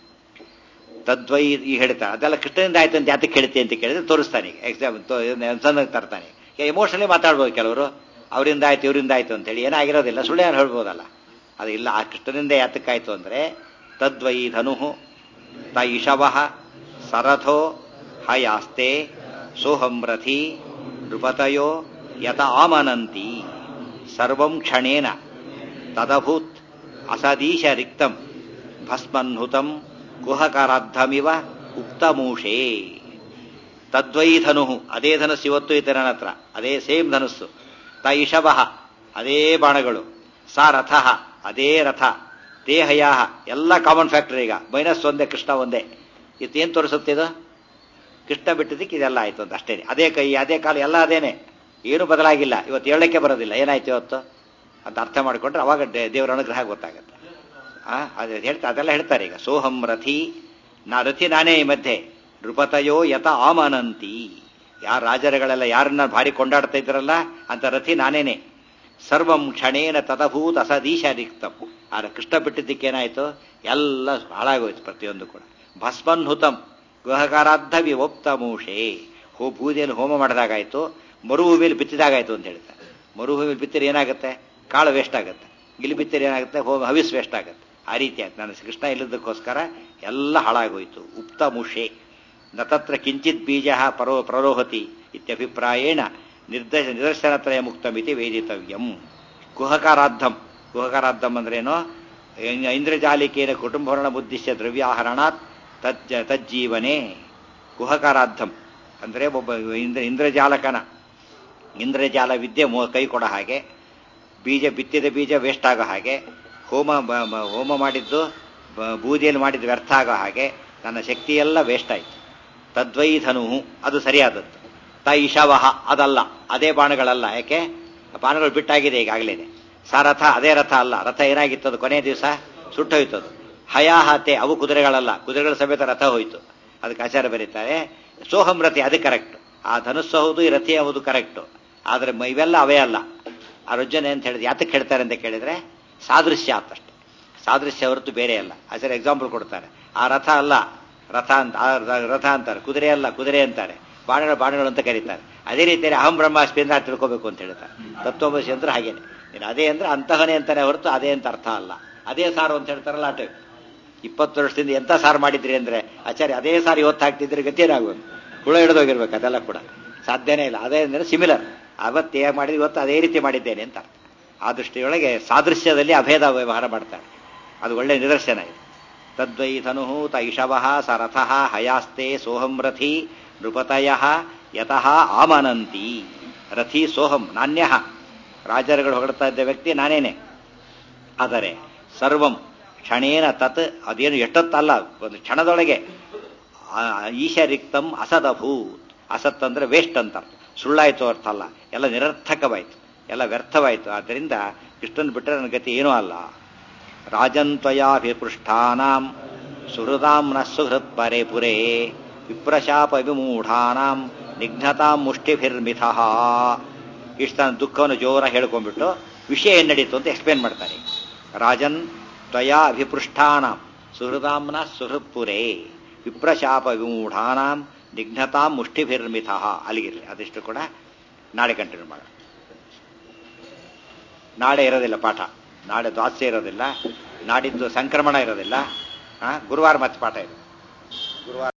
ತದ್ವೈ ಈ ಹೇಳ್ತಾರೆ ಅದೆಲ್ಲ ಕೃಷ್ಣನಿಂದ ಆಯ್ತು ಅಂತ ಯಾತಕ್ಕೆ ಹೇಳ್ತಿ ಅಂತ ಕೇಳಿದ್ರೆ ತೋರಿಸ್ತಾನೆ ಈಗ ಎಕ್ಸಾಮ್ ತರ್ತಾನೆ ಎಮೋಷನಲಿ ಮಾತಾಡ್ಬೋದು ಕೆಲವರು ಅವರಿಂದ ಆಯ್ತು ಇವರಿಂದ ಆಯ್ತು ಅಂತೇಳಿ ಏನಾಗಿರೋದಿಲ್ಲ ಸುಳ್ಳು ಯಾರು ಹೇಳ್ಬೋದಲ್ಲ ಅದು ಇಲ್ಲ ಆ ಕೃಷ್ಣನಿಂದ ಯಾತಕ್ಕಾಯ್ತು ಅಂದ್ರೆ ತದ್ವೈ ಧನು ತ ಇಷವಃ ಸರಥೋ ಹಯಾಸ್ತೆ ಸೋಹಂ ರಥಿ ನೃಪತಯೋ ಯತ ಆಮನಂತಿ ಸರ್ವಂ ಕ್ಷಣೇನ ತದಭೂತ್ ಅಸದೀಶ ರಿಕ್ತಂ ಭಸ್ಮನ್ಹುತಂ ಕುಹಕರಾರ್ಧಮಿವ ಉಕ್ತಮೂಷೇ ತದ್ವೈ ಧನು ಅದೇ ಧನಸ್ಸು ಇವತ್ತು ಇದೆ ನನ್ನ ಹತ್ರ ಅದೇ ಸೇಮ್ ಧನಸ್ಸು ತ ಇಷವಃ ಅದೇ ಬಾಣಗಳು ಸ ರಥ ಅದೇ ರಥ ದೇಹಯ ಎಲ್ಲ ಕಾಮನ್ ಫ್ಯಾಕ್ಟರ್ ಈಗ ಮೈನಸ್ ಒಂದೇ ಕೃಷ್ಣ ಒಂದೇ ಇತ್ತೇನು ತೋರಿಸುತ್ತೆ ಇದು ಕೃಷ್ಣ ಬಿಟ್ಟಿದ್ದಕ್ಕೆ ಇದೆಲ್ಲ ಆಯ್ತು ಅಂತ ಅಷ್ಟೇ ಅದೇ ಕೈ ಅದೇ ಕಾಲು ಎಲ್ಲ ಅದೇನೆ ಏನು ಬದಲಾಗಿಲ್ಲ ಇವತ್ತು ಹೇಳಕ್ಕೆ ಬರೋದಿಲ್ಲ ಏನಾಯ್ತು ಇವತ್ತು ಅಂತ ಅರ್ಥ ಮಾಡಿಕೊಂಡ್ರೆ ಅವಾಗ ದೇವರ ಅನುಗ್ರಹ ಗೊತ್ತಾಗುತ್ತೆ ಆ ಅದು ಹೇಳ್ತಾ ಅದೆಲ್ಲ ಹೇಳ್ತಾರೆ ಈಗ ಸೋಹಂ ರಥಿ ನಾ ರಥಿ ನಾನೇ ಈ ಮಧ್ಯೆ ನೃಪತಯೋ ಯತ ಆಮನಂತಿ ಯಾರ ರಾಜರುಗಳೆಲ್ಲ ಯಾರನ್ನ ಭಾರಿ ಕೊಂಡಾಡ್ತಾ ಇದ್ರಲ್ಲ ಅಂತ ರಥಿ ನಾನೇನೆ ಸರ್ವಂ ಕ್ಷಣೇನ ತದಭೂತ ಅಸದೀಶ ರಿಕ್ತಂ ಆದ್ರೆ ಕೃಷ್ಣ ಬಿಟ್ಟಿದ್ದಕ್ಕೇನಾಯ್ತು ಎಲ್ಲ ಹಾಳಾಗೋಯ್ತು ಪ್ರತಿಯೊಂದು ಕೂಡ ಭಸ್ಮನ್ಹುತಂ ಗುಹಕಾರಾರ್ಧ ವಿವೋಪ್ತ ಮೂಷೆ ಹೋ ಬೂದಿಯಲ್ಲಿ ಹೋಮ ಮಾಡಿದಾಗಾಯ್ತು ಮರುಭೂಮಿಯಲ್ಲಿ ಬಿತ್ತಿದಾಗಾಯ್ತು ಅಂತ ಹೇಳ್ತಾರೆ ಮರುಭೂಮಿಯಲ್ಲಿ ಬಿತ್ತಿದ್ರೆ ಏನಾಗುತ್ತೆ ಕಾಳು ವೇಸ್ಟ್ ಆಗುತ್ತೆ ಇಲ್ಲಿ ಬಿತ್ತಿದ್ರೆ ಏನಾಗುತ್ತೆ ಹೋಮ ಹವಿಸ್ ವೇಸ್ಟ್ ಆಗುತ್ತೆ ಆ ರೀತಿ ಆಯ್ತು ನಾನು ಕೃಷ್ಣ ಇಲ್ಲದಕ್ಕೋಸ್ಕರ ಎಲ್ಲ ಹಾಳಾಗೋಯ್ತು ಉಪ್ತ ಮುಷೆ ನ ತತ್ರ ಕಿಂಚಿತ್ ಬೀಜ ಪರೋ ಪ್ರರೋಹತಿ ಇತ್ಯಭಿಪ್ರಾಯೇಣ ನಿರ್ದೇಶ ನಿದರ್ಶನತ್ರಯ ಮುಕ್ತಮಿತಿ ವೇದಿತವ್ಯಂ ಕುಹಕಾರಾರ್ಧಂ ಕುಹಕಾರಾರ್ಧಂ ಅಂದ್ರೇನು ಇಂದ್ರಜಾಲಿಕೇನ ಕುಟುಂಬವರ್ಣ ಬುದ್ಧಿಶ್ಯ ದ್ರವ್ಯಾಹರಣಾತ್ ತಜ್ಜ ತಜ್ಜೀವನೆ ಕುಹಕಾರಾರ್ಧಂ ಅಂದರೆ ಒಬ್ಬ ಇಂದ್ರ ಇಂದ್ರಜಾಲಕನ ಇಂದ್ರಜಾಲ ವಿದ್ಯೆ ಕೈ ಕೊಡ ಹಾಗೆ ಬೀಜ ಬಿತ್ತಿದ ಬೀಜ ವೇಸ್ಟ್ ಆಗೋ ಹಾಗೆ ಹೋಮ ಹೋಮ ಮಾಡಿದ್ದು ಬೂದಿಯಲ್ಲಿ ಮಾಡಿದ್ದು ವ್ಯರ್ಥ ಆಗೋ ಹಾಗೆ ನನ್ನ ಶಕ್ತಿಯೆಲ್ಲ ವೇಸ್ಟ್ ಆಯ್ತು ತದ್ವೈ ಧನು ಅದು ಸರಿಯಾದದ್ದು ತ ಇಶವಹ ಅದಲ್ಲ ಅದೇ ಬಾಣಗಳಲ್ಲ ಯಾಕೆ ಬಾಣಗಳು ಬಿಟ್ಟಾಗಿದೆ ಈಗಾಗಲೇ ಸಾರಥ ಅದೇ ರಥ ಅಲ್ಲ ರಥ ಏನಾಗಿತ್ತು ಅದು ಕೊನೆಯ ದಿವಸ ಸುಟ್ಟೋಯ್ತದು ಹಯಾಹತೆ ಅವು ಕುದುರೆಗಳಲ್ಲ ಕುದುರೆಗಳ ಸಮೇತ ರಥ ಹೋಯ್ತು ಅದಕ್ಕೆ ಆಚಾರ ಬರೀತಾರೆ ಸೋಹಂ ರಥಿ ಅದು ಕರೆಕ್ಟ್ ಆ ಧನುಸ್ಸು ಹೌದು ಈ ರಥಿ ಹೌದು ಕರೆಕ್ಟ್ ಆದ್ರೆ ಇವೆಲ್ಲ ಅವೇ ಅಲ್ಲ ಆ ರುಜ್ಜನೆ ಅಂತ ಹೇಳಿದ್ರೆ ಯಾತಕ್ಕೆ ಹೇಳ್ತಾರೆ ಅಂತ ಕೇಳಿದ್ರೆ ಸಾದೃಶ್ಯ ಅಂತಷ್ಟೆ ಸಾದೃಶ್ಯ ಹೊರತು ಬೇರೆ ಅಲ್ಲ ಆಚಾರ ಎಕ್ಸಾಂಪಲ್ ಕೊಡ್ತಾರೆ ಆ ರಥ ಅಲ್ಲ ರಥ ಅಂತ ರಥ ಅಂತಾರೆ ಕುದುರೆ ಅಲ್ಲ ಕುದುರೆ ಅಂತಾರೆ ಬಾಣಗಳು ಬಾಣಗಳು ಅಂತ ಕರೀತಾರೆ ಅದೇ ರೀತಿಯಲ್ಲಿ ಅಹಂ ಬ್ರಹ್ಮಾಸ್ಮಿ ಅಂತ ತಿಳ್ಕೋಬೇಕು ಅಂತ ಹೇಳ್ತಾರೆ ತತ್ವಮಸಿ ಅಂದ್ರೆ ಹಾಗೇನೆ ನೀನು ಅದೇ ಅಂದ್ರೆ ಅಂತಹನೇ ಅಂತಾನೆ ಹೊರತು ಅದೇ ಅಂತ ಅರ್ಥ ಅಲ್ಲ ಅದೇ ಸಾರು ಅಂತ ಹೇಳ್ತಾರಲ್ಲ ಆಟ ಇಪ್ಪತ್ತು ವರ್ಷದಿಂದ ಎಂತ ಸಾರು ಮಾಡಿದ್ರಿ ಅಂದ್ರೆ ಆಚಾರ್ಯ ಅದೇ ಸಾರು ಇವತ್ತು ಹಾಕ್ತಿದ್ರೆ ಗತಿ ಏನಾಗೋದು ಹುಳ ಹಿಡಿದೋಗಿರ್ಬೇಕು ಅದೆಲ್ಲ ಕೂಡ ಸಾಧ್ಯನೇ ಇಲ್ಲ ಅದೇ ಅಂದ್ರೆ ಸಿಮಿಲರ್ ಅವತ್ತೇ ಮಾಡಿದ್ರೆ ಇವತ್ತು ಅದೇ ರೀತಿ ಮಾಡಿದ್ದೇನೆ ಅಂತ ಅರ್ಥ ಆ ದೃಷ್ಟಿಯೊಳಗೆ ಸಾದೃಶ್ಯದಲ್ಲಿ ಅಭೇದ ವ್ಯವಹಾರ ಮಾಡ್ತಾರೆ ಅದು ಒಳ್ಳೆ ನಿದರ್ಶನ ಇದೆ ತದ್ವೈ ಧನು ತ ಇಷವ ಸ ರಥ ಹಯಾಸ್ತೆ ಸೋಹಂ ರಥಿ ನೃಪತಯ ಯತಃ ಆಮನಂತಿ ರಥಿ ಸೋಹಂ ನಾಣ್ಯ ರಾಜರುಗಳು ಹೊಗಡ್ತಾ ಇದ್ದ ವ್ಯಕ್ತಿ ನಾನೇನೆ ಆದರೆ ಸರ್ವಂ ಕ್ಷಣೇನ ತತ್ ಅದೇನು ಎಷ್ಟೊತ್ತಲ್ಲ ಒಂದು ಕ್ಷಣದೊಳಗೆ ಆ, ಈಶರಿಕ್ತಂ ಅಸದಭೂತ್ ಅಸತ್ ಅಂದ್ರೆ ವೇಸ್ಟ್ ಅಂತ ಸುಳ್ಳಾಯ್ತು ಅರ್ಥ ಅಲ್ಲ ಎಲ್ಲ ನಿರರ್ಥಕವಾಯ್ತು ಎಲ್ಲ ವ್ಯರ್ಥವಾಯ್ತು ಆದ್ದರಿಂದ ಕೃಷ್ಣನ್ ಬಿಟ್ಟರೆ ನನ್ನ ಗತಿ ಏನೂ ಅಲ್ಲ ರಾಜನ್ತ್ವಯಾಭಿಪೃಷ್ಠಾನಾಂ ಸುಹೃದಾಂ ನ ಸುಹೃತ್ ಪರೆ ಪುರೇ ವಿಪ್ರಶಾಪ ವಿಮೂಢಾನಾಂ ನಿಘ್ನತಾಂ ಮುಷ್ಟಿಭಿರ್ಮಿಥ ಇಷ್ಟು ತನ್ನ ದುಃಖವನ್ನು ಜೋರ ಹೇಳ್ಕೊಂಡ್ಬಿಟ್ಟು ವಿಷಯ ಏನ್ ನಡೀತು ಅಂತ ಎಕ್ಸ್ಪ್ಲೇನ್ ಮಾಡ್ತಾರೆ ರಾಜನ್ ತ್ವಯಾ ಅಭಿಪೃಷ್ಠಾನಾಂ ಸುಹೃದಾಂನ ಸುಹೃತ್ಪುರೇ ವಿಪ್ರಶಾಪ ವಿಮೂಢಾನಾಂ ನಿಘ್ನತಾಂ ಮುಷ್ಟಿಭಿರ್ಮಿಥ ಅಲ್ಲಿಗಿರಲಿ ಅದಿಷ್ಟು ಕೂಡ ನಾಳೆ ಕಂಟಿನ್ಯೂ ಮಾಡೋಣ ನಾಳೆ ಇರೋದಿಲ್ಲ ಪಾಠ ನಾಳೆ ದ್ವಾಸ್ಯ ಇರೋದಿಲ್ಲ ನಾಡಿದ್ದು ಸಂಕ್ರಮಣ ಇರೋದಿಲ್ಲ ಆ, ಗುರುವಾರ ಮತ್ತೆ ಪಾಠ ಇದೆ ಗುರುವಾರ